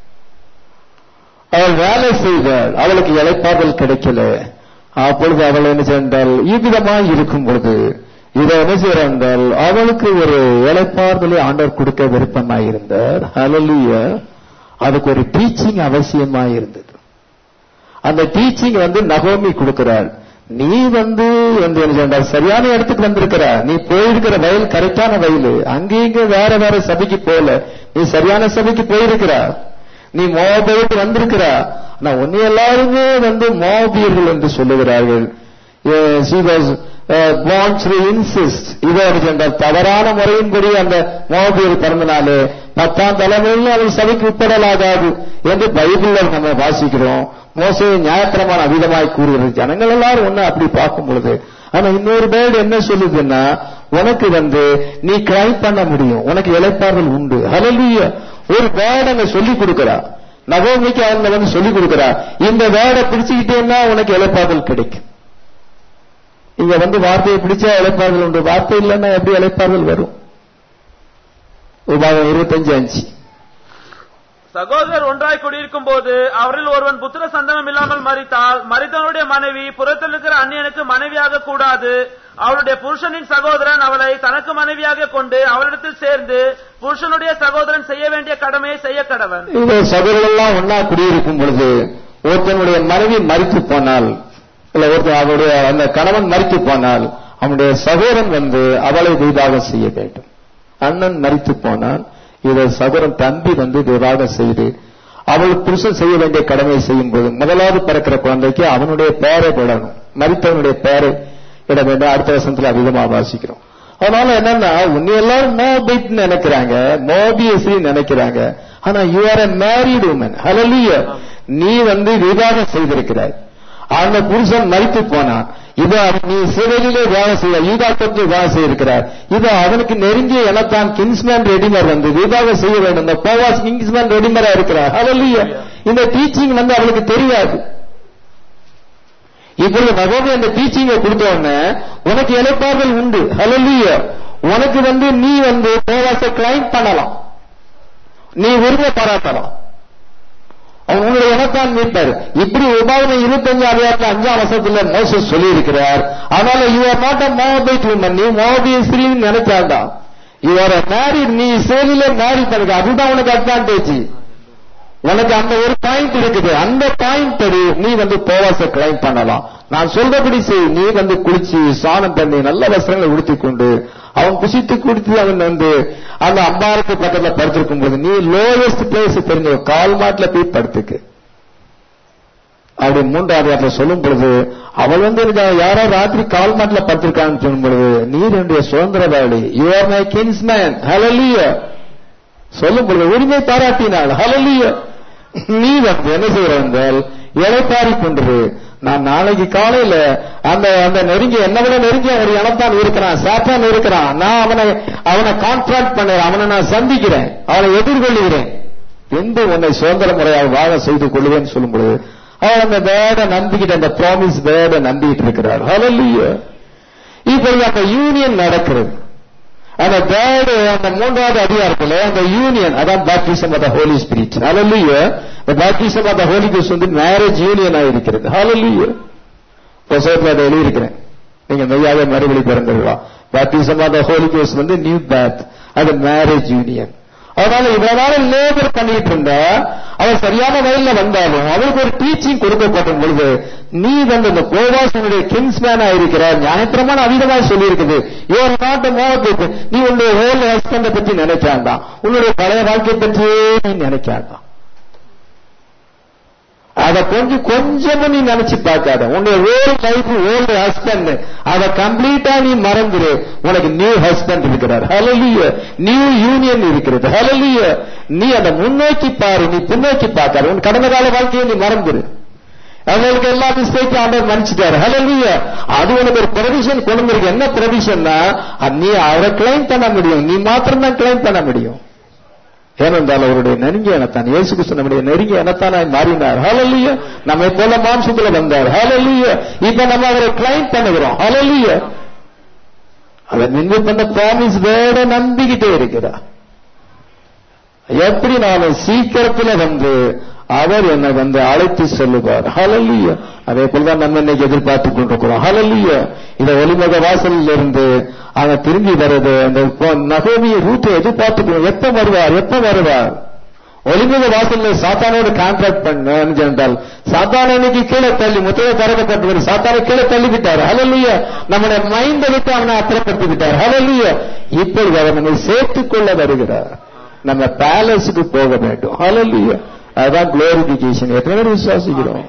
[SPEAKER 1] அவள் வேலை செய்தாள் அவளுக்கு இழைப்பாடல் கிடைக்கல அப்பொழுது அவள் என்ன செய்தால் இவ்விதமாய் இருக்கும் பொழுது இதை என்ன செய்யறாள் என்றால் அவளுக்கு ஒரு இழைப்பார்தலை ஆண்டவர் கொடுக்க விருப்பமாய் இருந்தார் ஹலலிய அதுக்கு ஒரு டீச்சிங் அவசியமாய் இருந்தது அந்த டீச்சிங் வந்து நகோமி கொடுக்கிறாள் நீ வந்து வந்து என்ன செய்தால் சரியான இடத்துக்கு வந்திருக்கிற நீ போயிருக்கிற வயல் கரெக்டான வயல் அங்கேயும் வேற வேற சபைக்கு போல நீ சரியான சபைக்கு போயிருக்கிறா நீ மோபிட்டு வந்திருக்கிறா ஆனா உன்னை எல்லாருமே வந்து மோபியர்கள் என்று சொல்லுகிறார்கள் இன்சிஸ்ட் இதை என்றால் தவறான முறையின்படி அந்த மோபியர் பிறந்தனாலே பத்தாம் தலைமையில் அவள் சபைக்கு உட்படலாகாது என்று பைபிள்ல நம்ம வாசிக்கிறோம் மோசையை நியாயப்பிரமான அவிதமாய் கூறுகிறது ஜனங்கள் எல்லாரும் ஒண்ணு அப்படி பார்க்கும் பொழுது ஆனா இன்னொரு பேர்டு என்ன சொல்லுதுன்னா உனக்கு வந்து நீ கிரை பண்ண முடியும் உனக்கு இழைப்பார்கள் உண்டு ஹலலிய ஒரு வேர்டு அங்க சொல்லி கொடுக்கிறா நகோமிக்கு அவங்க வந்து சொல்லி கொடுக்கிறா இந்த வேர்டை பிடிச்சுக்கிட்டேன்னா உனக்கு இழைப்பார்கள் கிடைக்கும் இங்க வந்து வார்த்தையை பிடிச்சா இழைப்பார்கள் உண்டு வார்த்தை இல்லைன்னா எப்படி இழைப்பார்கள் வரும் உபாகம் இருபத்தஞ்சு அஞ்சு
[SPEAKER 2] சகோதரர் ஒன்றாய் குடியிருக்கும் போது அவரில் ஒருவன் புத்திர சந்தனம் இல்லாமல் மறித்தால் மறித்தவனுடைய மனைவி புறத்தில் இருக்கிற அந்நியனுக்கு மனைவியாக கூடாது அவளுடைய புருஷனின் சகோதரன் அவளை தனக்கு மனைவியாக கொண்டு அவளிடத்தில் சேர்ந்து புருஷனுடைய சகோதரன் செய்ய வேண்டிய கடமையை செய்ய கடவன்
[SPEAKER 1] இந்த சகோதரர்கள்லாம் ஒன்னா குடியிருக்கும் பொழுது ஒருத்தனுடைய மனைவி மறித்து போனால் இல்ல ஒருத்தன் அவருடைய அந்த கணவன் மறித்து போனால் அவனுடைய சகோதரன் வந்து அவளை விவாகம் செய்ய வேண்டும் அண்ணன் மறித்து போனால் இதை சகோதரன் தம்பி வந்து விவாகம் செய்து அவள் புருஷன் செய்ய வேண்டிய கடமையை செய்யும் போது முதலாவது பிறக்கிற குழந்தைக்கு அவனுடைய பெயரை விடணும் மறித்தவனுடைய பெயரை இட வேண்டும் அடுத்த வருஷத்துல அதிகமா வாசிக்கிறோம் அதனால என்னன்னா உன்னை எல்லாரும் மோபிட் நினைக்கிறாங்க மோபியஸ்ரீ நினைக்கிறாங்க ஆனா you are a married woman hallelujah நீ வந்து விவாகம் செய்திருக்கிறாய் அந்த புருஷன் மறித்து போனான் இது அவன் நீ சிறையிலே வேலை செய்ய ஈதாக்கத்தில் வேலை செய்திருக்கிறார் இது அவனுக்கு நெருங்கிய எனத்தான் கிங்ஸ்மேன் ரெடிமர் வந்து விவாகம் செய்ய வேண்டும் இந்த போவாஸ் கிங்ஸ்மேன் ரெடிமரா இருக்கிறார் ஹalleluya இந்த டீச்சிங் வந்து அவளுக்கு தெரியாது இப்பொழுது நகோமி அந்த டீச்சிங்கை கொடுத்த உடனே உனக்கு இழைப்பார்கள் உண்டு ஹalleluya உனக்கு வந்து நீ வந்து போவாசை கிளைம் பண்ணலாம் நீ விரும்ப பாராட்டலாம் அவன் உங்களுடைய இனத்தான் மீட்பார் இப்படி உபாவனை இருபத்தஞ்சு அதிகாரத்தில் அஞ்சாம் வருஷத்துல மோசஸ் சொல்லி இருக்கிறார் அதனால you are not a Moabite woman நீ மோபிய ஸ்ரீன்னு நினைச்சாதான் யூ ஆர் மேரிட் நீ சேலில மேரிட் பண்ணிக்க அதுதான் உனக்கு அட்வான்டேஜ் உனக்கு அந்த ஒரு பாயிண்ட் இருக்குது அந்த பாயிண்ட் படி நீ வந்து போவாச கிளைம் பண்ணலாம் நான் சொல்றபடி செய் நீ வந்து குளிச்சு ஸ்நானம் பண்ணி நல்ல வஸ்திரங்களை உடுத்திக் கொண்டு அவன் குசித்து குடித்து அவன் வந்து அந்த அம்பாருக்கு பக்கத்துல படுத்திருக்கும் போது நீ லோயஸ்ட் பிளேஸ் தெரிஞ்ச கால் மாட்டுல போய் படுத்துக்கு அப்படி மூன்றாவது இடத்துல சொல்லும் பொழுது அவள் வந்து எனக்கு யாரோ ராத்திரி கால் மாட்டுல படுத்திருக்கான்னு சொல்லும் பொழுது நீ என்னுடைய சுதந்திரவாளி you are my kinsman hallelujah சொல்லும் பொழுது உரிமை பாராட்டினாள் ஹலலிய நீ வந்து என்ன செய்கிற என்றால் இலைப்பாரி கொண்டது நான் நாளைக்கு காலையில அந்த அந்த நெருங்கி என்ன விட நெருங்கி அவர் இனத்தான் இருக்கிறான் சாத்தான் இருக்கிறான் நான் அவனை அவனை கான்ட்ராக்ட் பண்ணுறேன் அவனை நான் சந்திக்கிறேன் அவனை எதிர்கொள்ளுகிறேன் என்று உன்னை சுதந்திர முறையாக வாழ செய்து கொள்ளுவேன்னு சொல்லும் பொழுது அவர் அந்த வேட நம்பிக்கிட்டு அந்த ப்ராமிஸ் வேட நம்பிக்கிட்டு இருக்கிறார் ஹalleluya இப்பொழுது அந்த யூனியன் நடக்கிறது அந்த தேர்டு அந்த மூன்றாவது அதிகாரத்தில் அந்த யூனியன் அதான் baptism of the holy spirit hallelujah the baptism of the holy ghost வந்து மேரேஜ் யூனியன் இருக்கிறது ஹalleluya புத்தகத்தில் அதை எழுதியிருக்கிறேன் நீங்க மெய்யாவே மறுபடி பிறந்துடலாம் baptism of the holy ghost வந்து நியூ பேத் அது மேரேஜ் யூனியன் அதனால இவ்வளவு நாள் லேபர் பண்ணிட்டு இருந்தா அவர் சரியான வயல்ல வந்தாலும் அவருக்கு ஒரு டீச்சிங் கொடுக்கப்படும் பொழுது நீ வந்து இந்த கோவாசனுடைய கிங்ஸ்மேனா இருக்கிறார் நியாயப்பிரமான அதிகமாக சொல்லி இருக்குது யுவர் நாட் மோகத்துக்கு நீ உன்னுடைய ஹோல் ஹஸ்பண்டை பற்றி நினைக்காண்டாம் உன்னுடைய பழைய வாழ்க்கை பற்றியே நீ நினைக்காண்டாம் அத கொஞ்சம் கொஞ்சமும் நீ நினைச்சு பார்க்காத உன்னுடைய ஓல்டு லைஃப் ஓல்டு ஹஸ்பண்ட் அத கம்ப்ளீட்டா நீ மறந்துரு உனக்கு நியூ ஹஸ்பண்ட் இருக்கிறார் ஹலலிய நியூ யூனியன் இருக்கிறது ஹலலிய நீ அதை முன்னோக்கி பாரு நீ பின்னோக்கி பார்க்காத உன் கடந்த கால வாழ்க்கையை நீ மறந்துரு அவங்களுக்கு எல்லா மிஸ்டேக்கும் ஆண்டவர் மன்னிச்சிட்டாரு ஹலலிய அது உனக்கு ஒரு ப்ரொவிஷன் கொண்டு வந்திருக்கு என்ன ப்ரொவிஷன்னா நீ அவரை கிளைம் பண்ண முடியும் நீ மாத்திரம் தான் கிளைம் பண்ண முடியும் ஏனென்றால் அவருடைய நெருங்கிய இனத்தான் இயேசு கிறிஸ்து நம்முடைய நெருங்கிய இனத்தானாய் மாறினார் ஹalleluya நம்மை போல மாம்சத்துல வந்தார் ஹalleluya இப்ப நம்ம அவரை கிளைம் பண்ணுகிறோம் ஹalleluya அதை நின்று பண்ண ப்ராமிஸ் வேட நம்பிக்கிட்டே இருக்கிறார் எப்படி நான் சீக்கிரத்துல வந்து அவர் என்னை வந்து அழைத்து செல்லுவார் ஹalleluya அதே போலதான் நம்ம இன்னைக்கு எதிர்பார்த்து கொண்டிருக்கிறோம் ஹalleluya இந்த ஒளிமுக வாசலில் இருந்து அவன் திரும்பி வருது அந்த நகோமியை ரூட்டை எதிர்பார்த்துக்கணும் எப்ப வருவார் எப்ப வருவார் ஒளிமுக வாசல்ல சாத்தானோடு கான்ட்ராக்ட் பண்ண என்றால் சாத்தான இன்னைக்கு கீழே தள்ளி முத்தைய திறக்கப்பட்டு சாத்தானை கீழே தள்ளி விட்டார் ஹலல்லுய நம்முடைய மைண்டை விட்டு அவனை அப்புறப்படுத்தி விட்டார் ஹலல்லுய இப்பொழுது அவர் நம்மை சேர்த்துக் கொள்ள வருகிறார் நம்ம பேலஸுக்கு போக வேண்டும் ஹலல்லுய அதுதான் குளோரிபிகேஷன் எத்தனை பேர் விசுவாசிக்கிறோம்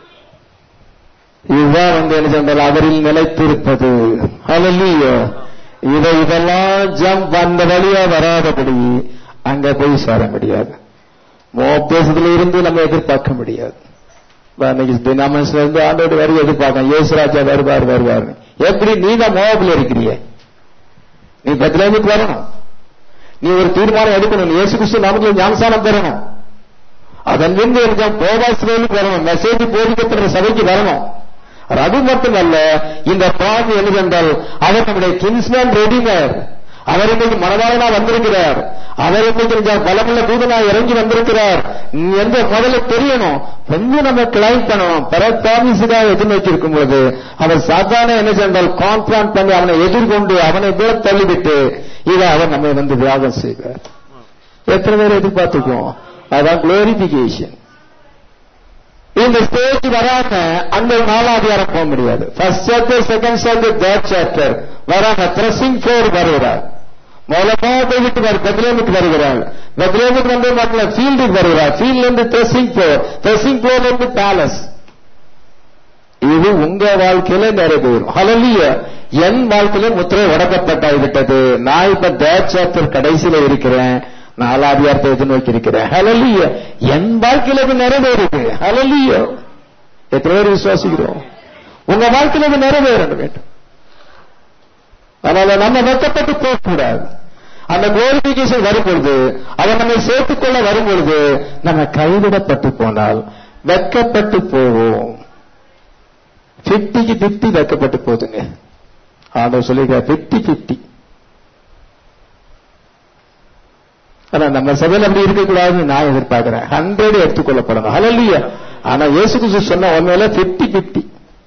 [SPEAKER 1] இதுதான் வந்து என்ன சொன்னால் அவரில் நிலைத்திருப்பது ஹலல்லுய இதை இதெல்லாம் ஜம்ப் அந்த வழியா வராதபடி அங்க போய் சேர முடியாது மோப்பேசத்துல இருந்து நம்ம எதிர்பார்க்க முடியாது தினாமஸ்ல இருந்து ஆண்டோடு வரி எதிர்பார்க்க இயேசுராஜா வருவார் வருவார் எப்படி நீ தான் மோபில் இருக்கிறிய நீ பத்திலேருந்து வரணும் நீ ஒரு தீர்மானம் எடுக்கணும் நீ இயேசு கிறிஸ்து நாமத்தில் ஞானசானம் பெறணும் அதன் பின்பு எனக்கு போபாசிலேருந்து வரணும் மெசேஜ் போதிக்கப்படுற சபைக்கு வரணும் அது மட்டுமல்ல இந்த பாம்பு என்னவென்றால் அவர் நம்முடைய கிங்ஸ்மேன் ரெடிமேர் அவர் இன்னைக்கு மனதாரனா வந்திருக்கிறார் அவர் இன்னைக்கு பலமுள்ள தூதனா இறங்கி வந்திருக்கிறார் எந்த முதல்ல தெரியணும் கொஞ்சம் நம்ம கிளைம் பண்ணணும் பிற ப்ராமிஸுக்காக எதிர்நோக்கி இருக்கும் பொழுது அவர் சாதாரண என்ன சென்றால் கான்பிரான்ட் பண்ணி அவனை எதிர்கொண்டு அவனை விட தள்ளிவிட்டு இதை அவர் நம்மை வந்து தியாகம் செய்வார் எத்தனை பேர் எதிர்பார்த்துக்குவோம் அதான் குளோரிபிகேஷன் இந்த ஸ்டேஜ் வராம அந்த நாலாதிகாரம் போக முடியாது first chapter second chapter third chapter வராம த்ரெஸ்ஸிங் ஃப்ளோர் வருகிறார் மூலமா போய்விட்டு வரு பெத்லேமுக்கு வருகிறாள் பெத்லேமுக்கு வந்து மட்டும் ஃபீல்டுக்கு வருகிறார் ஃபீல்ட்ல இருந்து த்ரெஸ்ஸிங் ஃப்ளோர் த்ரெஸ்ஸிங் ஃப்ளோர்ல இருந்து பேலஸ் இது உங்க வாழ்க்கையில நிறைவேறும் ஹலலிய என் வாழ்க்கையில முத்திரை உடக்கப்பட்டாய் விட்டது நான் இப்ப தேர்ட் சாப்டர் கடைசியில இருக்கிறேன் நாலாதிகாரத்தை எதிர்நோக்கி இருக்கிறேன் ஹலலிய என் வாழ்க்கையில இது நிறைவேறுது ஹலலிய எத்தனை பேர் விசுவாசிக்கிறோம் உங்க வாழ்க்கையில இது நிறைவேற வேண்டும் அதனால நம்ம வெக்கப்பட்டு போகக்கூடாது அந்த குளோரிபிகேஷன் வரும்பொழுது அதை நம்ம சேர்த்துக்கொள்ள வரும்பொழுது நம்ம கைவிடப்பட்டு போனால் வெக்கப்பட்டு போவோம் பிப்டிக்கு பிப்டி வெக்கப்பட்டு போகுதுங்க ஆண்டவர் சொல்லியிருக்கார் பிப்டி பிப்டி ஆனா நம்ம சபையில அப்படி இருக்கக்கூடாதுன்னு நான் எதிர்பார்க்கிறேன் ஹண்ட்ரட் எடுத்துக்கொள்ளப்படணும் ஹalleluya ஆனா இயேசு கிறிஸ்து சொன்ன உண்மையில பிப்டி பிப்டி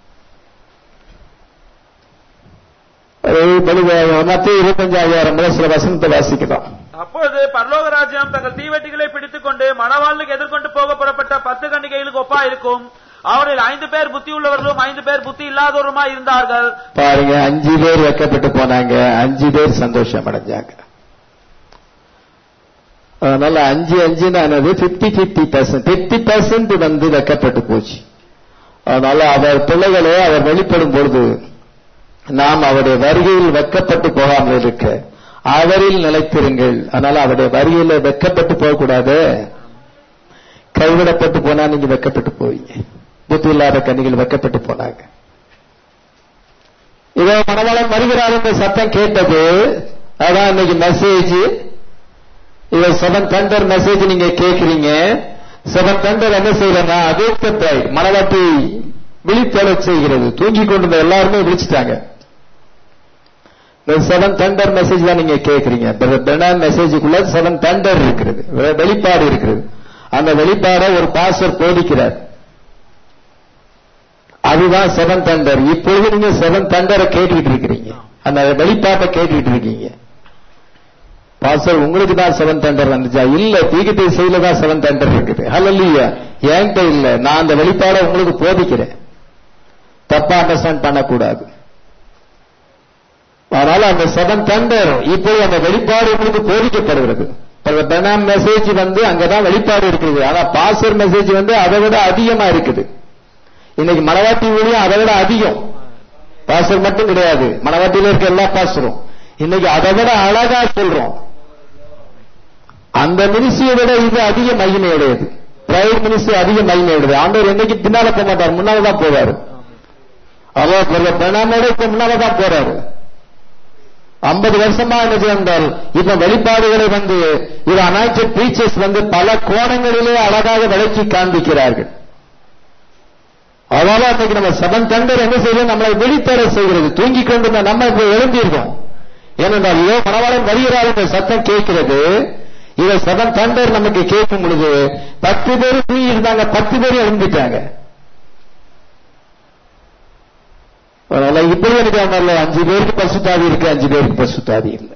[SPEAKER 1] மத்திய இருபத்தஞ்சாயிரம் முதல் சில வசனத்தை வாசிக்கலாம்
[SPEAKER 2] அப்பொழுது பரலோக ராஜ்யம் தங்கள் தீவெட்டிகளை பிடித்துக் கொண்டு மணவாளனுக்கு எதிர்கொண்டு போக புறப்பட்ட பத்து கண்டிகைகளுக்கு ஒப்பா இருக்கும் அவரில் ஐந்து பேர் புத்தி உள்ளவர்களும் ஐந்து பேர் புத்தி இல்லாதவருமா இருந்தார்கள்
[SPEAKER 1] பாருங்க அஞ்சு பேர் வெக்கப்பட்டு போனாங்க அஞ்சு பேர் சந்தோஷம் அடைஞ்சாங்க அதனால அஞ்சு அஞ்சுனானது fifty fifty percent fifty percent வந்து வெக்கப்பட்டு போச்சு அதனால அவர் பிள்ளைகளே அவர் வெளிப்படும் பொழுது நாம் அவருடைய வருகையில் வெக்கப்பட்டு போகாமல் இருக்க அவரில் நிலைத்திருங்கள் அதனால அவருடைய வருகையில வெக்கப்பட்டு போகக்கூடாது கைவிடப்பட்டு போனா நீங்க வெக்கப்பட்டு போவீங்க புத்தி இல்லாத கண்ணிகள் வெக்கப்பட்டு போனாங்க இதோ மணவாளன் வருகிறார் என்ற சத்தம் கேட்டது அதான் இன்னைக்கு மெசேஜ் இதை செவன் தண்டர் மெசேஜ் நீங்க கேட்கிறீங்க செவன் தண்டர் என்ன செய்யறனா அதே மணவாட்டி விழித்தெழச் செய்கிறது தூங்கி கொண்டிருந்த எல்லாருமே விழிச்சிட்டாங்க செவன் தண்டர் மெசேஜ் தான் நீங்க கேட்கறீங்க பெர்னான் மெசேஜுக்குள்ள செவன் தண்டர் இருக்கிறது வெளிப்பாடு இருக்கிறது அந்த வெளிப்பாடை ஒரு பாஸ்டர் போதிக்கிறார் அதுதான் செவன் தண்டர் இப்பொழுது நீங்க செவன் தண்டரை கேட்டுக்கிட்டு இருக்கிறீங்க அந்த வெளிப்பாட்டை கேட்டுக்கிட்டு இருக்கீங்க பாஸ்டர் உங்களுக்கு தான் செவன் தண்டர் வந்துச்சா இல்ல தீகிட்ட செய்யல தான் செவன் தண்டர் இருக்குது ஹலல்லியா என்கிட்ட இல்ல நான் அந்த வெளிப்பாடை உங்களுக்கு போதிக்கிறேன் தப்பா அண்டர்ஸ்டாண்ட் பண்ணக்கூடாது அதனால அந்த செவன் தண்டர் இப்போது அந்த வெளிப்பாடு உங்களுக்கு போதிக்கப்படுகிறது பெனாம் மெசேஜ் வந்து அங்கதான் வெளிப்பாடு இருக்குது ஆனா பாசர் மெசேஜ் வந்து அதை விட அதிகமா இருக்குது இன்னைக்கு மணவாட்டி ஊழியம் அதை விட அதிகம் பாசர் மட்டும் கிடையாது மணவாட்டியில இருக்க எல்லா பாசரும் இன்னைக்கு அதை விட அழகா சொல்றோம் அந்த மினிஸ்ட்ரியை விட இது அதிக மகிமையுடையது பிரைவேட் மினிஸ்ட்ரி அதிக மகிமையுடையது ஆண்டவர் என்னைக்கு பின்னால போக மாட்டார் முன்னால தான் போவாரு அவ்வளவு பிரணாமோட இப்ப முன்னால தான் போறாரு ஐம்பது வருஷமா என்ன செய்தால் இப்ப வெளிப்பாடுகளை வந்து இது அனாய்டட் பிரீச்சர்ஸ் வந்து பல கோணங்களிலே அழகாக விளக்கி காண்பிக்கிறார்கள் அதனால அன்னைக்கு நம்ம செவன் தண்டர் என்ன செய்யணும் நம்மளை வெளித்தர செய்கிறது தூங்கிக் கொண்டு நம்ம இப்ப எழுந்திருக்கோம் ஏனென்றால் இதோ மணவாளன் வருகிறார் என்ற சத்தம் கேட்கிறது இதை செவன் தண்டர் நமக்கு கேட்கும் பொழுது பத்து பேர் தூங்கி இருந்தாங்க பத்து பேர் எழுந்துட்டாங்க அதனால இப்படி எனக்கு அஞ்சு பேருக்கு பசுத்தாதி இருக்கு அஞ்சு பேருக்கு பசுத்தாதி இல்லை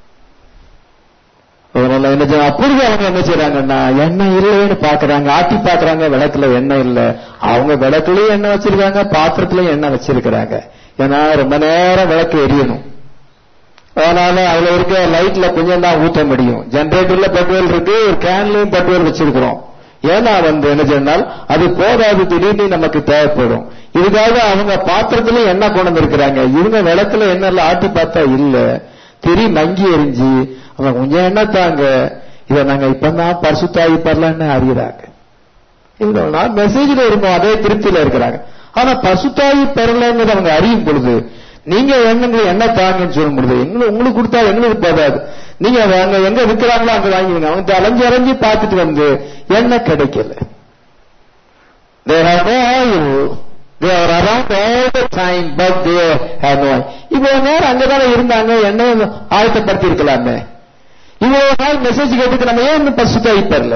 [SPEAKER 1] அதனால என்ன செய்ய அப்பொழுது அவங்க என்ன செய்யறாங்கன்னா எண்ணெய் இல்லைன்னு பாக்குறாங்க ஆட்டி பாக்குறாங்க விளக்குல எண்ணெய் இல்ல அவங்க விளக்குலயும் எண்ணெய் வச்சிருக்காங்க பாத்திரத்திலயும் எண்ணெய் வச்சிருக்கிறாங்க ஏன்னா ரொம்ப நேரம் விளக்கு எரியணும் அதனால அதுல இருக்க லைட்ல கொஞ்சம் தான் ஊத்த முடியும் ஜெனரேட்டர்ல பெட்ரோல் இருக்கு ஒரு கேன்லயும் பெட்ரோல் வச்சிருக்கிறோம் ஏன்னா வந்து என்ன சொன்னால் அது போதாது திடீர்னு நமக்கு தேவைப்படும் இதுக்காக அவங்க பாத்திரத்துல எண்ணெய் கொண்டு வந்திருக்கிறாங்க இவங்க விளக்குல எண்ணெய் ஆட்டி பார்த்தா இல்ல திரி மங்கி எரிஞ்சு அவங்க கொஞ்சம் எண்ணெய் தாங்க இதை நாங்க இப்பதான் பரிசுத்தாகி பரலன்னு அறிகிறாங்க இவ்வளவு நாள் மெசேஜ்ல இருந்தோம் அதே திருப்தியில இருக்கிறாங்க ஆனா பசுத்தாகி பெறலங்கிறது அவங்க அறியும் பொழுது நீங்க எண்ணங்களை என்ன தாங்கன்னு சொல்லும் பொழுது எங்களுக்கு உங்களுக்கு கொடுத்தா எங்களுக்கு போதாது நீங்க அங்க எங்க விற்கிறாங்களோ அங்க வாங்கிடுங்க அவங்க அலைஞ்சு அலைஞ்சு பார்த்துட்டு வந்து எண்ணெய் கிடைக்கல They have no oil. They are around all the time, but they have no oil. இவ்வளவு நேரம் அங்கதானே இருந்தாங்க எண்ணெய் ஆயத்தப்படுத்தி இருக்கலாமே இவ்வளவு நாள் மெசேஜ் கேட்டுக்கு நம்ம ஏன் இன்னும் பசுத்தாகி பெறல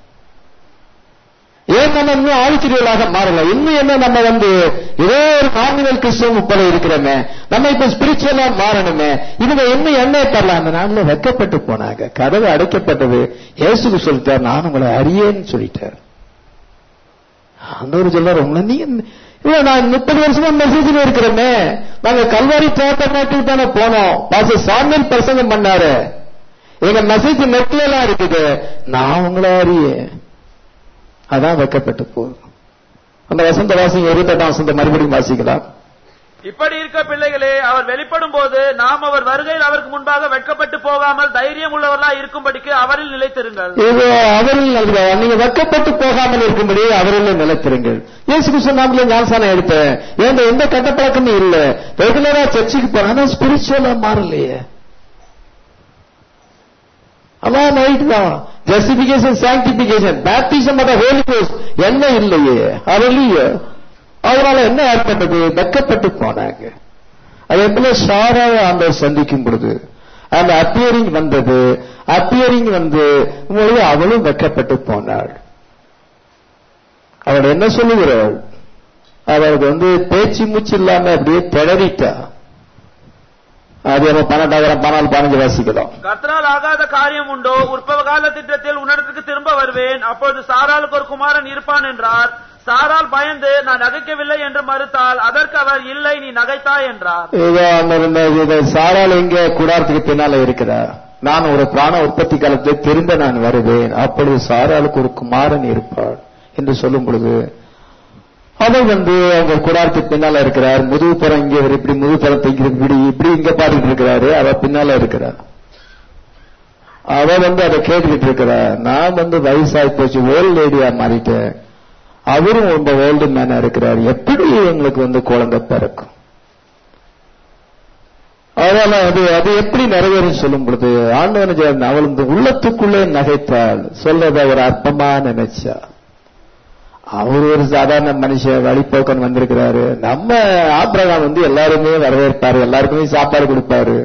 [SPEAKER 1] ஏன் நம்ம இன்னும் ஆழ்ச்சிரியலாக மாறல இன்னும் என்ன நம்ம வந்து ஏதோ ஒரு நாமினல் கிறிஸ்தவம் போல இருக்கிறோமே நம்ம இப்ப ஸ்பிரிச்சுவலா மாறணுமே இவங்க இன்னும் எண்ணெய் தரலாம் அந்த நாள்ல வெக்கப்பட்டு போனாங்க கதவு அடைக்கப்பட்டது இயேசுக்கு சொல்லிட்டார் நான் உங்களை அறியேன்னு சொல்லிட்டார் ஆண்டவர் சொல்றாரு உங்களை நீ இல்ல நான் முப்பது வருஷமா மெசேஜ்ல இருக்கிறோமே நாங்க கல்வாரி தோட்டமாட்டுக்கு தானே போனோம் பாச சாமியல் பிரசங்கம் பண்ணாரு எங்க மெசேஜ் நெட்ல எல்லாம் இருக்குது நான் உங்களை அறியேன் அதான் வைக்கப்பட்டு போகுது அந்த வசந்த வாசிங்க இருபத்தெட்டாம் வசந்த மறுபடியும் வாசிக்கலாம்
[SPEAKER 2] இப்படி இருக்க பிள்ளைகளே அவர் வெளிப்படும் போது நாம் அவர் வருகையில் அவருக்கு முன்பாக வெட்கப்பட்டு போகாமல் தைரியம் உள்ளவர்களா இருக்கும்படிக்கு அவரில் நிலைத்திருங்கள்
[SPEAKER 1] இது அவரில் இருக்கிறார். நீங்க வெட்கப்பட்டு போகாமல் இருக்கும்படி அவரில் நிலைத்திருங்கள் இயேசு கிறிஸ்து நாமளே ஞானசானம் எடுத்தேன் ஏன் எந்த கட்டப்பழக்கமும் இல்ல ரெகுலரா சர்ச்சுக்கு போறேன் ஆனா ஸ்பிரிச்சுவலா மாறலையே அதான் ரைட் தான் justification sanctification baptism of holy ghost என்ன இல்லையே அவர்லையே அதனால என்ன ஏற்பட்டது வெக்கப்பட்டு போனாங்க அதே போல சாராவை ஆண்டவர் சந்திக்கும் பொழுது அந்த அப்பியரிங் வந்தது அப்பியரிங் வந்து பொழுது அவளும் வெக்கப்பட்டு போனாள் அவள் என்ன சொல்லுகிறாள் அவளுக்கு வந்து பேச்சு மூச்சு இல்லாம அப்படியே திணறிட்டா அது நம்ம பன்னெண்டாயிரம் பன்னெண்டு பதினஞ்சு வாசிக்கலாம்
[SPEAKER 2] கர்த்தரால் ஆகாத காரியம் உண்டோ உற்பவ கால திட்டத்தில் உன்னிடத்துக்கு திரும்ப வருவேன் அப்பொழுது சாராளுக்கு ஒரு குமாரன் இருப்பான் என்றார் சாரால் பயந்து நான் நகைக்கவில்லை என்று மறுத்தால் அதற்கு அவர் இல்லை நீ நகைத்தாய் என்றார்
[SPEAKER 1] இதோ அந்த இருந்த இது சாரால் எங்க கூடாரத்துக்கு பின்னால இருக்கிறா நான் ஒரு பிராண உற்பத்தி காலத்தில் திரும்ப நான் வருவேன் அப்பொழுது சாராளுக்கு ஒரு குமாரன் இருப்பாள் என்று சொல்லும் பொழுது அவள் வந்து அவங்க கூடாரத்துக்கு பின்னால இருக்கிறார் முதுகு புறம் இங்க இவர் இப்படி முதுகு புறம் தைக்கிற இப்படி இப்படி இங்க பாடிட்டு இருக்கிறாரு அவ பின்னால இருக்கிறார் அவ வந்து அதை கேட்டுக்கிட்டு இருக்கிறா நான் வந்து வயசாகி போச்சு ஓல்டு லேடியா மாறிட்டேன் அவரும் ரொம்ப ஓல்டு மேனா இருக்கிறார் எப்படி எங்களுக்கு வந்து குழந்தை பிறக்கும் அதனால அது அது எப்படி நிறைவேறும் சொல்லும் பொழுது ஆண்டவன் ஜெயன் அவள் இந்த உள்ளத்துக்குள்ளே நகைத்தாள் சொல்றத ஒரு அற்பமா நினைச்சா அவர் ஒரு சாதாரண மனுஷன் வழிபோக்கன் வந்திருக்கிறாரு நம்ம ஆபிரகாம் வந்து எல்லாருமே வரவேற்பாரு எல்லாருக்குமே சாப்பாடு கொடுப்பாரு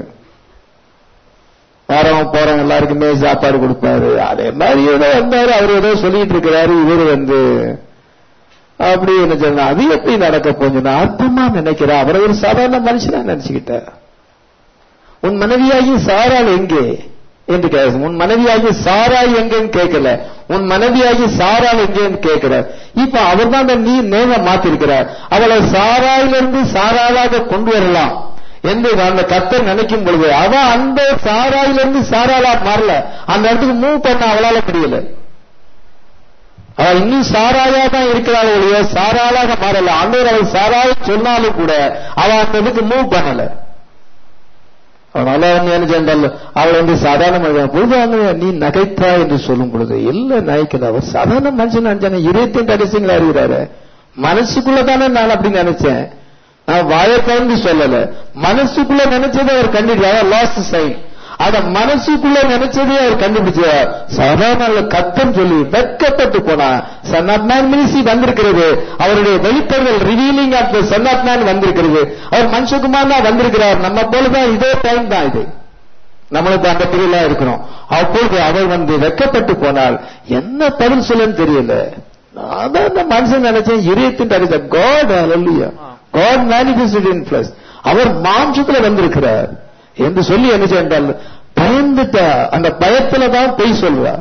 [SPEAKER 1] வரவங்க போறவங்க எல்லாருக்குமே சாப்பாடு கொடுப்பாரு அதே மாதிரி ஏதோ வந்தாரு அவர் ஏதோ சொல்லிட்டு இருக்கிறாரு இவரு வந்து அப்படி என்ன சொன்னா அது எப்படி நடக்க போச்சுன்னா அற்பமா நினைக்கிறா அவரை ஒரு சாதாரண மனுஷனா நினைச்சுக்கிட்ட உன் மனைவியாகி சாராள் எங்கே என்று கேட்க உன் மனைவியாகி சாராய் எங்கன்னு கேட்கல உன் மனைவியாகி சாராள் எங்கேன்னு கேட்கிற இப்ப அவர் தான் அந்த நீ நேம மாத்திருக்கிறார் அவளை சாராயிலிருந்து சாராளாக கொண்டு வரலாம் என்று அந்த கத்தர் நினைக்கும் பொழுது அவ அந்த சாராயிலிருந்து சாராளா மாறல அந்த இடத்துக்கு மூவ் பண்ண அவளால முடியல அவள் இன்னும் சாராயா தான் இருக்கிறாள் ஒழிய சாராளாக மாறல ஆண்டவர் அவள் சாராய சொன்னாலும் கூட அவள் அந்த இதுக்கு மூவ் பண்ணல அதனால அவன் என்ன சென்றால் அவள் வந்து சாதாரண மனிதன் பொழுது நீ நகைத்தா என்று சொல்லும் பொழுது இல்ல நகைக்கல அவர் சாதாரண மனுஷன் நினைச்சாங்க இருபத்தி கடைசிங்களா இருக்கிறாரு மனசுக்குள்ள தானே நான் அப்படி நினைச்சேன் நான் வாயை திறந்து சொல்லல மனசுக்குள்ள நினைச்சதை அவர் கண்டுபிடிச்சார் லாஸ்ட் சைன் அத மனசுக்குள்ள நினைச்சதே அவர் கண்டுபிடிச்சார் சாதாரண கத்தம் சொல்லி வெட்கப்பட்டு போனா சன் ஆஃப் மேன் மினிசி வந்திருக்கிறது அவருடைய வெளிப்படுதல் revealing of the son of man வந்திருக்கிறது அவர் மனுஷகுமார் தான் வந்திருக்கிறார் நம்ம போலதான் இதே டைம் தான் இது நம்மளுக்கு அந்த பிரிவுலாம் இருக்கிறோம் அப்பொழுது அவர் வந்து வெட்கப்பட்டு போனால் என்ன பதில் சொல்லன்னு தெரியல அதான் அந்த மனுஷன் நினைச்சேன் இதயத்தின் அறிந்த காட் அல்லையா காட் மேனிஃபெஸ்டட் இன் பிளஸ் அவர் மாம்சத்துல வந்திருக்கிறார் என்று சொல்லி என்ன சென்றால் பயந்துட்டா அந்த பயத்துல தான் பொய் சொல்லுவா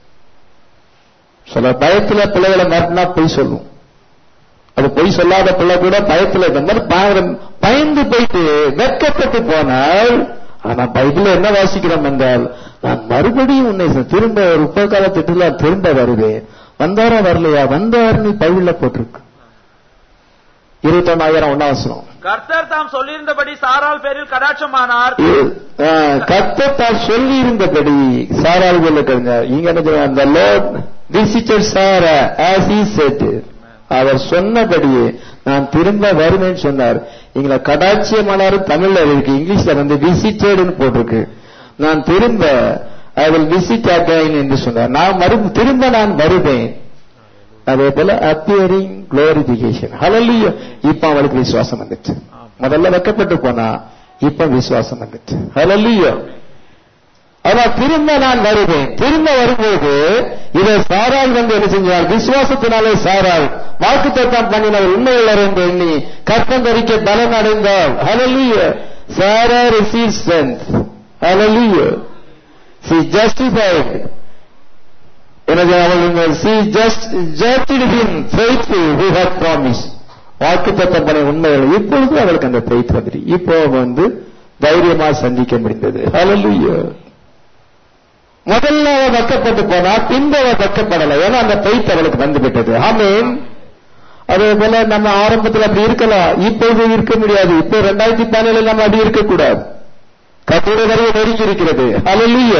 [SPEAKER 1] சில பயத்துல பிள்ளைகளை மிரட்டினா பொய் சொல்லும் அது பொய் சொல்லாத பிள்ளை கூட பயத்துல இந்த மாதிரி பய- பயந்து போயிட்டு வெட்கப்பட்டு போனால் ஆனா பைபிள்ல என்ன வாசிக்கிறோம் என்றால் நான் மறுபடியும் உன்னை திரும்ப ஒரு உப்பகால திட்டல திரும்ப வருவேன் வந்தாரா வரலையா வந்தாருன்னு பைபிள்ல போட்டிருக்கு இருபத்தொன்னாயிரம் ஒன்னாவசனம்
[SPEAKER 2] கர்த்தர் தாம் சொல்லியிருந்தபடி சாரால் பேரில் கடாட்சமானார்
[SPEAKER 1] கர்த்தர் தான் சொல்லி இருந்தபடி சாரால் சொல்லுங்க இங்க என்ன சொல்றாங்க, the Lord visited Sarah as he said அவர் சொன்னபடியே நான் திரும்ப வருவேன்னு சொன்னார் இங்களை கடாட்சியமானாரு தமிழ்ல இருக்கு இங்கிலீஷ்ல வந்து விசிட்டட்னு போட்டிருக்கு நான் திரும்ப ஐ வில் விசிட் அகைன் என்று சொன்னார் நான் மறு திரும்ப நான் வருவேன் அதே போல அப்பியரிங் குளோரிபிகேஷன் ஹalleluya இப்ப அவளுக்கு விசுவாசம் வந்துச்சு முதல்ல வெக்கப்பட்டு போனா இப்ப விசுவாசம் வந்துச்சு ஹalleluya அவ திரும்ப நான் வருவேன் திரும்ப வரும்போது இதை சாரால் வந்து என்ன செஞ்சால் விசுவாசத்தினாலே சாரால் வாக்கு தத்தம் பண்ணினவர் உண்மையுள்ளவர் என்று எண்ணி கற்பம் தரிக்க பலன் அடைந்தால் hallelujah Sarah receive strength hallelujah she justified எனது அவர்கள் சி ஜஸ்ட் ஜஸ்டிட் him faithful who had promise வாக்கு தத்தப்பனை உண்மைகள் இப்பொழுது அவளுக்கு அந்த ஃபெய்த் வந்துரு இப்போ அவ வந்து தைரியமா சந்திக்க முடிந்தது ஹalleluya முதல்ல அவ வெக்கப்பட்டு போனா பின்பு அவ வெக்கப்படல ஏன்னா அந்த ஃபெய்த் அவளுக்கு வந்து விட்டது ஆமென் அதே போல நம்ம ஆரம்பத்தில் அப்படி இருக்கலாம் இப்போது இருக்க முடியாது இப்போ ரெண்டாயிரத்தி பதினேழுல நம்ம அப்படி இருக்கக்கூடாது கத்தோட வரைய நெருங்கி இருக்கிறது அலையிலோ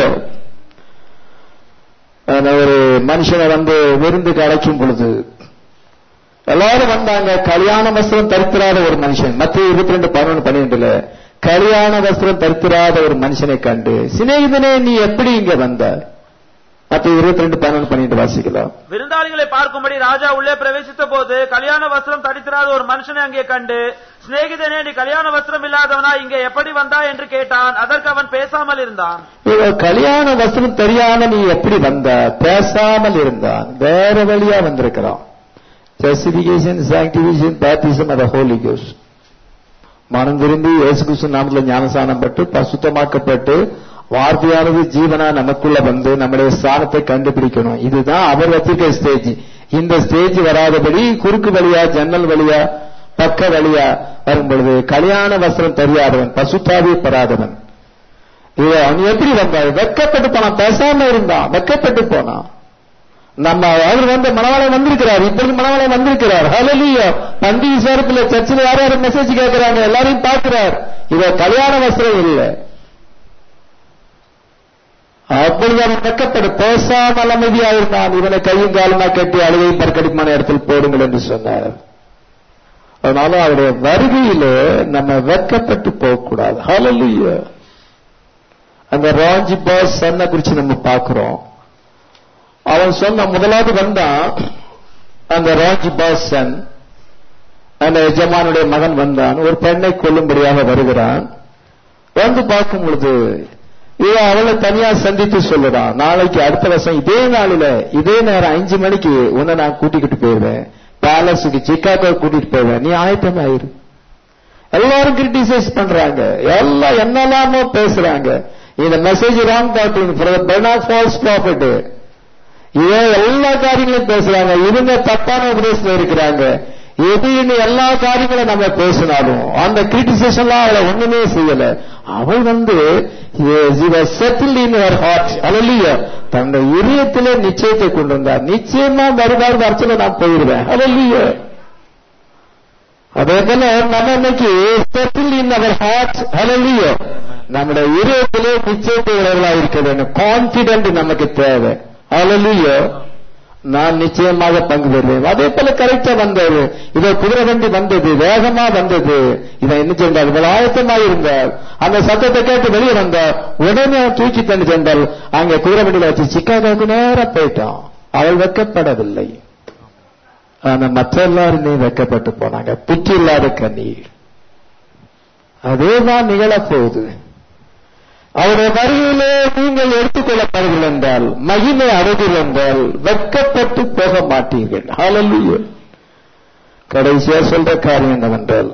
[SPEAKER 1] ஒரு மனுஷனை வந்து விருந்துக்கு அழைக்கும் பொழுது எல்லாரும் வந்தாங்க கல்யாண வஸ்திரம் தரித்திராத ஒரு மனுஷன் மத்திய இருபத்தி ரெண்டு பதினொன்று பன்னிரெண்டுல கல்யாண வஸ்திரம் தரித்திராத ஒரு மனுஷனை கண்டு சிநேகிதனே நீ எப்படி இங்க வந்த மத்திய இருபத்தி ரெண்டு பதினொன்று பன்னிரெண்டு வாசிக்கலாம்
[SPEAKER 2] விருந்தாளிகளை பார்க்கும்படி ராஜா உள்ளே பிரவேசித்த போது கல்யாண வஸ்திரம் தடித்திராத ஒரு மனுஷனை அங்கே கண்டு சிநேகிதனே நீ கல்யாண வஸ்திரம் இல்லாதவனா இங்கே எப்படி வந்தா என்று கேட்டான் அதற்கு அவன் பேசாமல் இருந்தான்
[SPEAKER 1] இவ கல்யாண வஸ்திரம் தெரியாம நீ எப்படி வந்த பேசாமல் இருந்தான் வேற வழியா வந்திருக்கிறான் ஜஸ்டிபிகேஷன் சாங்டிபிகேஷன் பேப்டிசம் அத ஹோலி கோஸ் மனம் திரும்பி இயேசு கிறிஸ்து நாமத்தில் ஞானசானம் பட்டு பசுத்தமாக்கப்பட்டு வார்த்தையானது ஜீவனா நமக்குள்ள வந்து நம்முடைய ஸ்தானத்தை கண்டுபிடிக்கணும் இதுதான் அவர் வச்சிருக்க ஸ்டேஜ் இந்த ஸ்டேஜ் வராதபடி குறுக்கு வழியா ஜன்னல் வழியா பக்க வழியா வரும் பொழுது கல்யாண வஸ்திரம் தெரியாதவன் பசுத்தாவே பெறாதவன் இது அவன் எப்படி வந்தான் வெக்கப்பட்டு போனான் பேசாம இருந்தான் வெக்கப்பட்டு போனான் நம்ம அவர் வந்து மணவாளன் வந்திருக்கிறார் இப்பொழுது மணவாளன் வந்திருக்கிறார் ஹalleluya பந்தி விசாரத்துல சர்ச்சில் யார் யாரும் மெசேஜ் கேட்கிறாங்க எல்லாரையும் பார்க்கிறார் இவ கல்யாண வஸ்திரம் இல்லை அப்பொழுது அவன் வெக்கப்பட்டு பேசாமல் அமைதியா இருந்தான் இவனை கையும் காலுமா கட்டி அழுகையும் பற்கடிப்பான இடத்தில் போடுங்கள் என்று சொன்னார் அதனால அவருடைய வருகையில நம்ம வெக்கப்பட்டு போகக்கூடாது ஹalleluya அந்த ராஞ்சி பாஸ் சன்ன குறிச்சு நம்ம பார்க்கிறோம் அவன் சொன்ன முதலாவது வந்தான் அந்த ராஜ் பாசன் அந்த எஜமானுடைய மகன் வந்தான் ஒரு பெண்ணை கொல்லும்படியாக வருகிறான் வந்து பார்க்கும் பொழுது இவன் அவளை தனியா சந்தித்து சொல்லுறான் நாளைக்கு அடுத்த வருஷம் இதே நாளில இதே நேரம் அஞ்சு மணிக்கு உன்னை நான் கூட்டிக்கிட்டு போயிடுவேன் பேலஸுக்கு சிக்காகோ கூட்டிட்டு போவேன் நீ ஆயத்தமாயிரு எல்லாரும் கிரிட்டிசைஸ் பண்றாங்க எல்லாம் என்னெல்லாமோ பேசுறாங்க இந்த மெசேஜ் ராங் டாக்கிங் பெர்னாட் ஃபால்ஸ் ப்ராஃபிட் இவன் எல்லா காரியங்களும் பேசுறாங்க இவங்க தப்பான உபதேசத்துல இருக்கிறாங்க எப்படின்னு எல்லா காரியங்களும் நம்ம பேசினாலும் அந்த கிரிட்டிசேஷன்லாம் அவளை ஒண்ணுமே செய்யல அவள் வந்து செட்டில் இன் அவர் ஹார்ட் அலலிய தன்னுடைய இதயத்திலே நிச்சயத்தை கொண்டு வந்தார் நிச்சயமா மறுநாள் வரத்துல நான் போயிடுவேன் அலலிய அதே போல நம்ம இன்னைக்கு செட்டில் இன் அவர் ஹார்ட் அலலிய நம்முடைய இதயத்திலே நிச்சயத்தை உடையவர்களாக இருக்க வேண்டும் கான்பிடென்ட் நமக்கு தேவை அலலியோ நான் நிச்சயமாக பங்கு பெறுவேன் அதே போல கரெக்டா வந்தாரு இதை குதிரை வண்டி வந்தது வேகமா வந்தது இதை என்ன சென்றார் இவள் ஆயத்தமாக இருந்தார் அந்த சத்தத்தை கேட்டு வெளியே வந்தார் உடனே அவன் தூக்கி தண்ணி சென்றால் அங்க குதிரை வண்டியில வச்சு சிக்காகோவுக்கு நேரம் போயிட்டான் அவள் வெக்கப்படவில்லை ஆனா மற்ற எல்லாருமே வெக்கப்பட்டு போனாங்க புற்றி இல்லாத கண்ணீர் அதேதான் நிகழப்போகுது அவருடைய வருகையிலே நீங்கள் எடுத்துக்கொள்ளப்படுங்கள் என்றால் மகிமை அடைகள் என்றால் வெட்கப்பட்டு போக மாட்டீர்கள் ஹalleluya கடைசியா சொல்ற காரியம் என்னவென்றால்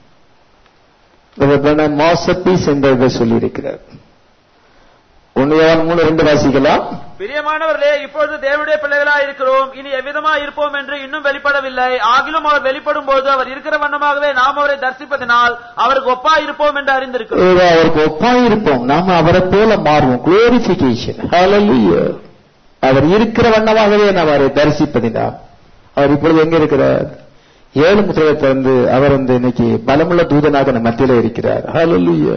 [SPEAKER 1] மாசப்பீஸ் என்றதை சொல்லியிருக்கிறார் ஒன்னையான் மூணு ரெண்டு வாசிக்கலாம்
[SPEAKER 2] பிரியமானவர்களே இப்பொழுது தேவனுடைய பிள்ளைகளா இருக்கிறோம் இனி எவ்விதமா இருப்போம் என்று இன்னும் வெளிப்படவில்லை ஆகிலும் அவர் வெளிப்படும் போது அவர் இருக்கிற வண்ணமாகவே நாம் அவரை தரிசிப்பதனால் அவருக்கு ஒப்பா இருப்போம் என்று அறிந்திருக்கிறோம்
[SPEAKER 1] ஏதோ அவருக்கு ஒப்பாயிருப்போம் நாம அவரை போல மாறுவோம் குளோரிபிகேஷன் ஹalleluya அவர் இருக்கிற வண்ணமாகவே நாம் அவரை தரிசிப்பதினால் அவர் இப்பொழுது எங்க இருக்கிறார் ஏழு முத்திரை திறந்து அவர் வந்து இன்னைக்கு பலமுள்ள தூதனாக நம்ம மத்தியில இருக்கிறார் ஹalleluya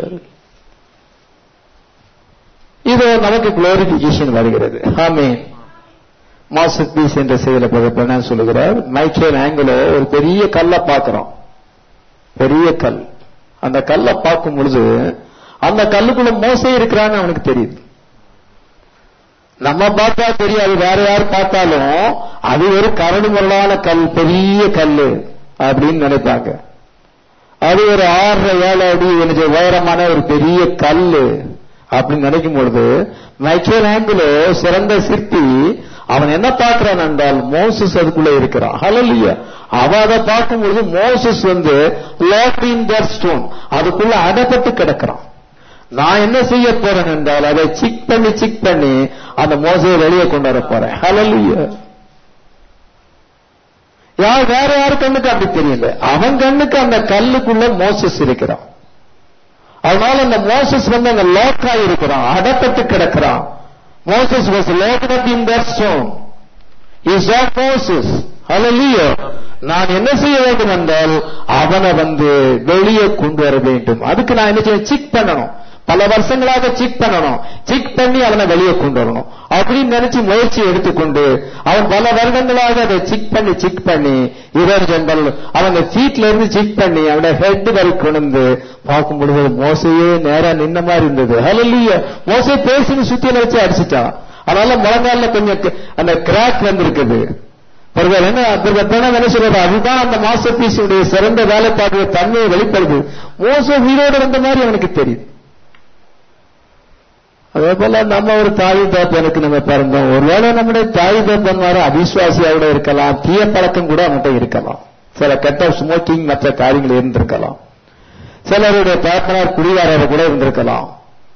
[SPEAKER 1] இதோ நமக்கு குளோரிபிகேஷன் வருகிறது ஆமென் மாஸ்டர் பீஸ் என்ற செயலை என்ன சொல்லுகிறார் மைக்கேல் ஆங்கிலோ ஒரு பெரிய கல்லை பார்க்கிறோம் பெரிய கல் அந்த கல்லை பார்க்கும் பொழுது அந்த கல்லுக்குள்ள மோசை இருக்கிறான்னு அவனுக்கு தெரியுது நம்ம பார்த்தா தெரியாது வேற யார் பார்த்தாலும் அது ஒரு கரடு முரடான கல் பெரிய கல் அப்படின்னு நினைப்பாங்க அது ஒரு ஆறரை ஏழு அடி எனக்கு உயரமான ஒரு பெரிய கல்லு அப்படின்னு நினைக்கும் பொழுது மைக்கேல் ஆங்கிலோ சிறந்த சிற்பி அவன் என்ன பார்க்கிறான் என்றால் மோசஸ் அதுக்குள்ள இருக்கிறான் ஹலலிய அவன் அதை பார்க்கும் பொழுது மோசஸ் வந்து லாக் இன் தர் ஸ்டோன் அதுக்குள்ள அடப்பட்டு கிடக்கிறான் நான் என்ன செய்ய போறேன் என்றால் அதை சிக் பண்ணி சிக் பண்ணி அந்த மோசையை வெளியே கொண்டு வர போறேன் ஹலலிய யார் வேற யார் கண்ணுக்கு அப்படி தெரியல அவன் கண்ணுக்கு அந்த கல்லுக்குள்ள மோசஸ் இருக்கிறான் அதனால அந்த மோசஸ் வந்து அங்க லாக் இருக்கிறான் அடப்பட்டு கிடக்கிறான் Moses was locked up in that stone is of Moses hallelujah நான் என்ன செய்ய வேண்டும் என்றால் அவனை வந்து வெளியே கொண்டு வர வேண்டும் அதுக்கு நான் என்ன செய்ய சிக் பண்ணணும் பல வருஷங்களாக சிக் பண்ணணும் சிக் பண்ணி அவனை வெளியே கொண்டு வரணும் அப்படின்னு நினைச்சு முயற்சி எடுத்துக்கொண்டு அவன் பல வருடங்களாக அதை சிக் பண்ணி சிக் பண்ணி இவர் ஜென்ரல் அவங்க ஃபீட்ல இருந்து சிக் பண்ணி அவனை ஹெட் வரைக்கும் கொண்டு வந்து பார்க்கும் பொழுது மோசையே நேரா நின்ன மாதிரி இருந்தது ஹalleluya மோசை பேசுன்னு சுத்தியில வச்சு அடிச்சிட்டான் அதனால முழங்கால கொஞ்சம் க- அந்த கிராக் வந்திருக்குது பிறகு என்ன பிறகு பிரணம் என்ன சொல்றது அதுதான் அந்த மாஸ்டர் பீஸுடைய சிறந்த வேலைப்பாடுடைய தன்மையை வெளிப்படுது மோச உயிரோடு இருந்த மாதிரி அவனுக்கு தெரியுது அதே போல நம்ம ஒரு தாய் தகப்பனுக்கு நம்ம பிறந்தோம் ஒருவேளை நம்முடைய தாய் தகப்பன்மார அவிசுவாசியோட இருக்கலாம் தீய பழக்கம் கூட அவன்கிட்ட இருக்கலாம் சில கெட்ட ஸ்மோக்கிங் மற்ற காரியங்கள் இருந்திருக்கலாம் சிலருடைய தகப்பனார் குடிகாரர் கூட இருந்திருக்கலாம்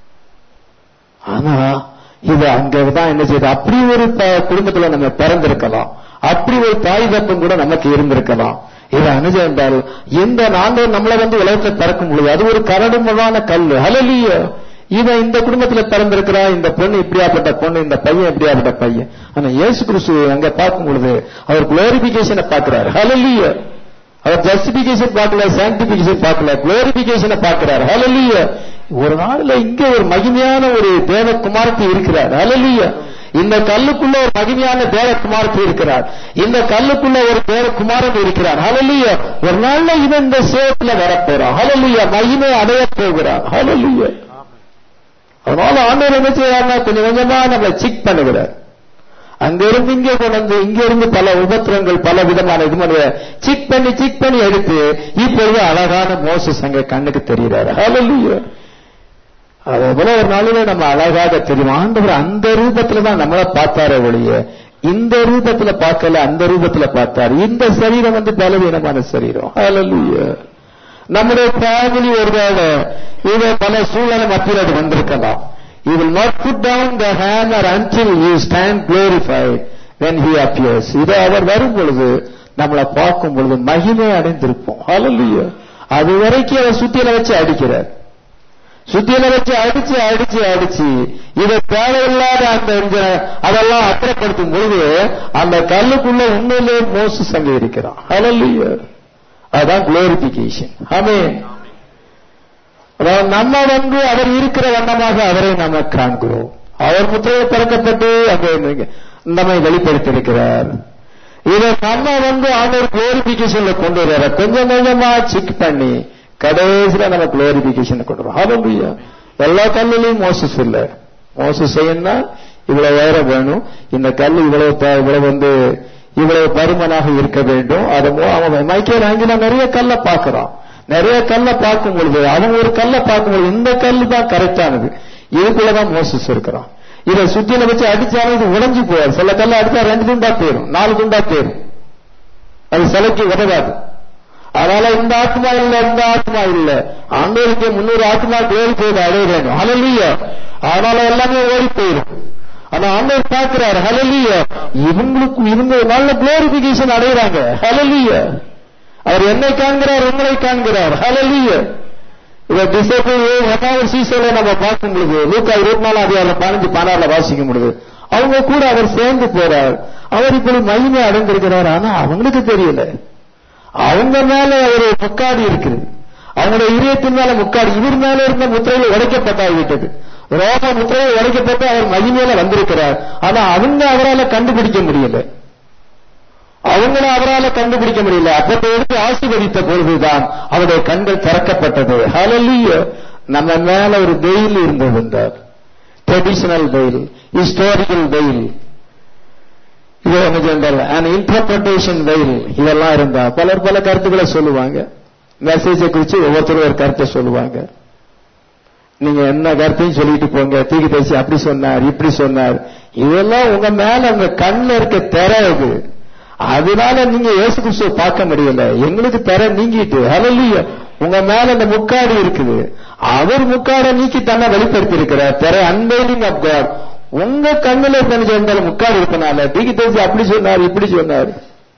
[SPEAKER 1] ஆனா இது அங்கதான் என்ன செய்யுது அப்படி ஒரு ப- குடும்பத்துல நம்ம பிறந்திருக்கலாம் அப்படி ஒரு தாய் தப்பம் கூட நமக்கு இருந்திருக்கலாம் இது அணுக என்றால் இந்த நாங்க நம்மளை வந்து உலகத்தை பிறக்கும் பொழுது அது ஒரு கரடுமுரடான கல் ஹலலிய இவன் இந்த குடும்பத்துல பிறந்திருக்கிறா இந்த பொண்ணு இப்படியாப்பட்ட பொண்ணு இந்த பையன் இப்படியாப்பட்ட பையன் ஆனா இயேசு கிறிஸ்து அங்க பார்க்கும் பொழுது அவர் குளோரிபிகேஷனை பார்க்கிறார் ஹலலிய அவர் ஜஸ்டிபிகேஷன் பார்க்கல சாங்டிபிகேஷன் பார்க்கல குளோரிபிகேஷனை பார்க்கிறார் ஹalleluya ஒரு நாள்ல இங்க ஒரு மகிமையான ஒரு தேவகுமாரத்தி இருக்கிறார் ஹalleluya இந்த கல்லுக்குள்ள ஒரு மகிமையான தேவகுமாரத்தி இருக்கிறார் இந்த கல்லுக்குள்ள ஒரு தேவகுமாரன் இருக்கிறார் ஹalleluya ஒரு நாள்ல இவன் இந்த சேத்துல வரப்போறான் ஹalleluya மகிமை அடைய போகிறான் ஹalleluya அதனால ஆண்டவர் என்ன செய்யறாருன்னா கொஞ்சம் கொஞ்சமா நம்மளை சிக் பண்ணுகிறார் அங்க இருந்து இங்கே கொண்டு வந்து இங்க இருந்து பல உபத்திரங்கள் பல விதமான இது மாதிரி சிக் பண்ணி சிக் பண்ணி எடுத்து இப்பொழுது அழகான மோசஸ் அங்க கண்ணுக்கு தெரிகிறாரு ஹalleluya அதே போல ஒரு நாளில நம்ம அழகாக தெரியும் ஆண்டவர் அந்த ரூபத்துல தான் நம்மளை பார்த்தாரே ஒழிய இந்த ரூபத்துல பார்க்கல அந்த ரூபத்துல பார்த்தார் இந்த சரீரம் வந்து பலவீனமான சரீரம் ஹalleluya நம்முடைய ஃபேமிலி ஒருவேளை இது பல சூழ்நிலை மத்தியில் அது வந்திருக்கலாம் He will not put down the hammer until you stand glorified when he appears. இது அவர் வரும் பொழுது நம்மளை பார்க்கும் பொழுது மகிமை அடைந்திருப்போம் ஹalleluya அது வரைக்கும் அவர் சுத்தியில வச்சு அடிக்கிறார் சுத்தியில வச்சு அடிச்சு அடிச்சு அடிச்சு இதை தேவையில்லாத அந்த இந்த அதெல்லாம் அப்புறப்படுத்தும் பொழுது அந்த கல்லுக்குள்ள உண்மையிலே மோசஸ் அங்கே இருக்கிறான் ஹalleluya அதான் குளோரிபிகேஷன் ஆமென் அதாவது நம்ம வந்து அவர் இருக்கிற வண்ணமாக அவரை நாம காண்கிறோம் அவர் முத்திரை திறக்கப்பட்டு அங்கே நம்மை வெளிப்படுத்தியிருக்கிறார் இதை நம்ம வந்து ஆண்டவர் குளோரிபிகேஷன்ல கொண்டு வர கொஞ்சம் கொஞ்சமா செக் பண்ணி கடைசியில நம்ம குளோரிபிகேஷன் கொண்டு வரோம் ஹalleluya எல்லா கல்லுலையும் மோசஸ் இல்ல மோசஸ் செய்யணும்னா இவ்வளவு உயரம் வேணும் இந்த கல் இவ்வளவு ப- இவ்வளவு வந்து இவ்வளவு பருமனாக இருக்க வேண்டும் அது மோ- அவன் மைக்கேல் ஆங்கில நிறைய கல்லை பார்க்கறான் நிறைய கல்லை பார்க்கும் பொழுது அவன் ஒரு கல்லை பார்க்கும் பொழுது இந்த கல்லு தான் கரெக்டானது இதுக்குள்ளதான் மோசஸ் இருக்கிறான் இதை சுத்தியில வச்சு அடிச்சாலும் இது உடைஞ்சு போவார் சில கல்லை அடிச்சா ரெண்டு துண்டா போயிரும் நாலு துண்டா போயிரும் அது சிலைக்கு உதவாது அதனால இந்த ஆத்மா இல்ல இந்த ஆத்மா இல்ல ஆண்டவருக்கு முன்னூறு ஆத்மா ஓடி போயிடு அடைய வேண்டும் ஹலலியா அதனால எல்லாமே ஓடி போயிடும் ஆனா ஆண்டவர் பார்க்கிறார் ஹலலிய இவங்களுக்கு இவங்க நல்ல குளோரிபிகேஷன் அடைகிறாங்க ஹலலிய அவர் என்னை காண்கிறார் உங்களை காண்கிறார் ஹலலிய இத டிசைபிள் ஒன்னாவது சீசன்ல நம்ம பார்க்கும் பொழுது லூக்கா இருபத்தி நாலாம் அதிகாரம் பதினஞ்சு பதினாறுல வாசிக்கும் பொழுது அவங்க கூட அவர் சேர்ந்து போறார் அவர் இப்படி மகிமை அடைந்திருக்கிறார் ஆனா அவங்களுக்கு தெரியல அவங்க மேல ஒரு முக்காடி இருக்குது அவங்களுடைய இதயத்தின் மேல முக்காடி இவர் மேல இருந்த முத்திரையில் உடைக்கப்பட்டாகிவிட்டது ரோம முத்திரையில் உடைக்கப்பட்டு அவர் மகிமையில வந்திருக்கிறார் ஆனா அவங்க அவரால் கண்டுபிடிக்க முடியல அவங்கள அவரால் கண்டுபிடிக்க முடியல அப்பத்தை எடுத்து ஆசீர்வதித்த பொழுதுதான் அவருடைய கண்கள் திறக்கப்பட்டது ஹalleluya நம்ம மேல ஒரு வெயில் இருந்தது என்றார் ட்ரெடிஷனல் வெயில் ஹிஸ்டாரிக்கல் வெயில் இது என்ன சொன்னால் an இன்டர்பிரேஷன் வெயில் இதெல்லாம் இருந்தா பலர் பல கருத்துக்களை சொல்லுவாங்க மெசேஜை குறித்து ஒவ்வொருத்தரும் ஒரு கருத்தை சொல்லுவாங்க நீங்க என்ன கருத்தையும் சொல்லிட்டு போங்க தீக்கு பேசி அப்படி சொன்னார் இப்படி சொன்னார் இதெல்லாம் உங்க மேல உங்க கண்ணுல இருக்க திரை இது அதனால நீங்க இயேசு கிறிஸ்துவை பார்க்க முடியல எங்களுக்கு திரை நீங்கிட்டு ஹalleluya உங்க மேல இந்த முக்காடு இருக்குது அவர் முக்காடை நீக்கி தன்னை வெளிப்படுத்தி இருக்கிறார் திரை அன்வெயிலிங் ஆஃப் காட் உங்க கண்ணுல நினைச்ச இருந்தாலும் முக்காடு இருக்கனால தீக்கு பேசி அப்படி சொன்னார் இப்படி சொன்னார்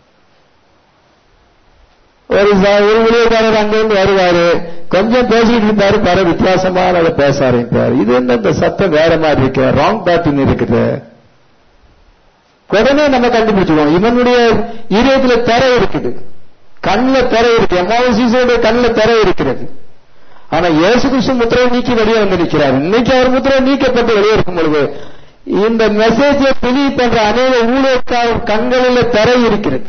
[SPEAKER 1] ஒரு ச- ஒரு ஊழியக்காரர் அங்கிருந்து வருவாரு கொஞ்சம் பேசிட்டு இருந்தாரு பர வித்தியாசமான அதை பேச ஆரம்பிப்பார் இது என்ன இந்த சத்தம் வேற மாதிரி இருக்கு ராங் பேட்டிங் இருக்குது உடனே நம்ம கண்டுபிடிச்சுக்கோம் இவனுடைய இதயத்துல திரை இருக்குது கண்ணுல திரை இருக்கு எம்மாவசீசோட கண்ணுல திரை இருக்கிறது ஆனா இயேசு கிறிஸ்து முத்திரை நீக்கி வெளியே வந்து நிற்கிறார் இன்னைக்கு அவர் முத்திரை நீக்கப்பட்டு வெளியே இருக்கும் பொழுது இந்த மெசேஜை பிலீவ் பண்ற அநேக ஊழியக்காரர் கண்களில் திரை இருக்கிறது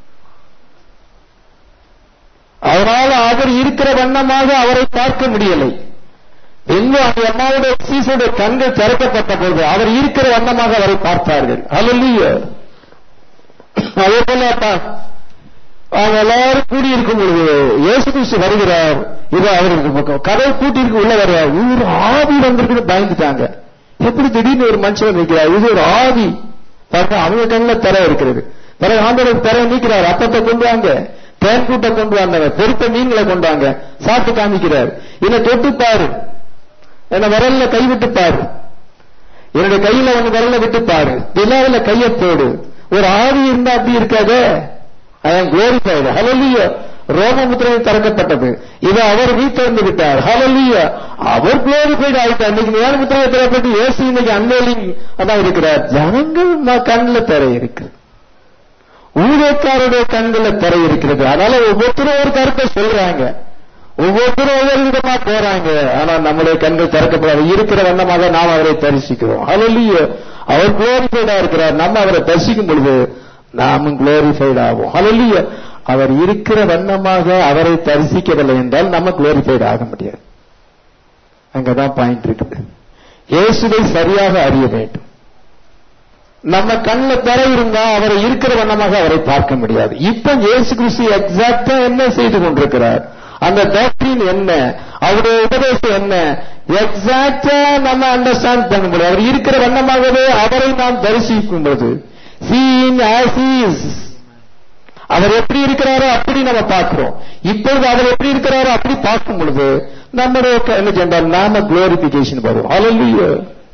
[SPEAKER 1] அதனால அவர் இருக்கிற வண்ணமாக அவரை பார்க்க முடியலை இன்னும் அந்த அம்மாவுடைய சீசனுடைய கண்கள் திறக்கப்பட்ட போது அவர் இருக்கிற வண்ணமாக அவரை பார்த்தார்கள் அல்ல அதே போல பா- அவங்க எல்லாரும் கூடி இருக்கும் பொழுது இயேசு கிறிஸ்து வருகிறார் இது அவருக்கு கதை கூட்டிற்கு உள்ள வருவார் இது ஒரு ஆவி வந்திருக்குன்னு பயந்துட்டாங்க எப்படி திடீர்னு ஒரு மனுஷன் நிற்கிறார் இது ஒரு ஆவி பாருங்க அவங்க கண்ணில் திரை இருக்கிறது பிறகு ஆண்டவர் திரை நீக்கிறார் அப்பத்தை கொண்டு வாங்க தேன் கூட்டை கொண்டு வந்தாங்க பெருத்த மீன்களை கொண்டு வாங்க சாப்பிட்டு காமிக்கிறார் இதை தொட்டு பாரு என்ன விரல்ல கை விட்டு பாரு என்னுடைய கையில ஒண்ணு விரல்ல விட்டு பாரு விழாவில கையை போடு ஒரு ஆவி இருந்தா அப்படி இருக்காதே அதான் குளோரிஃபைடு ஹலலிய ரோமமுத்திரை திறக்கப்பட்டது இது அவர் வீட்டிலிருந்து விட்டார் ஹலலிய அவர் குளோரிஃபைடு ஆயிட்டார் இன்னைக்கு மேலமுத்திரை திறக்கப்பட்டு இயேசு இன்னைக்கு அன்வேலிங் அதான் இருக்கிறார் ஜனங்கள் ம- கண்ணுல திரை இருக்கு ஊழியக்காரருடைய கண்ணுல திரை இருக்கிறது அதனால ஒவ்வொருத்தரும் ஒரு கருத்தை சொல்றாங்க ஒவ்வொருத்தரும் ஒவ்வொரு விதமா போறாங்க ஆனா நம்முடைய கண்கள் திறக்கப்படாது இருக்கிற வண்ணமாக நாம் அவரை தரிசிக்கிறோம் ஹalleluya அவர் குளோரிஃபைடா இருக்கிறார் நம்ம அவரை தரிசிக்கும் பொழுது நாமும் குளோரிஃபைட் ஆகும் ஹalleluya அவர் இருக்கிற வண்ணமாக அவரை தரிசிக்கவில்லை என்றால் நம்ம குளோரிஃபைட் ஆக முடியாது அங்கதான் பாயிண்ட் இருக்குது இயேசுவை சரியாக அறிய வேண்டும் நம்ம கண்ணுல திரை இருந்தா அவரை இருக்கிற வண்ணமாக அவரை பார்க்க முடியாது இப்ப இயேசு கிறிஸ்து எக்ஸாக்டா என்ன செய்து கொண்டிருக்கிறார் அந்த டாக்டரின் என்ன அவருடைய உபதேசம் என்ன எக்ஸாக்டா நம்ம அண்டர்ஸ்டாண்ட் பண்ண முடியும் அவர் இருக்கிற வண்ணமாகவே அவரை நாம் தரிசிக்கும் போது சீயிங் ஆஸ் இஸ் அவர் எப்படி இருக்கிறாரோ அப்படி நம்ம பார்க்கிறோம் இப்பொழுது அவர் எப்படி இருக்கிறாரோ அப்படி பார்க்கும் பொழுது நம்முடைய க- என்ன சொன்னால் நாம குளோரிபிகேஷன் வரும் Hallelujah.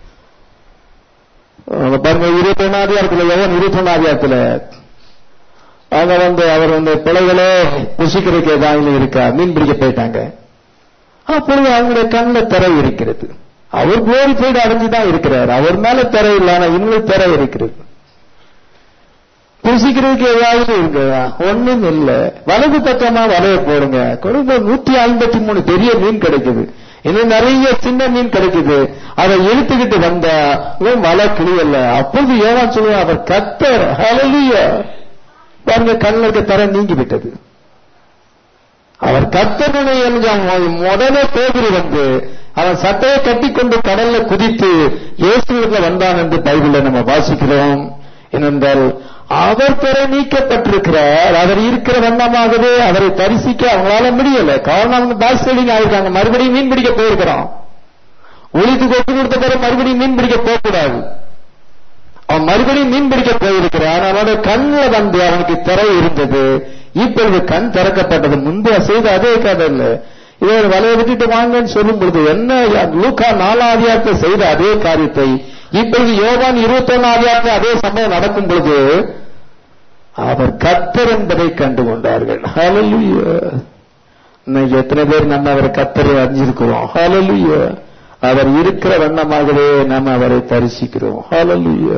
[SPEAKER 1] அங்க பாருங்க இருபத்தி ஒன்னாதிகாரத்துல எவன் இருபத்தி ஒன்னாதிகாரத்துல அவங்க வந்து அவர் வந்து பிள்ளைகளே புசிக்கிறதுக்கு ஏதாவது இருக்கா மீன் பிடிக்க போயிட்டாங்க அப்பொழுது அவங்களுடைய கண்ணுல திரை இருக்கிறது அவர் குளோரிஃபைடு அடைஞ்சுதான் இருக்கிறார் அவர் மேல திரை இல்லை ஆனா இன்னும் திரை இருக்கிறது புசிக்கிறதுக்கு ஏதாவது இருக்குதா ஒண்ணும் இல்ல வலது பக்கமா வலைய போடுங்க கொடுங்க நூத்தி ஐம்பத்தி மூணு பெரிய மீன் கிடைக்குது இன்னும் நிறைய சின்ன மீன் கிடைக்குது அதை இழுத்துக்கிட்டு வந்தா இவன் வலை கிளியல்ல அப்பொழுது ஏவான் சொல்லுவான் அவர் கத்தர் ஹalleluya பாருங்க கண்ணுல இருக்க தர நீங்கி விட்டது அவர் கத்தருடைய முதலே பேதிரி வந்து அவன் சட்டையை கட்டிக்கொண்டு கடல்ல குதித்து இயேசுல வந்தான் என்று பைபிள்ல நம்ம வாசிக்கிறோம் ஏனென்றால் அவர் பெற நீக்கப்பட்டிருக்கிறார் அவர் இருக்கிற வண்ணமாகவே அவரை தரிசிக்க அவங்களால முடியல காரணம் அவங்க பேக் செல்லிங் ஆயிருக்காங்க மறுபடியும் மீன் பிடிக்க போயிருக்கிறான் ஒளித்து கொட்டு கொடுத்த பிறகு மறுபடியும் மீன் பிடிக்க போகக்கூடாது அவன் மறுபடியும் மீன் பிடிக்க போயிருக்கிறான் அவனோட கண்ணுல வந்து அவனுக்கு திரை இருந்தது இப்பொழுது கண் திறக்கப்பட்டது முன்பு செய்த அதே கதை இல்ல இதை வலையை விட்டுட்டு வாங்கன்னு சொல்லும் பொழுது என்ன லூக்கா நாலாதியாரத்தை செய்த அதே காரியத்தை இப்பொழுது யோவான் இருபத்தொன்னு ஆதியாரத்தில் அதே சம்பவம் நடக்கும் பொழுது அவர் கத்தர் என்பதை கண்டு கொண்டார்கள் ஹalleluya இன்னைக்கு எத்தனை பேர் நம்ம அவரை கத்தரை அறிஞ்சிருக்கிறோம் ஹalleluya அவர் இருக்கிற வண்ணமாகவே நம்ம அவரை தரிசிக்கிறோம் ஹalleluya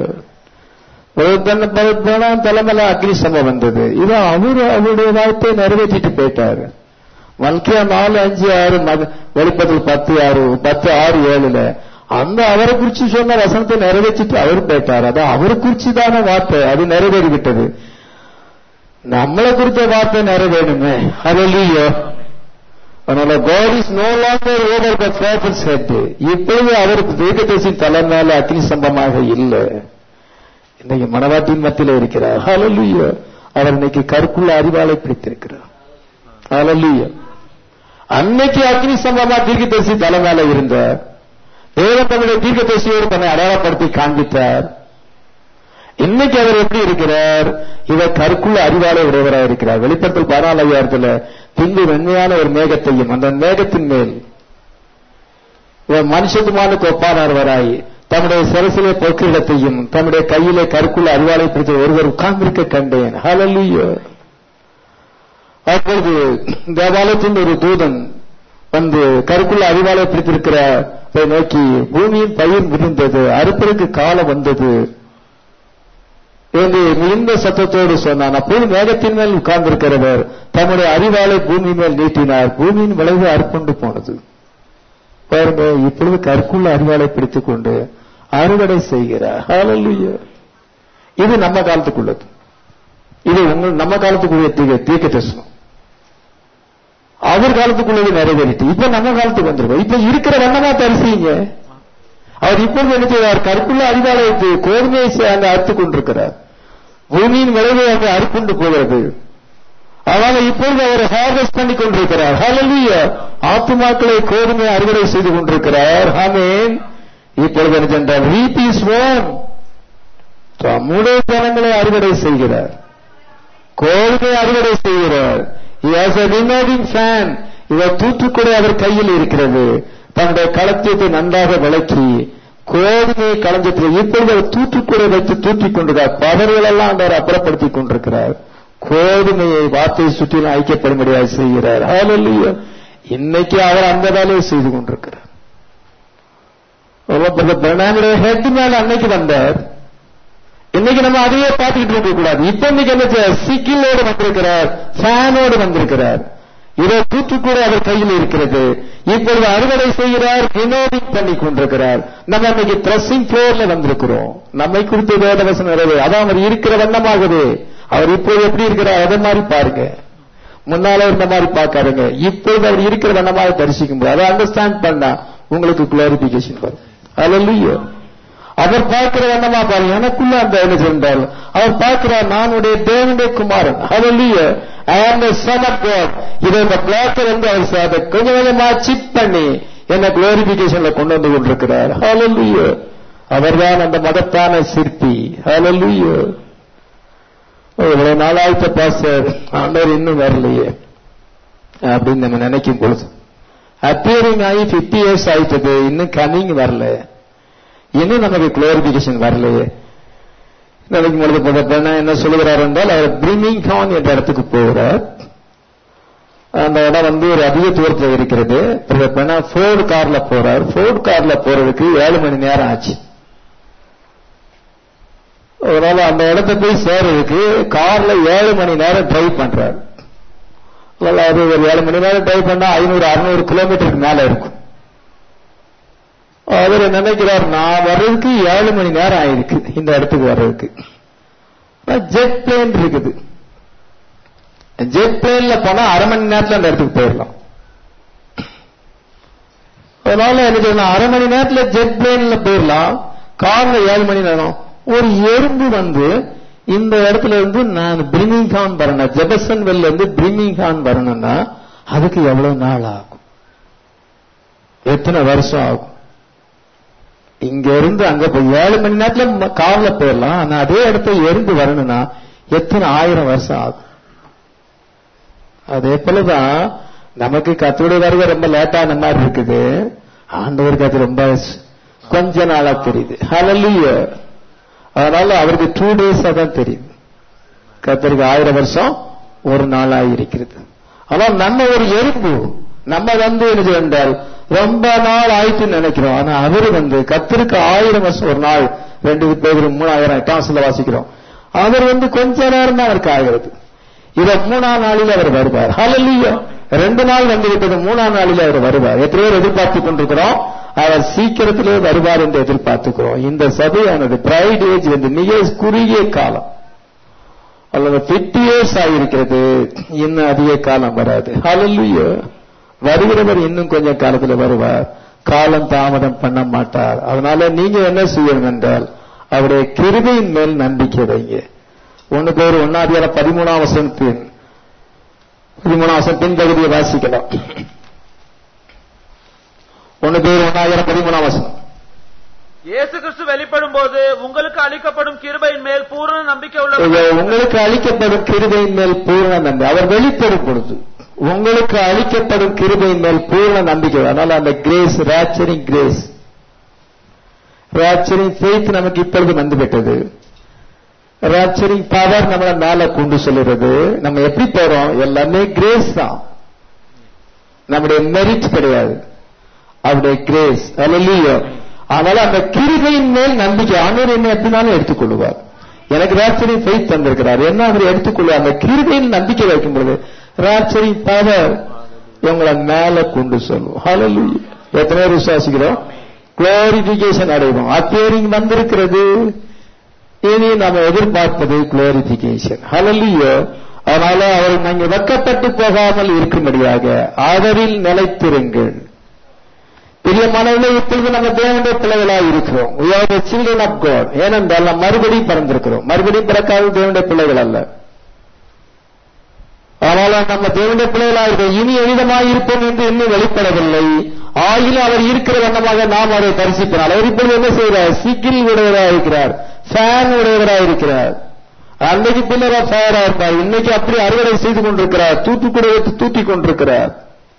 [SPEAKER 1] போனா தலைமையில அக்னி சம்பவம் வந்தது இது அவரு அவருடைய வாய்ப்பை நிறைவேற்றிட்டு போயிட்டாரு மல்கியா நாலு அஞ்சு ஆறு மத- வெளிப்பத்தில் பத்து ஆறு பத்து ஆறு ஏழுல அந்த அவரை குறிச்சு சொன்ன வசனத்தை நிறைவேற்றிட்டு அவர் போயிட்டார் அது அவரை குறிச்சு தானே வார்த்தை அது நிறைவேறி விட்டது நம்மளை குறித்த வார்த்தை நிறைவேணுமே ஹalleluya அதனால God is no longer over the prophet's head இப்பொழுது அவருக்கு தீர்க்கதரிசியின் தலை மேல அக்னி சம்பமாக இல்லை இன்னைக்கு மனவாட்டியின் மத்தியில இருக்கிறார் ஹalleluya அவர் இன்னைக்கு கருக்குள்ள அறிவாலை பிடித்திருக்கிறார் ஹalleluya அன்னைக்கு அக்னி சம்பவமா தீர்க்கதரிசி தலை மேல இருந்தார் தேவன் தன்னுடைய தீர்க்கதரிசியோடு தன்னை அடையாளப்படுத்தி காண்பித்தார் இன்னைக்கு அவர் எப்படி இருக்கிறார் இவர் கருக்குள்ள அறிவாலை உடையவராக இருக்கிறார் வெளிப்படத்தில் பதினாலு ஐயாயிரத்துல பின்பு வெண்மையான ஒரு மேகத்தையும் அந்த மேகத்தின் மேல் இவர் மனுஷகுமாருக்கு ஒப்பானவராய் தம்முடைய சிரசிலே பொற்கிடத்தையும் தம்முடைய கையிலே கருக்குள்ள அறிவாலை பிடித்த ஒருவர் உட்கார்ந்திருக்க கண்டேன் ஹalleluya அப்பொழுது தேவாலயத்தின் ஒரு தூதன் வந்து கருக்குள்ள அறிவாலை பிடித்திருக்கிற நோக்கி பூமியின் பயிர் விழுந்தது அறுப்பதற்கு காலம் வந்தது என்று மிகுந்த சத்தத்தோடு சொன்னான் அப்போது மேகத்தின் மேல் உட்கார்ந்திருக்கிறவர் தம்முடைய அறிவாளை பூமி மேல் நீட்டினார் பூமியின் விளைவு அறுப்புண்டு போனது பாருங்க இப்பொழுது கற்குள்ள அறிவாளை பிடித்துக் கொண்டு அறுவடை செய்கிறார் ஹalleluya இது நம்ம காலத்துக்குள்ளது இது உங்க நம்ம காலத்துக்குரிய தீர்க்க தீர்க்க தரிசனம் அவர் காலத்துக்குள்ளது நிறைவேறிட்டு இப்ப நம்ம காலத்துக்கு வந்திருக்கோம் இப்ப இருக்கிற வண்ணமா தரிசிங்க அவர் இப்பொழுது என்ன செய்வார் கற்குள்ள அறிவாலயத்து கோதுமையை சே- அங்க அறுத்துக் கொண்டிருக்கிறார் பூமியின் விளைவு அங்கு அறுப்புண்டு போகிறது அதனால இப்பொழுது அவர் ஹார்வெஸ்ட் பண்ணி கொண்டிருக்கிறார் ஹalleluya ஆத்துமாக்களை கோதுமை அறுவடை செய்து கொண்டிருக்கிறார் ஆமென் இப்பொழுது என்ன சென்றார் ரீப் இஸ் ஓன் தம்முடைய ஜனங்களை அறுவடை செய்கிறார் கோதுமை அறுவடை செய்கிறார் He has a winnowing fan இவர் தூற்றுக்குடை அவர் கையில் இருக்கிறது தன்னுடைய களத்தியத்தை நன்றாக விளக்கி கோதுமை களஞ்சத்தில் இப்பொழுது அவர் தூற்றுக்குடை வைத்து தூற்றிக் கொண்டிருக்கிறார் பதவிகள் எல்லாம் அவர் அப்புறப்படுத்திக் கொண்டிருக்கிறார் கோதுமையை வார்த்தை சுற்றிலும் ஐக்கியப்படும்படியாக செய்கிறார் Hallelujah. இன்னைக்கு அவர் அந்த வேலையை செய்து கொண்டிருக்கிறார் பிரணாமுடைய ஹெட் மேல அன்னைக்கு வந்தார் இன்னைக்கு நம்ம அதையே பார்த்துக்கிட்டு இருக்க கூடாது இப்ப இன்னைக்கு என்ன செய்ய- சிக்கிலோடு வந்திருக்கிறார் ஃபேனோடு வந்திருக்கிறார் இதோ தூற்றுக்கூட அவர் கையில் இருக்கிறது இப்பொழுது அறுவடை செய்கிறார் வினோதிங் பண்ணி கொண்டிருக்கிறார் நம்ம இன்னைக்கு ட்ரெஸ்ஸிங் ஃப்ளோர்ல வந்திருக்கிறோம் நம்மை குறித்து வேதவசனம் நிறைவே அதான் அவர் இருக்கிற வண்ணமாகவே அவர் இப்பொழுது எப்படி இருக்கிறார் அதே மாதிரி பாருங்க முன்னால இருந்த மாதிரி பார்க்காருங்க இப்பொழுது அவர் இருக்கிற வண்ணமாக தரிசிக்கும் போது அதை அண்டர்ஸ்டாண்ட் பண்ணா உங்களுக்கு கிளாரிபிகேஷன் வரும் Hallelujah. அவர் பார்க்கிற வண்ணமா பாருங்க எனக்குள்ள அந்த என்ன சென்றால் அவர் பார்க்கிறார் நான் உடைய தேவனுடைய குமாரன் Hallelujah. I am the son of God. இதை இந்த பிளாக்கை வந்து அவர் ச- அதை கொஞ்சம் கொஞ்சமா சிப் பண்ணி என்ன குளோரிபிகேஷன்ல கொண்டு வந்து கொண்டிருக்கிறார் Hallelujah. அவர்தான் அந்த மகத்தான சிற்பி Hallelujah. இவ்வளவு நாளாய்த்த பாஸ்டர் ஆண்டவர் இன்னும் வரலையே அப்படின்னு நம்ம நினைக்கும் பொழுது அப்பியரிங் ஆகி பிப்டி இயர்ஸ் ஆயிட்டது இன்னும் கமிங் வரல இன்னும் நமக்கு குளோரிபிகேஷன் வரலையே நினைக்கும் பொழுது பார்த்தா என்ன சொல்லுகிறார் என்றால் அவர் பிரிமிங் ஹான் என்ற இடத்துக்கு போகிறார் அந்த இடம் வந்து ஒரு அதிக தூரத்தில் இருக்கிறது ஃபோர்டு கார்ல போறார் ஃபோர்டு கார்ல போறதுக்கு ஏழு மணி நேரம் ஆச்சு அதனால அந்த இடத்த போய் சேர்றதுக்கு கார்ல ஏழு மணி நேரம் டிரைவ் பண்றாரு அதனால அது ஒரு ஏழு மணி நேரம் டிரைவ் பண்ணா ஐநூறு அறுநூறு கிலோமீட்டருக்கு மேல இருக்கும் அவர் நினைக்கிறார் நான் வர்றதுக்கு ஏழு மணி நேரம் ஆயிருக்கு இந்த இடத்துக்கு வர்றதுக்கு ஜெட் பிளேன் இருக்குது ஜெட் பிளேன்ல போனா அரை மணி நேரத்துல அந்த இடத்துக்கு போயிடலாம் அதனால என்ன சொல்லலாம் அரை மணி நேரத்துல ஜெட் பிளேன்ல போயிடலாம் கார்ல ஏழு மணி நேரம் ஒரு எறும்பு வந்து இந்த இடத்துல இருந்து நான் பிரிமிங்ஹான் வரணும் ஜெபசன் வெல்ல இருந்து பிரிமிங்ஹான் வரணும்னா அதுக்கு எவ்வளவு நாள் ஆகும் எத்தனை வருஷம் ஆகும் இங்க இருந்து அங்க போய் ஏழு மணி நேரத்துல ம- கார்ல போயிடலாம் ஆனா அதே இடத்த எறும்பு வரணும்னா எத்தனை ஆயிரம் வருஷம் ஆகும் அதே போலதான் நமக்கு கத்தோடைய வருகை ரொம்ப லேட்டான மாதிரி இருக்குது ஆண்டவருக்கு அது ரொம்ப ஸ்- கொஞ்ச நாளா தெரியுது ஹalleluya அதனால அவருக்கு டூ டேஸா தான் தெரியுது கத்தருக்கு ஆயிரம் வருஷம் ஒரு நாளா இருக்கிறது ஆனால் நம்ம ஒரு எறும்பு நம்ம வந்து என்ன என்றால் ரொம்ப நாள் ஆயிட்டுன்னு நினைக்கிறோம் ஆனா அவரு வந்து கத்தருக்கு ஆயிரம் வருஷம் ஒரு நாள் ரெண்டு பேர் மூணாயிரம் எட்டாம் வாசிக்கிறோம் அவர் வந்து கொஞ்ச நேரம் தான் அவருக்கு ஆகிறது இத மூணாம் நாளில் அவர் வருவார் ஹalleluya ரெண்டு நாள் வந்து விட்டது மூணாம் நாளில் அவர் வருவார் எத்தனை பேர் எதிர்பார்த்து கொண்டிருக்கிறோம் அவர் சீக்கிரத்திலே வருவார் என்று எதிர்பார்த்துக்கிறோம் இந்த சபையானது பிரைட் ஏஜ் வந்து மிக குறுகிய காலம் அல்லது பிப்டி இயர்ஸ் ஆகியிருக்கிறது இன்னும் அதிக காலம் வராது ஹalleluya வருகிறவர் இன்னும் கொஞ்சம் காலத்துல வருவார் காலம் தாமதம் பண்ண மாட்டார் அதனால நீங்க என்ன செய்யணும் என்றால் அவருடைய கிருபையின் மேல் நம்பிக்கை வைங்க ஒன்னு பேர் ஒன்னாதியார பதிமூணாம் வசனத்தின் பதிமூணாம் வசனம் பின்பகுதியை வாசிக்கலாம் ஒன்னு பேர் ஒன்னாதியார பதிமூணாம் வசனம்
[SPEAKER 2] இயேசு கிறிஸ்து வெளிப்படும் போது உங்களுக்கு அளிக்கப்படும் கிருபையின் மேல் பூரண நம்பிக்கை
[SPEAKER 1] இது
[SPEAKER 2] உள்ள
[SPEAKER 1] உங்களுக்கு அளிக்கப்படும் கிருபையின் மேல் பூர்ண நம்பிக்கை அவர் வெளிப்படும் பொழுது உங்களுக்கு அளிக்கப்படும் கிருபையின் மேல் பூர்ண நம்பிக்கை அதனால அந்த கிரேஸ் ராச்சரிங் கிரேஸ் ராச்சரிங் ஃபெய்த் நமக்கு இப்பொழுது வந்துவிட்டது ராச்சரிங் பவர் நம்மள மேல கொண்டு செல்கிறது நம்ம எப்படி போறோம் எல்லாமே கிரேஸ் தான் நம்முடைய மெரிட் கிடையாது அவருடைய கிரேஸ் அல்ல அதனால அந்த கிருபையின் மேல் நம்பிக்கை ஆண்டவர் என்ன எப்படினாலும் எடுத்துக்கொள்வார் எனக்கு ராப்சரிங் ஃபெய்த் தந்திருக்கிறார் என்ன அவர் எடுத்துக்கொள்ள அந்த கிருபையில் நம்பிக்கை வைக்கும் பொழுது ராப்சரிங் பவர் இவங்களை மேல கொண்டு சொல்லுவோம் ஹalleluya எத்தனை பேர் விசுவாசிக்கிறோம் குளோரிபிகேஷன் அடைவோம் அப்பியரிங் வந்திருக்கிறது இனி நம்ம எதிர்பார்ப்பது குளோரிபிகேஷன் ஹalleluya அதனால அவர் நீங்கள் வெக்கப்பட்டு போகாமல் இருக்கும்படியாக அவரில் நிலைத்திருங்கள் பிரியமானவர்களே இப்பொழுது நம்ம தேவனுடைய பிள்ளைகளாக இருக்கிறோம் we are the children of god ஏனென்றால் நாம் மறுபடியும் பிறந்திருக்கிறோம் மறுபடியும் பிறக்காத தேவனுடைய பிள்ளைகள் அல்ல ஆனால் நம்ம தேவனுடைய பிள்ளைகளாக இருக்கிறோம் இனி எவ்விதமாக இருப்போம் என்று இன்னும் வெளிப்படவில்லை ஆயிலும் அவர் இருக்கிற வண்ணமாக நாம் அவரை தரிசிப்போம் அவர் இப்பொழுது என்ன செய்கிறார் சிக்கில் உடையவராக இருக்கிறார் ஃபேன் உடையவராக இருக்கிறார் அன்னைக்கு பின்னரா ஃபயரா இருப்பார் இன்னைக்கு அப்படி அறுவடை செய்து கொண்டிருக்கிறார் தூத்துக்குடி வைத்து தூத்தி கொண்டிருக்கிறார்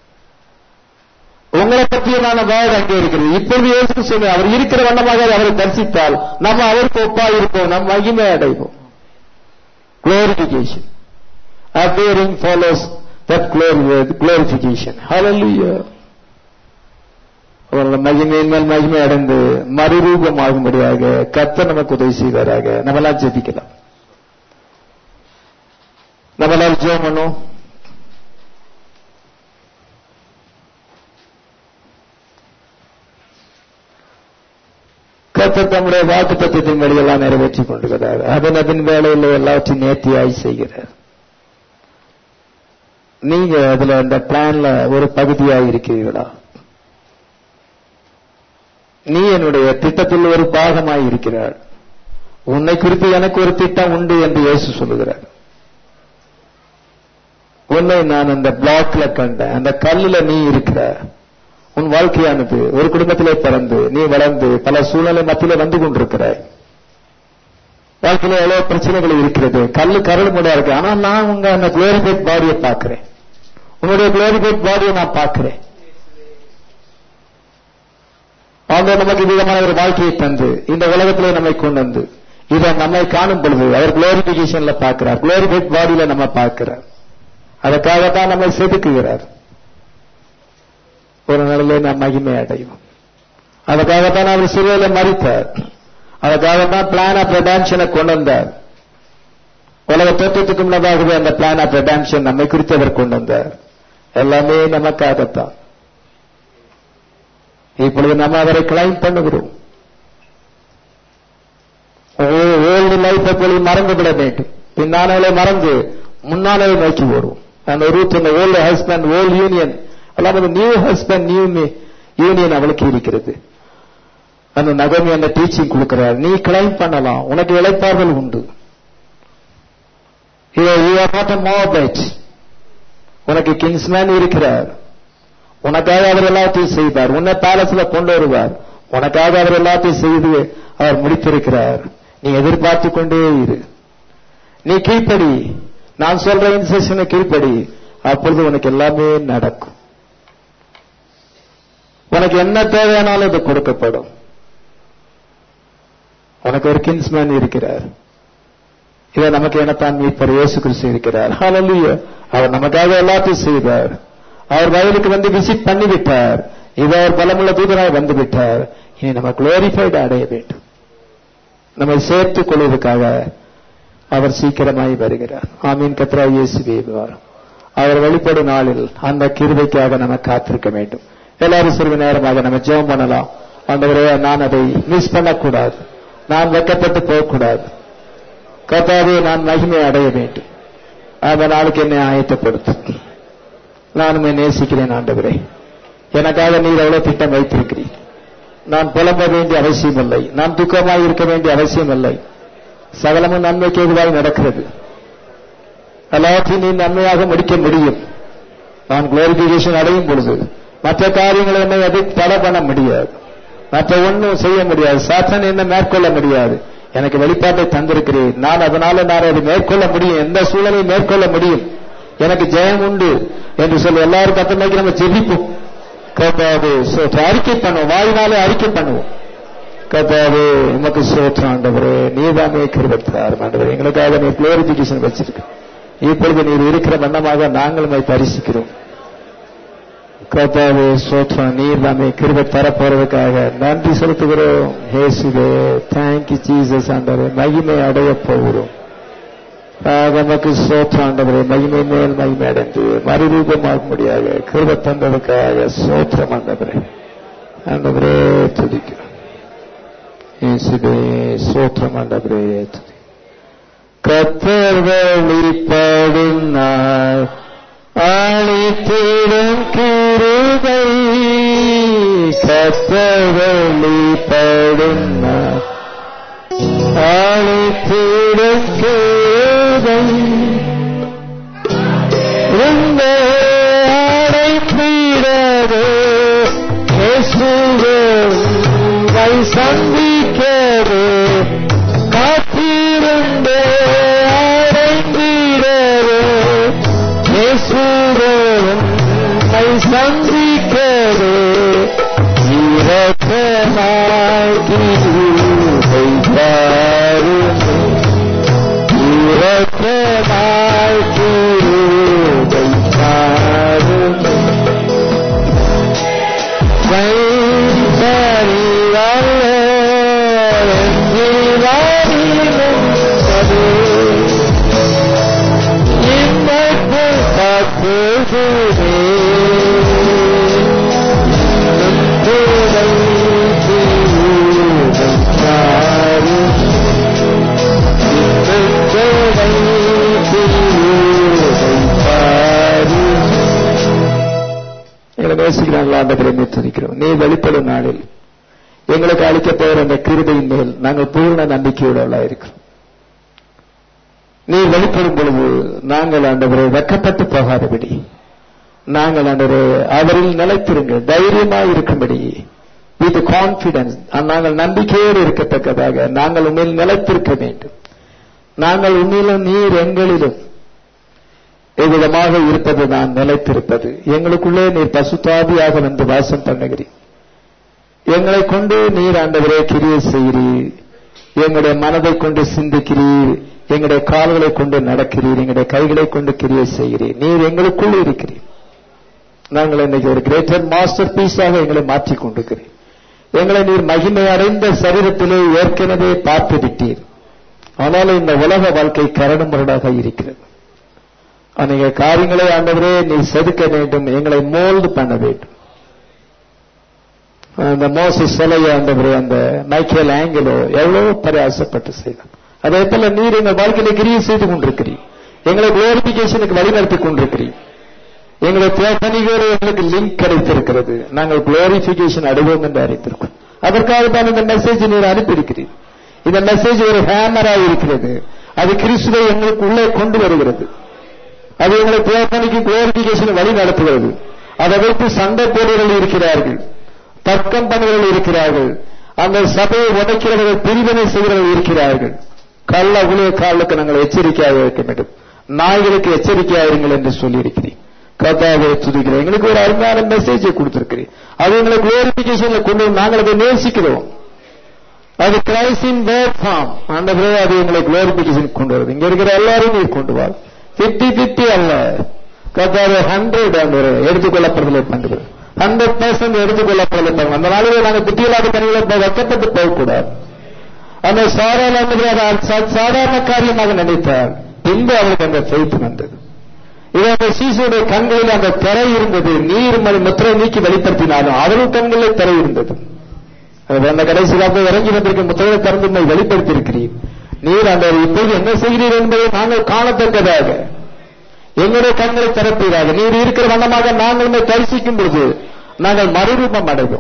[SPEAKER 1] உங்களை பற்றியதான வேர்டு அங்கே இருக்கிறது இப்பொழுது இயேசு சொல்லி அவர் இருக்கிற வண்ணமாக அவரை தரிசித்தால் நம்ம அவருக்கு ஒப்பா இருப்போம் நம் மகிமை அடைவோம் glorification appearing follows that glory, glorification. Hallelujah. அவர்கள் மகிமையின் மேல் மகிமை அடைந்து மறுரூபமாகும்படியாக கத்த நமக்கு உதவி செய்வாராக நம்மளால் ஜெபிக்கலாம் நம்மளால் ஜெபம் பண்ணும் கத்த தம்முடைய வாக்கு தத்துவத்தின் வழியெல்லாம் நிறைவேற்றிக் கொண்டிருக்கிறார் அதன் அதன் வேலையில் எல்லாவற்றையும் நேர்த்தியாய் செய்கிறார் நீங்க அதுல அந்த பிளான்ல ஒரு பகுதியாக இருக்கிறீர்களா நீ என்னுடைய திட்டத்தில் ஒரு பாகமாய் இருக்கிறார் உன்னை குறித்து எனக்கு ஒரு திட்டம் உண்டு என்று இயேசு சொல்லுகிறார் உன்னை நான் அந்த பிளாக்ல கண்டேன் அந்த கல்லுல நீ இருக்கிற உன் வாழ்க்கையானது ஒரு குடும்பத்திலே பிறந்து நீ வளர்ந்து பல சூழ்நிலை மத்தியில வந்து கொண்டிருக்கிறாய் வாழ்க்கையில எவ்வளவு பிரச்சனைகள் இருக்கிறது கல்லு கரடு மூடா இருக்கு ஆனா நான் உங்க அந்த குளோரிபேட் பாடியை பார்க்கிறேன் உன்னுடைய குளோரிபேட் பாடியை நான் பார்க்கிறேன் அவங்க நமக்கு விதமான ஒரு வாழ்க்கையை தந்து இந்த உலகத்திலே நம்மை கொண்டு வந்து இதை நம்மை காணும் பொழுது அவர் குளோரிபிகேஷன்ல பார்க்கிறார் குளோரிபேட் பாடியில நம்ம பார்க்கிறார் அதுக்காகத்தான் நம்மை செதுக்குகிறார் ஒரு நாளிலே நாம் மகிமை அடைவோம் அதுக்காகத்தான் அவர் சிறுவையில மறித்தார் அதுக்காகத்தான் பிளான் ஆஃப் ரெடான்ஷனை கொண்டு வந்தார் உலக தோற்றத்துக்கு முன்னதாகவே அந்த பிளான் ஆஃப் ரெடான்ஷன் நம்மை குறித்து அவர் கொண்டு வந்தார் எல்லாமே நமக்காகத்தான் இப்பொழுது நம்ம அவரை கிளைம் பண்ணுகிறோம் ஓல்டு லைஃப் போல மறந்து விட வேண்டும் பின்னாலே மறந்து முன்னாலே நோக்கி ஓடுவோம் அந்த ரூத் அந்த ஓல்டு ஹஸ்பண்ட் ஓல்டு யூனியன் அல்லாமல் நியூ ஹஸ்பண்ட் நியூ யூனியன் அவளுக்கு இருக்கிறது அந்த நகமி அந்த டீச்சிங் கொடுக்கிறார் நீ கிளைம் பண்ணலாம் உனக்கு இழைப்பார்கள் உண்டு you are not a Moabite உனக்கு கிங்ஸ்மேன் இருக்கிறார் உனக்காக அவர் எல்லாத்தையும் செய்வார் உன்னை பேலஸ்ல கொண்டு வருவார் உனக்காக அவர் எல்லாத்தையும் செய்து அவர் முடித்திருக்கிறார் நீ எதிர்பார்த்து கொண்டே இரு நீ கீழ்ப்படி நான் சொல்ற இன்ஸ்ட்ரக்ஷனை கீழ்ப்படி அப்பொழுது உனக்கு எல்லாமே நடக்கும் உனக்கு என்ன தேவையானாலும் இது கொடுக்கப்படும் உனக்கு ஒரு கின்ஸ்மேன் இருக்கிறார் இதை நமக்கு எனத்தான் மீட்பர் இயேசு கிறிஸ்து இருக்கிறார் ஹalleluya அவர் நமக்காக எல்லாத்தையும் செய்தார் அவர் வயலுக்கு வந்து விசிட் பண்ணிவிட்டார் இவர் பலமுள்ள தூதராய் வந்து விட்டார் இனி நம்ம குளோரிஃபைடு அடைய வேண்டும் நம்மை சேர்த்துக் கொள்வதற்காக அவர் சீக்கிரமாய் வருகிறார் ஆமீன் கத்ரா இயேசுவே அவர் வெளிப்படும் நாளில் அந்த கிருபைக்காக நம்ம காத்திருக்க வேண்டும் எல்லாரும் சிறிது நேரமாக நம்ம ஜெபம் பண்ணலாம் ஆண்டவரே நான் அதை மிஸ் பண்ணக்கூடாது நான் வெக்கப்பட்டு போகக்கூடாது கத்தாவே நான் மகிமை அடைய வேண்டும் அந்த நாளுக்கு என்னை ஆயத்தப்படுத்தும் நான் உண்மை நேசிக்கிறேன் ஆண்டவரே எனக்காக நீர் எவ்வளவு திட்டம் வைத்திருக்கிறீர் நான் புலம்ப வேண்டிய அவசியம் இல்லை நான் துக்கமாய் இருக்க வேண்டிய அவசியம் இல்லை சகலமும் நன்மைக்கு எதுவாய் நடக்கிறது எல்லாத்தையும் நீ நன்மையாக முடிக்க முடியும் நான் குளோரிபிகேஷன் அடையும் பொழுது மற்ற காரியங்களை என்னை அதை தடை பண்ண முடியாது மற்ற ஒன்றும் செய்ய முடியாது சாத்தன் என்ன மேற்கொள்ள முடியாது எனக்கு வெளிப்பாட்டை தந்திருக்கிறேன் நான் அதனால நான் அதை மேற்கொள்ள முடியும் எந்த சூழலையும் மேற்கொள்ள முடியும் எனக்கு ஜெயம் உண்டு என்று சொல்லி எல்லாரும் கத்தமைக்கு நம்ம ஜெபிப்போம் கத்தாது அறிக்கை பண்ணுவோம் வாயினாலே அறிக்கை பண்ணுவோம் கத்தாது உமக்கு சோற்றம் ஆண்டவரே நீதாமே கிருபத்தார் ஆண்டவரே எங்களுக்காக நீ குளோரிபிகேஷன் வச்சிருக்க இப்பொழுது நீர் இருக்கிற வண்ணமாக நாங்கள் உண்மை தரிசிக்கிறோம் கர்த்தாவே சோத்ரம் நீர் நாமே கிருபை தரப்போறதுக்காக நன்றி செலுத்துகிறோம் இயேசுவே தேங்க்யூ ஜீசஸ் ஆண்டவரே மகிமை அடைய போகிறோம் நமக்கு சோத்ரம் ஆண்டவரே மகிமை மேல் மகிமை அடைந்து மறுரூபமாக முடியாது கிருபை தந்ததுக்காக சோத்திரம் ஆண்டவரே ஆண்டவரே துதிக்கிறோம் இயேசுவே சோத்திரம் ஆண்டவரே துதி கத்தர் வெளிப்படும் நாள் ஆழித்திடும் கிருபை கத்தர் வெளிப்படும் நாள் ஆழித்திடும் கிருபை இந்த அடைப்பிடவே இயேசுவே உம்மை சந்திக்கவே காத்திருந்தே அடைந்திடவே இயேசுவே உம்மை சந்திக்கவே இரக்கமாய் கிருபை தாருமே இரக்கமாய் கிருபை தாருமே எங்களை நேசிக்கிறாங்களா அந்த பிரேமை துதிக்கிறோம் நீ வெளிப்படும் நாளில் எங்களுக்கு அளிக்கப் போகிற அந்த கிருபையின் மேல் நாங்கள் பூர்ண நம்பிக்கையுள்ளவர்களா இருக்கிறோம் நீ வெளிப்படும் பொழுது நாங்கள் ஆண்டவரை வெக்கப்பட்டு போகாதபடி நாங்கள் ஆண்டவரை அவரில் நிலைத்திருங்க தைரியமா இருக்கும்படி வித் கான்பிடன்ஸ் நாங்கள் நம்பிக்கையோடு இருக்கத்தக்கதாக நாங்கள் உண்மையில் நிலைத்திருக்க வேண்டும் நாங்கள் உண்மையிலும் நீர் எங்களிலும் எவ்விதமாக இருப்பது நான் நிலைத்திருப்பது எங்களுக்குள்ளே நீர் பசுத்தாதியாக வந்து வாசம் பண்ணுகிறீர் எங்களை கொண்டு நீர் ஆண்டவரே கிரியை செய்கிறீர் எங்களுடைய மனதை கொண்டு சிந்திக்கிறீர் எங்களுடைய கால்களை கொண்டு நடக்கிறீர் எங்களுடைய கைகளை கொண்டு கிரியை செய்கிறீர் நீர் எங்களுக்குள்ளே இருக்கிறீர் நாங்கள் இன்னைக்கு ஒரு கிரேட்டர் மாஸ்டர் பீஸாக எங்களை மாற்றிக் கொண்டிருக்கிறீர் எங்களை நீர் மகிமை அடைந்த சரீரத்திலே ஏற்கனவே பார்த்து விட்டீர் ஆனாலும் இந்த உலக வாழ்க்கை கரடுமுரடாக இருக்கிறது அநேக காரியங்களை ஆண்டவரே நீ செதுக்க வேண்டும் எங்களை மோல்டு பண்ண வேண்டும் அந்த மோச சிலையை ஆண்டவரே அந்த மைக்கேல் ஆங்கிலோ எவ்வளவு பிரயாசப்பட்டு செய்தார் அதே போல நீர் எங்கள் வாழ்க்கையில கிரியை செய்து கொண்டிருக்கிறீர் எங்களை குளோரிபிகேஷனுக்கு வழிநடத்தி கொண்டிருக்கிறீர் எங்களை தேவனிகளோடு எங்களுக்கு லிங்க் கிடைத்திருக்கிறது நாங்கள் குளோரிபிகேஷன் அடைவோம் என்று அறிந்திருக்கோம் அதற்காக தான் இந்த மெசேஜ் நீர் அனுப்பியிருக்கிறீர் இந்த மெசேஜ் ஒரு ஹேமராக இருக்கிறது அது கிறிஸ்துவை எங்களுக்கு உள்ளே கொண்டு வருகிறது அது எங்களை தேவனிக்கு குளோரிபிகேஷன் வழி நடத்துகிறது அதை வைத்து சண்டை போடுவர்கள் இருக்கிறார்கள் தர்க்கம் பண்ணுவர்கள் இருக்கிறார்கள் அந்த சபையை உடைக்கிறவர்கள் பிரிவினை செய்கிறவர்கள் இருக்கிறார்கள் கள்ள உலக காலுக்கு நாங்கள் எச்சரிக்கையாக இருக்க வேண்டும் நாய்களுக்கு எச்சரிக்கையாக இருங்கள் என்று சொல்லியிருக்கிறேன் கதாவை துதிக்கிறேன் எங்களுக்கு ஒரு அருமையான மெசேஜை கொடுத்திருக்கிறேன் அது எங்களை குளோரிபிகேஷன்ல கொண்டு வந்து நாங்கள் அதை நேசிக்கிறோம் அது கிரைஸ்டின் வேர்ட் ஃபார்ம் அந்த பிறகு அது எங்களை குளோரிபிகேஷன் கொண்டு வருது இங்க இருக்கிற எல்லாரும் நீர் கொண்டு வா பிப்டி பிப்டி அல்ல கதாவை ஹண்ட்ரட் ஆண்டு எடுத்துக்கொள்ளப்படுதலை பண்ணுறது ஹண்ட்ரட் பர்சன்ட் எடுத்துக்கொள்ளப்படலை பாருங்க அந்த நாளிலே நாங்கள் புத்தியில்லாத பணிகளை வெக்கப்பட்டு போகக்கூடாது அந்த சாதாரண சாதாரண காரியமாக நினைத்தார் பின்பு அவருக்கு அந்த ஃபெய்த் வந்தது இது அந்த சீசுடைய கண்களில் அந்த திரை இருந்தது நீர் மணி முத்திரை நீக்கி வெளிப்படுத்தினாலும் அவர்கள் கண்களில் திரை இருந்தது அந்த கடைசி காலத்தில் இறங்கி வந்திருக்க முத்திரை திறந்து வெளிப்படுத்தி இருக்கிறீர் நீர் அந்த இப்போது என்ன செய்கிறீர் என்பதை நாங்கள் காணத்தக்கதாக எங்களுடைய கண்களை திறப்பீராக நீர் இருக்கிற வண்ணமாக நாங்கள் தரிசிக்கும் பொழுது நாங்கள் மறுரூபம் அடைவோம்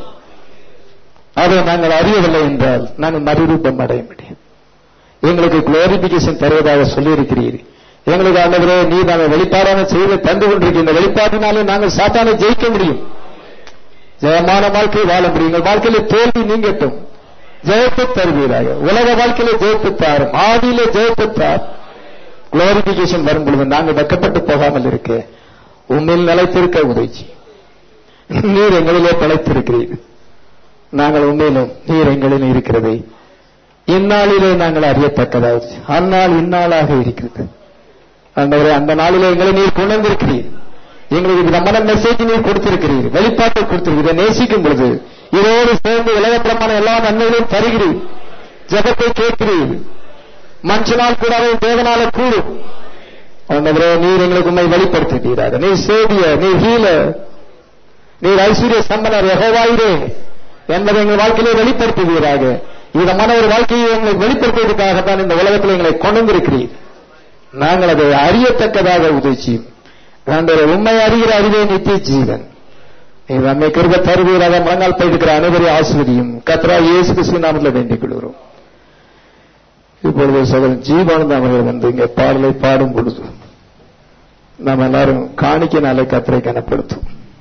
[SPEAKER 1] அதை நாங்கள் அறியவில்லை என்றால் நாங்கள் மறுரூபம் அடைய முடியும் எங்களுக்கு குளோரிபிகேஷன் தருவதாக சொல்லியிருக்கிறீர் எங்களுக்கு ஆண்டவரே நீ நாங்கள் வெளிப்பாடான செய்த தந்து கொண்டிருக்கிற இந்த வெளிப்பாட்டினாலே நாங்கள் சாத்தானை ஜெயிக்க முடியும் ஜெயமான வாழ்க்கை வாழ முடியும் எங்கள் வாழ்க்கையில தோல்வி நீங்கட்டும் ஜெயத்தை தருவீராக உலக வாழ்க்கையில ஜெயத்து தாரும் ஆதியில ஜெயத்து தார் குளோரிபிகேஷன் வரும் பொழுது நாங்கள் வெக்கப்பட்டு போகாமல் இருக்க உண்மையில் நிலைத்திருக்க உதவி நீர் எங்களிலே பழைத்திருக்கிறீர் நாங்கள் உண்மையிலும் நீர் எங்களில் இருக்கிறதை இந்நாளிலே நாங்கள் அறியத்தக்கதாவது அந்நாள் இந்நாளாக இருக்கிறது ஆண்டவரே அந்த நாளிலே எங்களை நீர் கொண்டிருக்கிறீர் எங்களுக்கு விதமான மெசேஜ் நீர் கொடுத்திருக்கிறீர் வெளிப்பாட்டை கொடுத்திருக்கிறீர் இதை நேசிக்கும் பொழுது இதோடு சேர்ந்து உலகப்பிரமான எல்லா நன்மைகளையும் தருகிறீர் ஜெபத்தை கேட்கிறீர் மனுஷனால் கூடாது தேவனால கூடும் ஆண்டவரே நீர் எங்களுக்கு உண்மை வெளிப்படுத்துகிறார் நீர் சேவிய நீர் ஹீல நீர் ஐஸ்வர்ய சம்பனர் யெகோவாயிரே என்பதை எங்கள் வாழ்க்கையிலே வெளிப்படுத்துவீராக விதமான ஒரு வாழ்க்கையை எங்களுக்கு வெளிப்படுத்துவதற்காகத்தான் இந்த உலகத்தில் எங்களை கொண்டு வந்திருக்கிறீர் நாங்கள் அதை அறியத்தக்கதாக உதவி ஆண்டவரே உண்மை அறிகிற அறிவே நித்திய ஜீவன் நீர் நம்மை கிருப தருவீராக முழங்கால் போயிருக்கிற அனைவரையும் ஆஸ்வதியும் கத்ரா இயேசு கிறிஸ்து நாமத்தில் வேண்டிக் கொள்கிறோம் இப்பொழுது சகோதரன் ஜீவானந்த அவர்கள் வந்து இங்கே பாடலை பாடும் பொழுது நாம் எல்லாரும் காணிக்கைனாலே கத்தரை கனப்படுத்தும்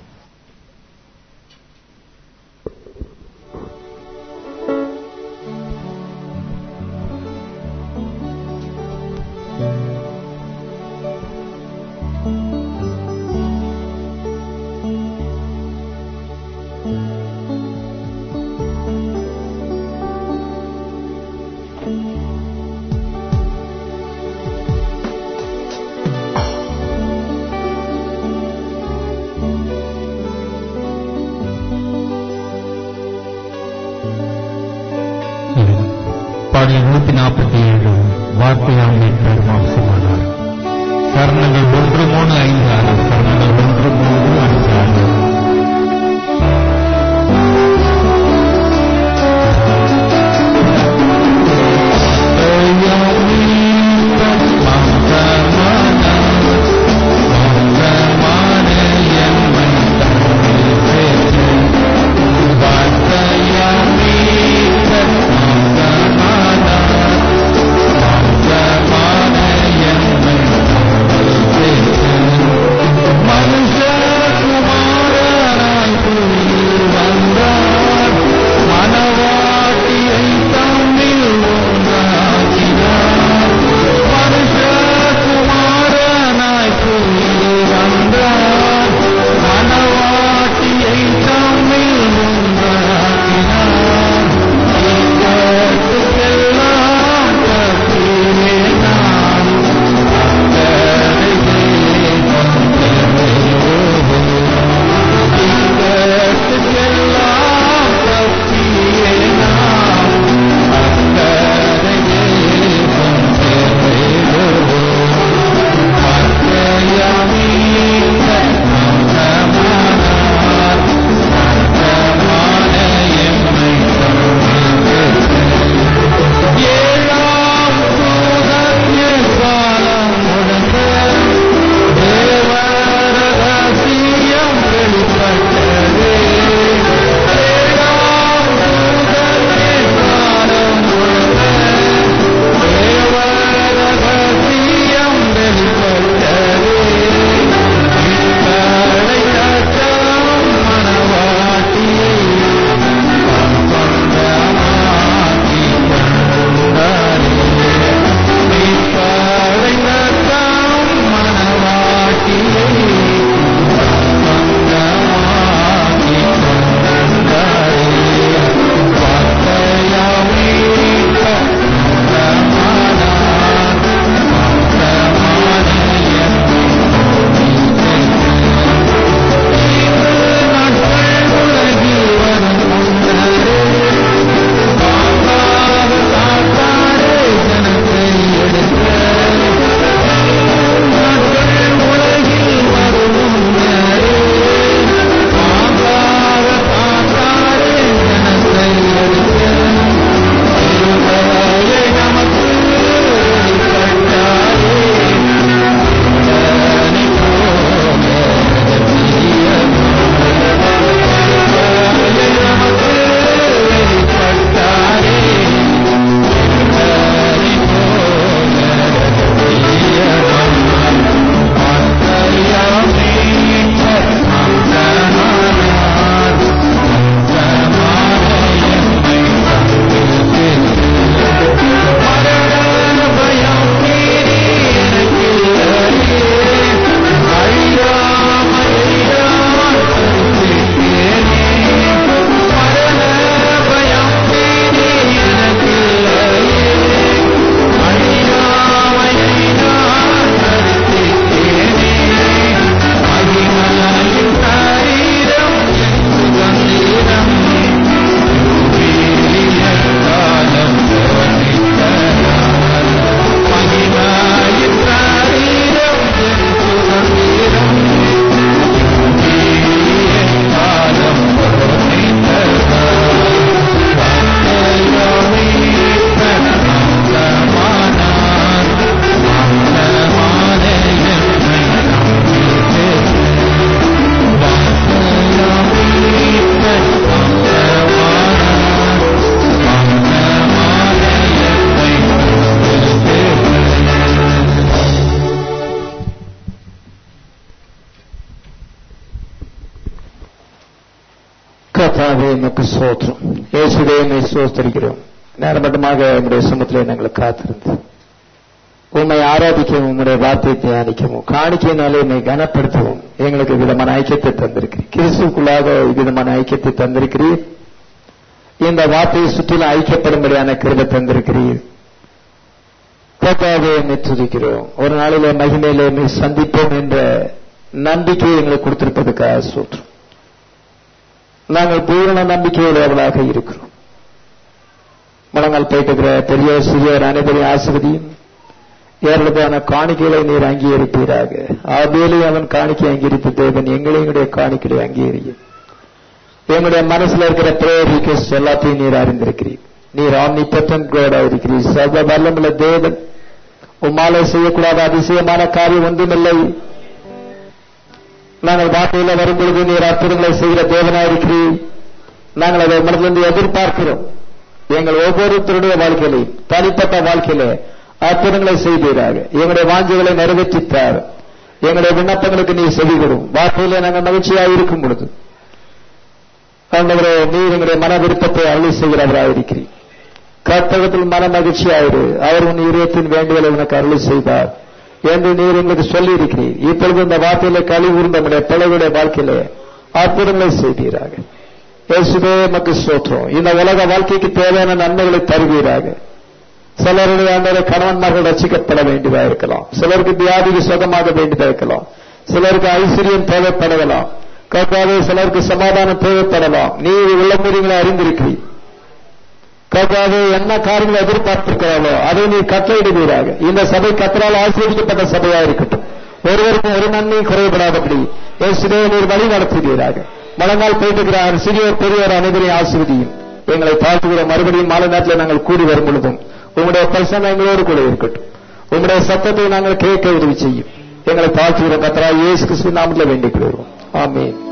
[SPEAKER 3] பாடல் நூத்தி நாற்பத்தி ஏழு வார்த்தையாம் மீட்பர் மாம்சமானார் சரணங்கள் ஒன்று மூணு ஐந்து ஆறு சரணங்கள் ஒன்று மூணு ஐந்து ஆறு வார்த்தையாம் மீட்பர் மாம்சமானார். மாம்சமான எம்மை தம்மில் சேர்த்து வார்த்தையாம் மீட்பர் மாம்சமானார். மாம்சமான எம்மை தம்மில் சேர்த்து
[SPEAKER 1] உமக்கு சோத்திரம் இயேசுவே மே சோஸ்தரிக்கிறோம் நேரமட்டமாக உங்களுடைய சமத்திலே நாங்கள் காத்திருந்து உண்மை ஆராதிக்கவும் உங்களுடைய வார்த்தையை தியானிக்கவும் காணிக்கையினாலே உண்மை கனப்படுத்தவும் எங்களுக்கு விதமான ஐக்கியத்தை தந்திருக்கிறீர் கிறிஸ்துக்குள்ளாக விதமான ஐக்கியத்தை தந்திருக்கிறீர் இந்த வார்த்தையை சுற்றிலும் ஐக்கியப்படும்படியான கிருபை தந்திருக்கிறீர் கர்த்தாவே என்னை துதிக்கிறோம் ஒரு நாளிலே மகிமையிலே என்னை சந்திப்போம் என்ற நம்பிக்கையை எங்களுக்கு கொடுத்திருப்பதற்காக சோற்றம் நாங்கள் பூரண நம்பிக்கையுடையவர்களாக இருக்கிறோம் முழங்கால் போயிட்டு பெரிய சிறியவர் அனைவரையும் ஆசிரியையும் ஏராளமான காணிக்கைகளை நீர் அங்கீகரிப்பீராக ஆபேலை அவன் காணிக்கை அங்கீகரித்த தேவன் எங்களையுடைய காணிக்கையை அங்கீகரியும் எங்களுடைய மனசுல இருக்கிற பிரேயர் ரிக்வெஸ்ட் எல்லாத்தையும் நீர் அறிந்திருக்கிறீர் நீர் ஆம்னி பர்சன்ட் கோடா இருக்கிறீர் சர்வ வல்லமுள்ள தேவன் உம்மாலே செய்யக்கூடாத அதிசயமான காரியம் ஒன்றுமில்லை நாங்கள் வார்த்தையில வரும்பொழுது நீர் அற்புதங்களை செய்கிற தேவனாயிருக்கிறீர் நாங்கள் அதை மனதிலிருந்து எதிர்பார்க்கிறோம் எங்கள் ஒவ்வொருத்தருடைய வாழ்க்கையிலையும் தனிப்பட்ட வாழ்க்கையில அற்புதங்களை செய்தீராக எங்களுடைய வாஞ்சிகளை நிறைவேற்றித்தார் எங்களுடைய விண்ணப்பங்களுக்கு நீர் செவிகொடும் வார்த்தையில நாங்கள் மகிழ்ச்சியாக இருக்கும் பொழுது ஆண்டவரே நீர் எங்களுடைய மன விருப்பத்தை அருளி செய்கிறவராயிருக்கிறீர் கர்த்தகத்தில் மன மகிழ்ச்சியாயிரு அவர் உன் இதயத்தின் வேண்டுதலை உனக்கு அருளி செய்தார் என்று நீர் எங்களுக்கு சொல்லி இருக்கிறீர் இப்பொழுது இந்த வார்த்தையில கழி ஊர்ந்த நம்முடைய பிள்ளைகளுடைய வாழ்க்கையிலே அற்புதங்களை செய்தீராக இயேசுவே நமக்கு சோற்றம் இந்த உலக வாழ்க்கைக்கு தேவையான நன்மைகளை தருவீராக சிலருடைய ஆண்டவரை கணவன்மார்கள் ரசிக்கப்பட வேண்டியதா இருக்கலாம் சிலருக்கு வியாதிக்கு சுகமாக வேண்டியதா இருக்கலாம் சிலருக்கு ஐஸ்வர்யம் தேவைப்படலாம் கர்த்தாவே சிலருக்கு சமாதானம் தேவைப்படலாம் நீ உள்ளமுறைகளை அறிந்திருக்கிறீர் கர்த்தாவே என்ன காரியங்களை எதிர்பார்த்திருக்கிறாரோ அதை நீ கட்டளையிடுவீராக இந்த சபை கத்தரால் ஆசீர்வதிக்கப்பட்ட சபையா இருக்கட்டும் ஒருவருக்கும் ஒரு நன்மை குறைபடாதபடி இயேசுவே நீர் வழி நடத்துவீராக மலங்கால் போயிட்டு சிறியோர் பெரியோர் அனைவரையும் ஆசிர்வதியும் எங்களை தாழ்த்துகிற மறுபடியும் மாலை நேரத்தில் நாங்கள் கூடி வரும் பொழுதும் உங்களுடைய பரிசனம் எங்களோடு கூட இருக்கட்டும் உங்களுடைய சத்தத்தை நாங்கள் கேட்க உதவி செய்யும் எங்களை தாழ்த்துகிற கத்தரா இயேசு கிறிஸ்து நாமத்தில் வேண்டிக் கொள்கிறோம் ஆமென்